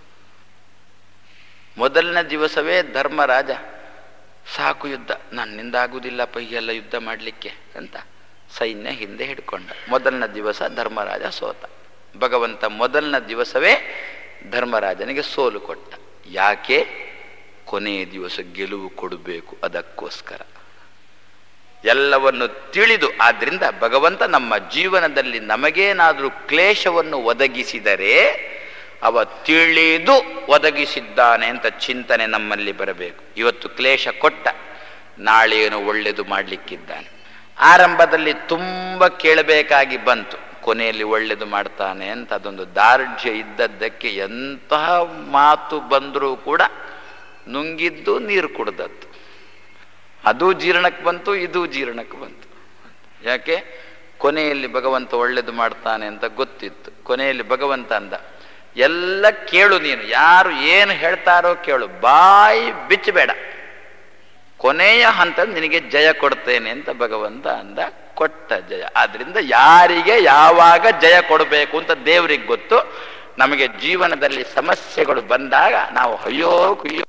ಮೊದಲನೇ ದಿವಸವೇ ಧರ್ಮರಾಜ ಸಾಕು ಯುದ್ಧ ನನ್ನಿಂದ ಆಗುವುದಿಲ್ಲಪ್ಪ ಹೀಗೆಲ್ಲ ಯುದ್ಧ ಮಾಡಲಿಕ್ಕೆ ಅಂತ ಸೈನ್ಯ ಹಿಂದೆ ಹಿಡ್ಕೊಂಡ ಮೊದಲನೇ ದಿವಸ ಧರ್ಮರಾಜ ಸೋತ ಭಗವಂತ ಮೊದಲನೇ ದಿವಸವೇ ಧರ್ಮರಾಜನಿಗೆ ಸೋಲು ಕೊಟ್ಟ ಯಾಕೆ ಕೊನೆಯ ದಿವಸ ಗೆಲುವು ಕೊಡಬೇಕು ಅದಕ್ಕೋಸ್ಕರ ಎಲ್ಲವನ್ನು ತಿಳಿದು ಆದ್ರಿಂದ ಭಗವಂತ ನಮ್ಮ ಜೀವನದಲ್ಲಿ ನಮಗೇನಾದರೂ ಕ್ಲೇಶವನ್ನು ಒದಗಿಸಿದರೆ ಅವ ತಿಳಿದು ಒದಗಿಸಿದ್ದಾನೆ ಅಂತ ಚಿಂತನೆ ನಮ್ಮಲ್ಲಿ ಬರಬೇಕು ಇವತ್ತು ಕ್ಲೇಶ ಕೊಟ್ಟ ನಾಳೆಯನ್ನು ಒಳ್ಳೆಯದು ಮಾಡಲಿಕ್ಕಿದ್ದಾನೆ ಆರಂಭದಲ್ಲಿ ತುಂಬ ಕೇಳಬೇಕಾಗಿ ಬಂತು ಕೊನೆಯಲ್ಲಿ ಒಳ್ಳೆಯದು ಮಾಡ್ತಾನೆ ಅಂತ ಅದೊಂದು ದಾರ್ಢ್ಯ ಇದ್ದದ್ದಕ್ಕೆ ಎಂತಹ ಮಾತು ಬಂದರೂ ಕೂಡ ನುಂಗಿದ್ದು ನೀರು ಕುಡ್ದದ್ದು ಅದು ಜೀರ್ಣಕ್ಕೆ ಬಂತು ಇದು ಜೀರ್ಣಕ್ಕೆ ಬಂತು ಯಾಕೆ ಕೊನೆಯಲ್ಲಿ ಭಗವಂತ ಒಳ್ಳೇದು ಮಾಡ್ತಾನೆ ಅಂತ ಗೊತ್ತಿತ್ತು ಕೊನೆಯಲ್ಲಿ ಭಗವಂತ ಅಂದ ಎಲ್ಲ ಕೇಳು ನೀನು ಯಾರು ಏನು ಹೇಳ್ತಾರೋ ಕೇಳು ಬಾಯಿ ಬಿಚ್ಚಬೇಡ ಕೊನೆಯ ಹಂತ ನಿನಗೆ ಜಯ ಕೊಡ್ತೇನೆ ಅಂತ ಭಗವಂತ ಅಂದ ಕೊಟ್ಟ ಜಯ ಆದ್ರಿಂದ ಯಾರಿಗೆ ಯಾವಾಗ ಜಯ ಕೊಡಬೇಕು ಅಂತ ದೇವರಿಗೆ ಗೊತ್ತು ನಮಗೆ ಜೀವನದಲ್ಲಿ ಸಮಸ್ಯೆಗಳು ಬಂದಾಗ ನಾವು ಅಯ್ಯೋ ಕುಯ್ಯೋ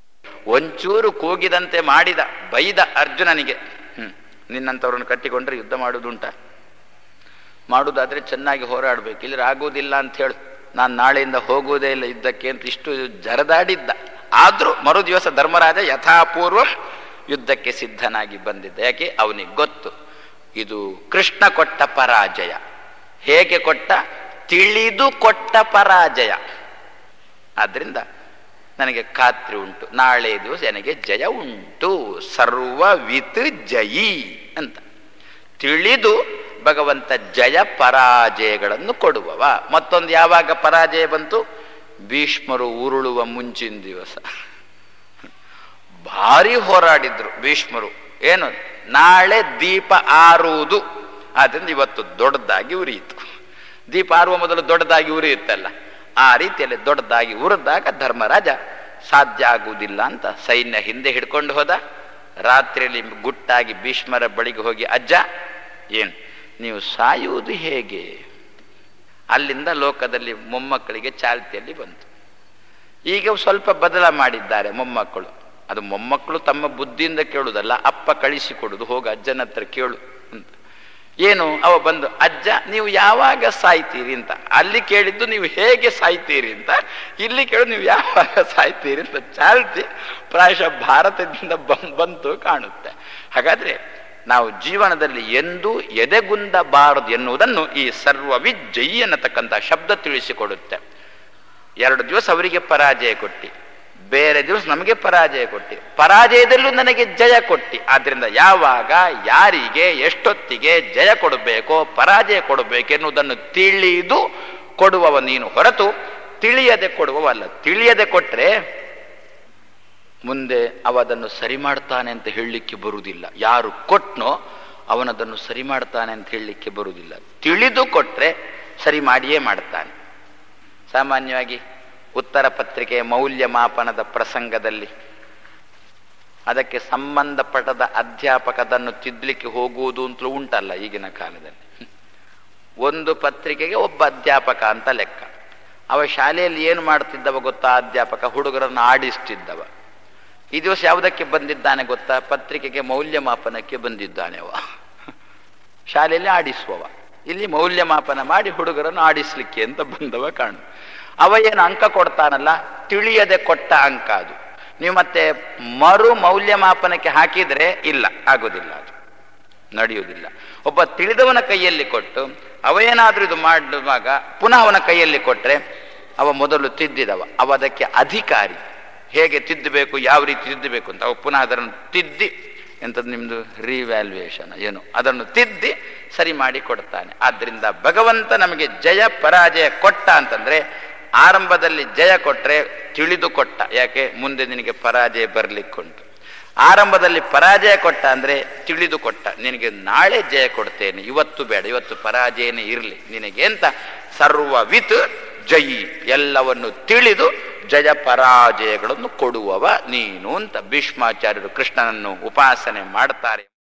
ಒಂಚೂರು ಕೂಗಿದಂತೆ ಮಾಡಿದ ಬೈದ ಅರ್ಜುನನಿಗೆ ಹ್ಮ್ ನಿನ್ನಂಥವ್ರನ್ನು ಕಟ್ಟಿಕೊಂಡ್ರೆ ಯುದ್ಧ ಮಾಡುವುದುಂಟ ಮಾಡುವುದಾದ್ರೆ ಚೆನ್ನಾಗಿ ಹೋರಾಡಬೇಕು ಇಲ್ಲಿ ಆಗುವುದಿಲ್ಲ ಅಂತ ಹೇಳು ನಾನು ನಾಳೆಯಿಂದ ಹೋಗುವುದೇ ಇಲ್ಲ ಯುದ್ಧಕ್ಕೆ ಅಂತ ಇಷ್ಟು ಜರದಾಡಿದ್ದ ಆದ್ರೂ ಮರು ದಿವಸ ಧರ್ಮರಾಜ ಯಥಾಪೂರ್ವಂ ಯುದ್ಧಕ್ಕೆ ಸಿದ್ಧನಾಗಿ ಬಂದಿದ್ದ ಯಾಕೆ ಅವನಿಗೆ ಗೊತ್ತು ಇದು ಕೃಷ್ಣ ಕೊಟ್ಟ ಪರಾಜಯ ಹೇಗೆ ಕೊಟ್ಟ ತಿಳಿದು ಕೊಟ್ಟ ಪರಾಜಯ ಆದ್ರಿಂದ ನನಗೆ ಖಾತ್ರಿ ಉಂಟು ನಾಳೆ ದಿವಸ ನನಗೆ ಜಯ ಉಂಟು ಸರ್ವವಿತ್ ಜಯಿ ಅಂತ ತಿಳಿದು ಭಗವಂತ ಜಯ ಪರಾಜಯಗಳನ್ನು ಕೊಡುವವ ಮತ್ತೊಂದು ಯಾವಾಗ ಪರಾಜಯ ಬಂತು ಭೀಷ್ಮರು ಉರುಳುವ ಮುಂಚಿನ ದಿವಸ ಭಾರಿ ಹೋರಾಡಿದ್ರು ಭೀಷ್ಮರು ಏನು ನಾಳೆ ದೀಪ ಆರುವುದು ಆದ್ರಿಂದ ಇವತ್ತು ದೊಡ್ಡದಾಗಿ ಉರಿಯಿತು ದೀಪ ಆರುವ ಮೊದಲು ದೊಡ್ಡದಾಗಿ ಉರಿಯುತ್ತಲ್ಲ ಆ ರೀತಿಯಲ್ಲಿ ದೊಡ್ಡದಾಗಿ ಉರಿದಾಗ ಧರ್ಮರಾಜ ಸಾಧ್ಯ ಆಗುವುದಿಲ್ಲ ಅಂತ ಸೈನ್ಯ ಹಿಂದೆ ಹಿಡ್ಕೊಂಡು ಹೋದ ರಾತ್ರಿಯಲ್ಲಿ ಗುಟ್ಟಾಗಿ ಭೀಷ್ಮರ ಬಳಿಗೆ ಹೋಗಿ ಅಜ್ಜ ಏನು ನೀವು ಸಾಯುವುದು ಹೇಗೆ ಅಲ್ಲಿಂದ ಲೋಕದಲ್ಲಿ ಮೊಮ್ಮಕ್ಕಳಿಗೆ ಚಾಲ್ತಿಯಲ್ಲಿ ಬಂತು ಈಗ ಸ್ವಲ್ಪ ಬದಲ ಮಾಡಿದ್ದಾರೆ ಮೊಮ್ಮಕ್ಕಳು ಅದು ಮೊಮ್ಮಕ್ಕಳು ತಮ್ಮ ಬುದ್ಧಿಯಿಂದ ಕೇಳುವುದಲ್ಲ ಅಪ್ಪ ಕಳಿಸಿಕೊಡುದು ಹೋಗ ಅಜ್ಜನ ಹತ್ರ ಕೇಳು ಅಂತ ಏನು ಅವ ಬಂದು ಅಜ್ಜ ನೀವು ಯಾವಾಗ ಸಾಯ್ತೀರಿ ಅಂತ ಅಲ್ಲಿ ಕೇಳಿದ್ದು ನೀವು ಹೇಗೆ ಸಾಯ್ತೀರಿ ಅಂತ ಇಲ್ಲಿ ಕೇಳು ನೀವು ಯಾವಾಗ ಸಾಯ್ತೀರಿ ಅಂತ ಚಾಲ್ತಿ ಪ್ರಾಯಶಃ ಭಾರತದಿಂದ ಬಂತು ಕಾಣುತ್ತೆ ಹಾಗಾದ್ರೆ ನಾವು ಜೀವನದಲ್ಲಿ ಎಂದೂ ಎದೆಗುಂದಬಾರದು ಎನ್ನುವುದನ್ನು ಈ ಸರ್ವವಿಜ್ಜಯಿ ಅನ್ನತಕ್ಕಂಥ ಶಬ್ದ ತಿಳಿಸಿಕೊಡುತ್ತೆ ಎರಡು ದಿವಸ ಅವರಿಗೆ ಪರಾಜಯ ಕೊಟ್ಟಿ ಬೇರೆ ದಿವಸ ನಮಗೆ ಪರಾಜಯ ಕೊಟ್ಟಿ ಪರಾಜಯದಲ್ಲೂ ನನಗೆ ಜಯ ಕೊಟ್ಟಿ ಆದ್ರಿಂದ ಯಾವಾಗ ಯಾರಿಗೆ ಎಷ್ಟೊತ್ತಿಗೆ ಜಯ ಕೊಡಬೇಕೋ ಪರಾಜಯ ಕೊಡಬೇಕೆನ್ನುವುದನ್ನು ತಿಳಿದು ಕೊಡುವವ ನೀನು ಹೊರತು ತಿಳಿಯದೆ ಕೊಡುವವಲ್ಲ ತಿಳಿಯದೆ ಕೊಟ್ರೆ ಮುಂದೆ ಅವ ಅದನ್ನು ಸರಿ ಮಾಡ್ತಾನೆ ಅಂತ ಹೇಳಲಿಕ್ಕೆ ಬರುವುದಿಲ್ಲ ಯಾರು ಕೊಟ್ನೋ ಅವನದನ್ನು ಸರಿ ಮಾಡ್ತಾನೆ ಅಂತ ಹೇಳಲಿಕ್ಕೆ ಬರುವುದಿಲ್ಲ ತಿಳಿದು ಕೊಟ್ರೆ ಸರಿ ಮಾಡಿಯೇ ಮಾಡ್ತಾನೆ ಸಾಮಾನ್ಯವಾಗಿ ಉತ್ತರ ಪತ್ರಿಕೆಯ ಮೌಲ್ಯಮಾಪನದ ಪ್ರಸಂಗದಲ್ಲಿ ಅದಕ್ಕೆ ಸಂಬಂಧಪಟ್ಟದ ಅಧ್ಯಾಪಕದನ್ನು ತಿದ್ದಲಿಕ್ಕೆ ಹೋಗುವುದು ಅಂತಲೂ ಉಂಟಲ್ಲ ಈಗಿನ ಕಾಲದಲ್ಲಿ ಒಂದು ಪತ್ರಿಕೆಗೆ ಒಬ್ಬ ಅಧ್ಯಾಪಕ ಅಂತ ಲೆಕ್ಕ ಅವ ಶಾಲೆಯಲ್ಲಿ ಏನು ಮಾಡ್ತಿದ್ದವ ಗೊತ್ತಾ ಅಧ್ಯಾಪಕ ಹುಡುಗರನ್ನು ಆಡಿಸ್ತಿದ್ದವ ಈ ದಿವಸ ಯಾವುದಕ್ಕೆ ಬಂದಿದ್ದಾನೆ ಗೊತ್ತಾ ಪತ್ರಿಕೆಗೆ ಮೌಲ್ಯಮಾಪನಕ್ಕೆ ಬಂದಿದ್ದಾನೆ ಅವ ಶಾಲೆಯಲ್ಲಿ ಆಡಿಸುವವ ಇಲ್ಲಿ ಮೌಲ್ಯಮಾಪನ ಮಾಡಿ ಹುಡುಗರನ್ನು ಆಡಿಸ್ಲಿಕ್ಕೆ ಅಂತ ಬಂದವ ಕಾಣು ಅವ ಏನು ಅಂಕ ಕೊಡ್ತಾನಲ್ಲ ತಿಳಿಯದೆ ಕೊಟ್ಟ ಅಂಕ ಅದು ನೀವು ಮತ್ತೆ ಮರು ಮೌಲ್ಯಮಾಪನಕ್ಕೆ ಹಾಕಿದ್ರೆ ಇಲ್ಲ ಆಗೋದಿಲ್ಲ ಅದು ನಡೆಯುವುದಿಲ್ಲ ಒಬ್ಬ ತಿಳಿದವನ ಕೈಯಲ್ಲಿ ಕೊಟ್ಟು ಅವ ಏನಾದ್ರೂ ಇದು ಮಾಡುವಾಗ ಪುನಃ ಅವನ ಕೈಯಲ್ಲಿ ಕೊಟ್ರೆ ಅವ ಮೊದಲು ತಿದ್ದಿದವ ಅವ ಅದಕ್ಕೆ ಅಧಿಕಾರಿ ಹೇಗೆ ತಿದ್ದಬೇಕು ಯಾವ ರೀತಿ ತಿದ್ದಬೇಕು ಅಂತ ಅವ ಪುನಃ ಅದನ್ನು ತಿದ್ದಿ ಎಂಥದ್ದು ನಿಮ್ದು ರಿವ್ಯಾಲ್ಯೂಯೇಷನ್ ಏನು ಅದನ್ನು ತಿದ್ದಿ ಸರಿ ಮಾಡಿ ಕೊಡ್ತಾನೆ ಆದ್ರಿಂದ ಭಗವಂತ ನಮಗೆ ಜಯ ಪರಾಜಯ ಕೊಟ್ಟ ಅಂತಂದ್ರೆ ಆರಂಭದಲ್ಲಿ ಜಯ ಕೊಟ್ರೆ ತಿಳಿದು ಕೊಟ್ಟ ಯಾಕೆ ಮುಂದೆ ನಿನಗೆ ಪರಾಜಯ ಬರ್ಲಿಕ್ಕುಂಟು ಆರಂಭದಲ್ಲಿ ಪರಾಜಯ ಕೊಟ್ಟ ಅಂದ್ರೆ ತಿಳಿದು ಕೊಟ್ಟ ನಿನಗೆ ನಾಳೆ ಜಯ ಕೊಡ್ತೇನೆ ಇವತ್ತು ಬೇಡ ಇವತ್ತು ಪರಾಜಯನೇ ಇರಲಿ ನಿನಗೆ ಅಂತ ಸರ್ವವಿತ್ ಜಯಿ ಎಲ್ಲವನ್ನು ತಿಳಿದು ಜಯ ಪರಾಜಯಗಳನ್ನು ಕೊಡುವವ ನೀನು ಅಂತ ಭೀಷ್ಮಾಚಾರ್ಯರು ಕೃಷ್ಣನನ್ನು ಉಪಾಸನೆ ಮಾಡ್ತಾರೆ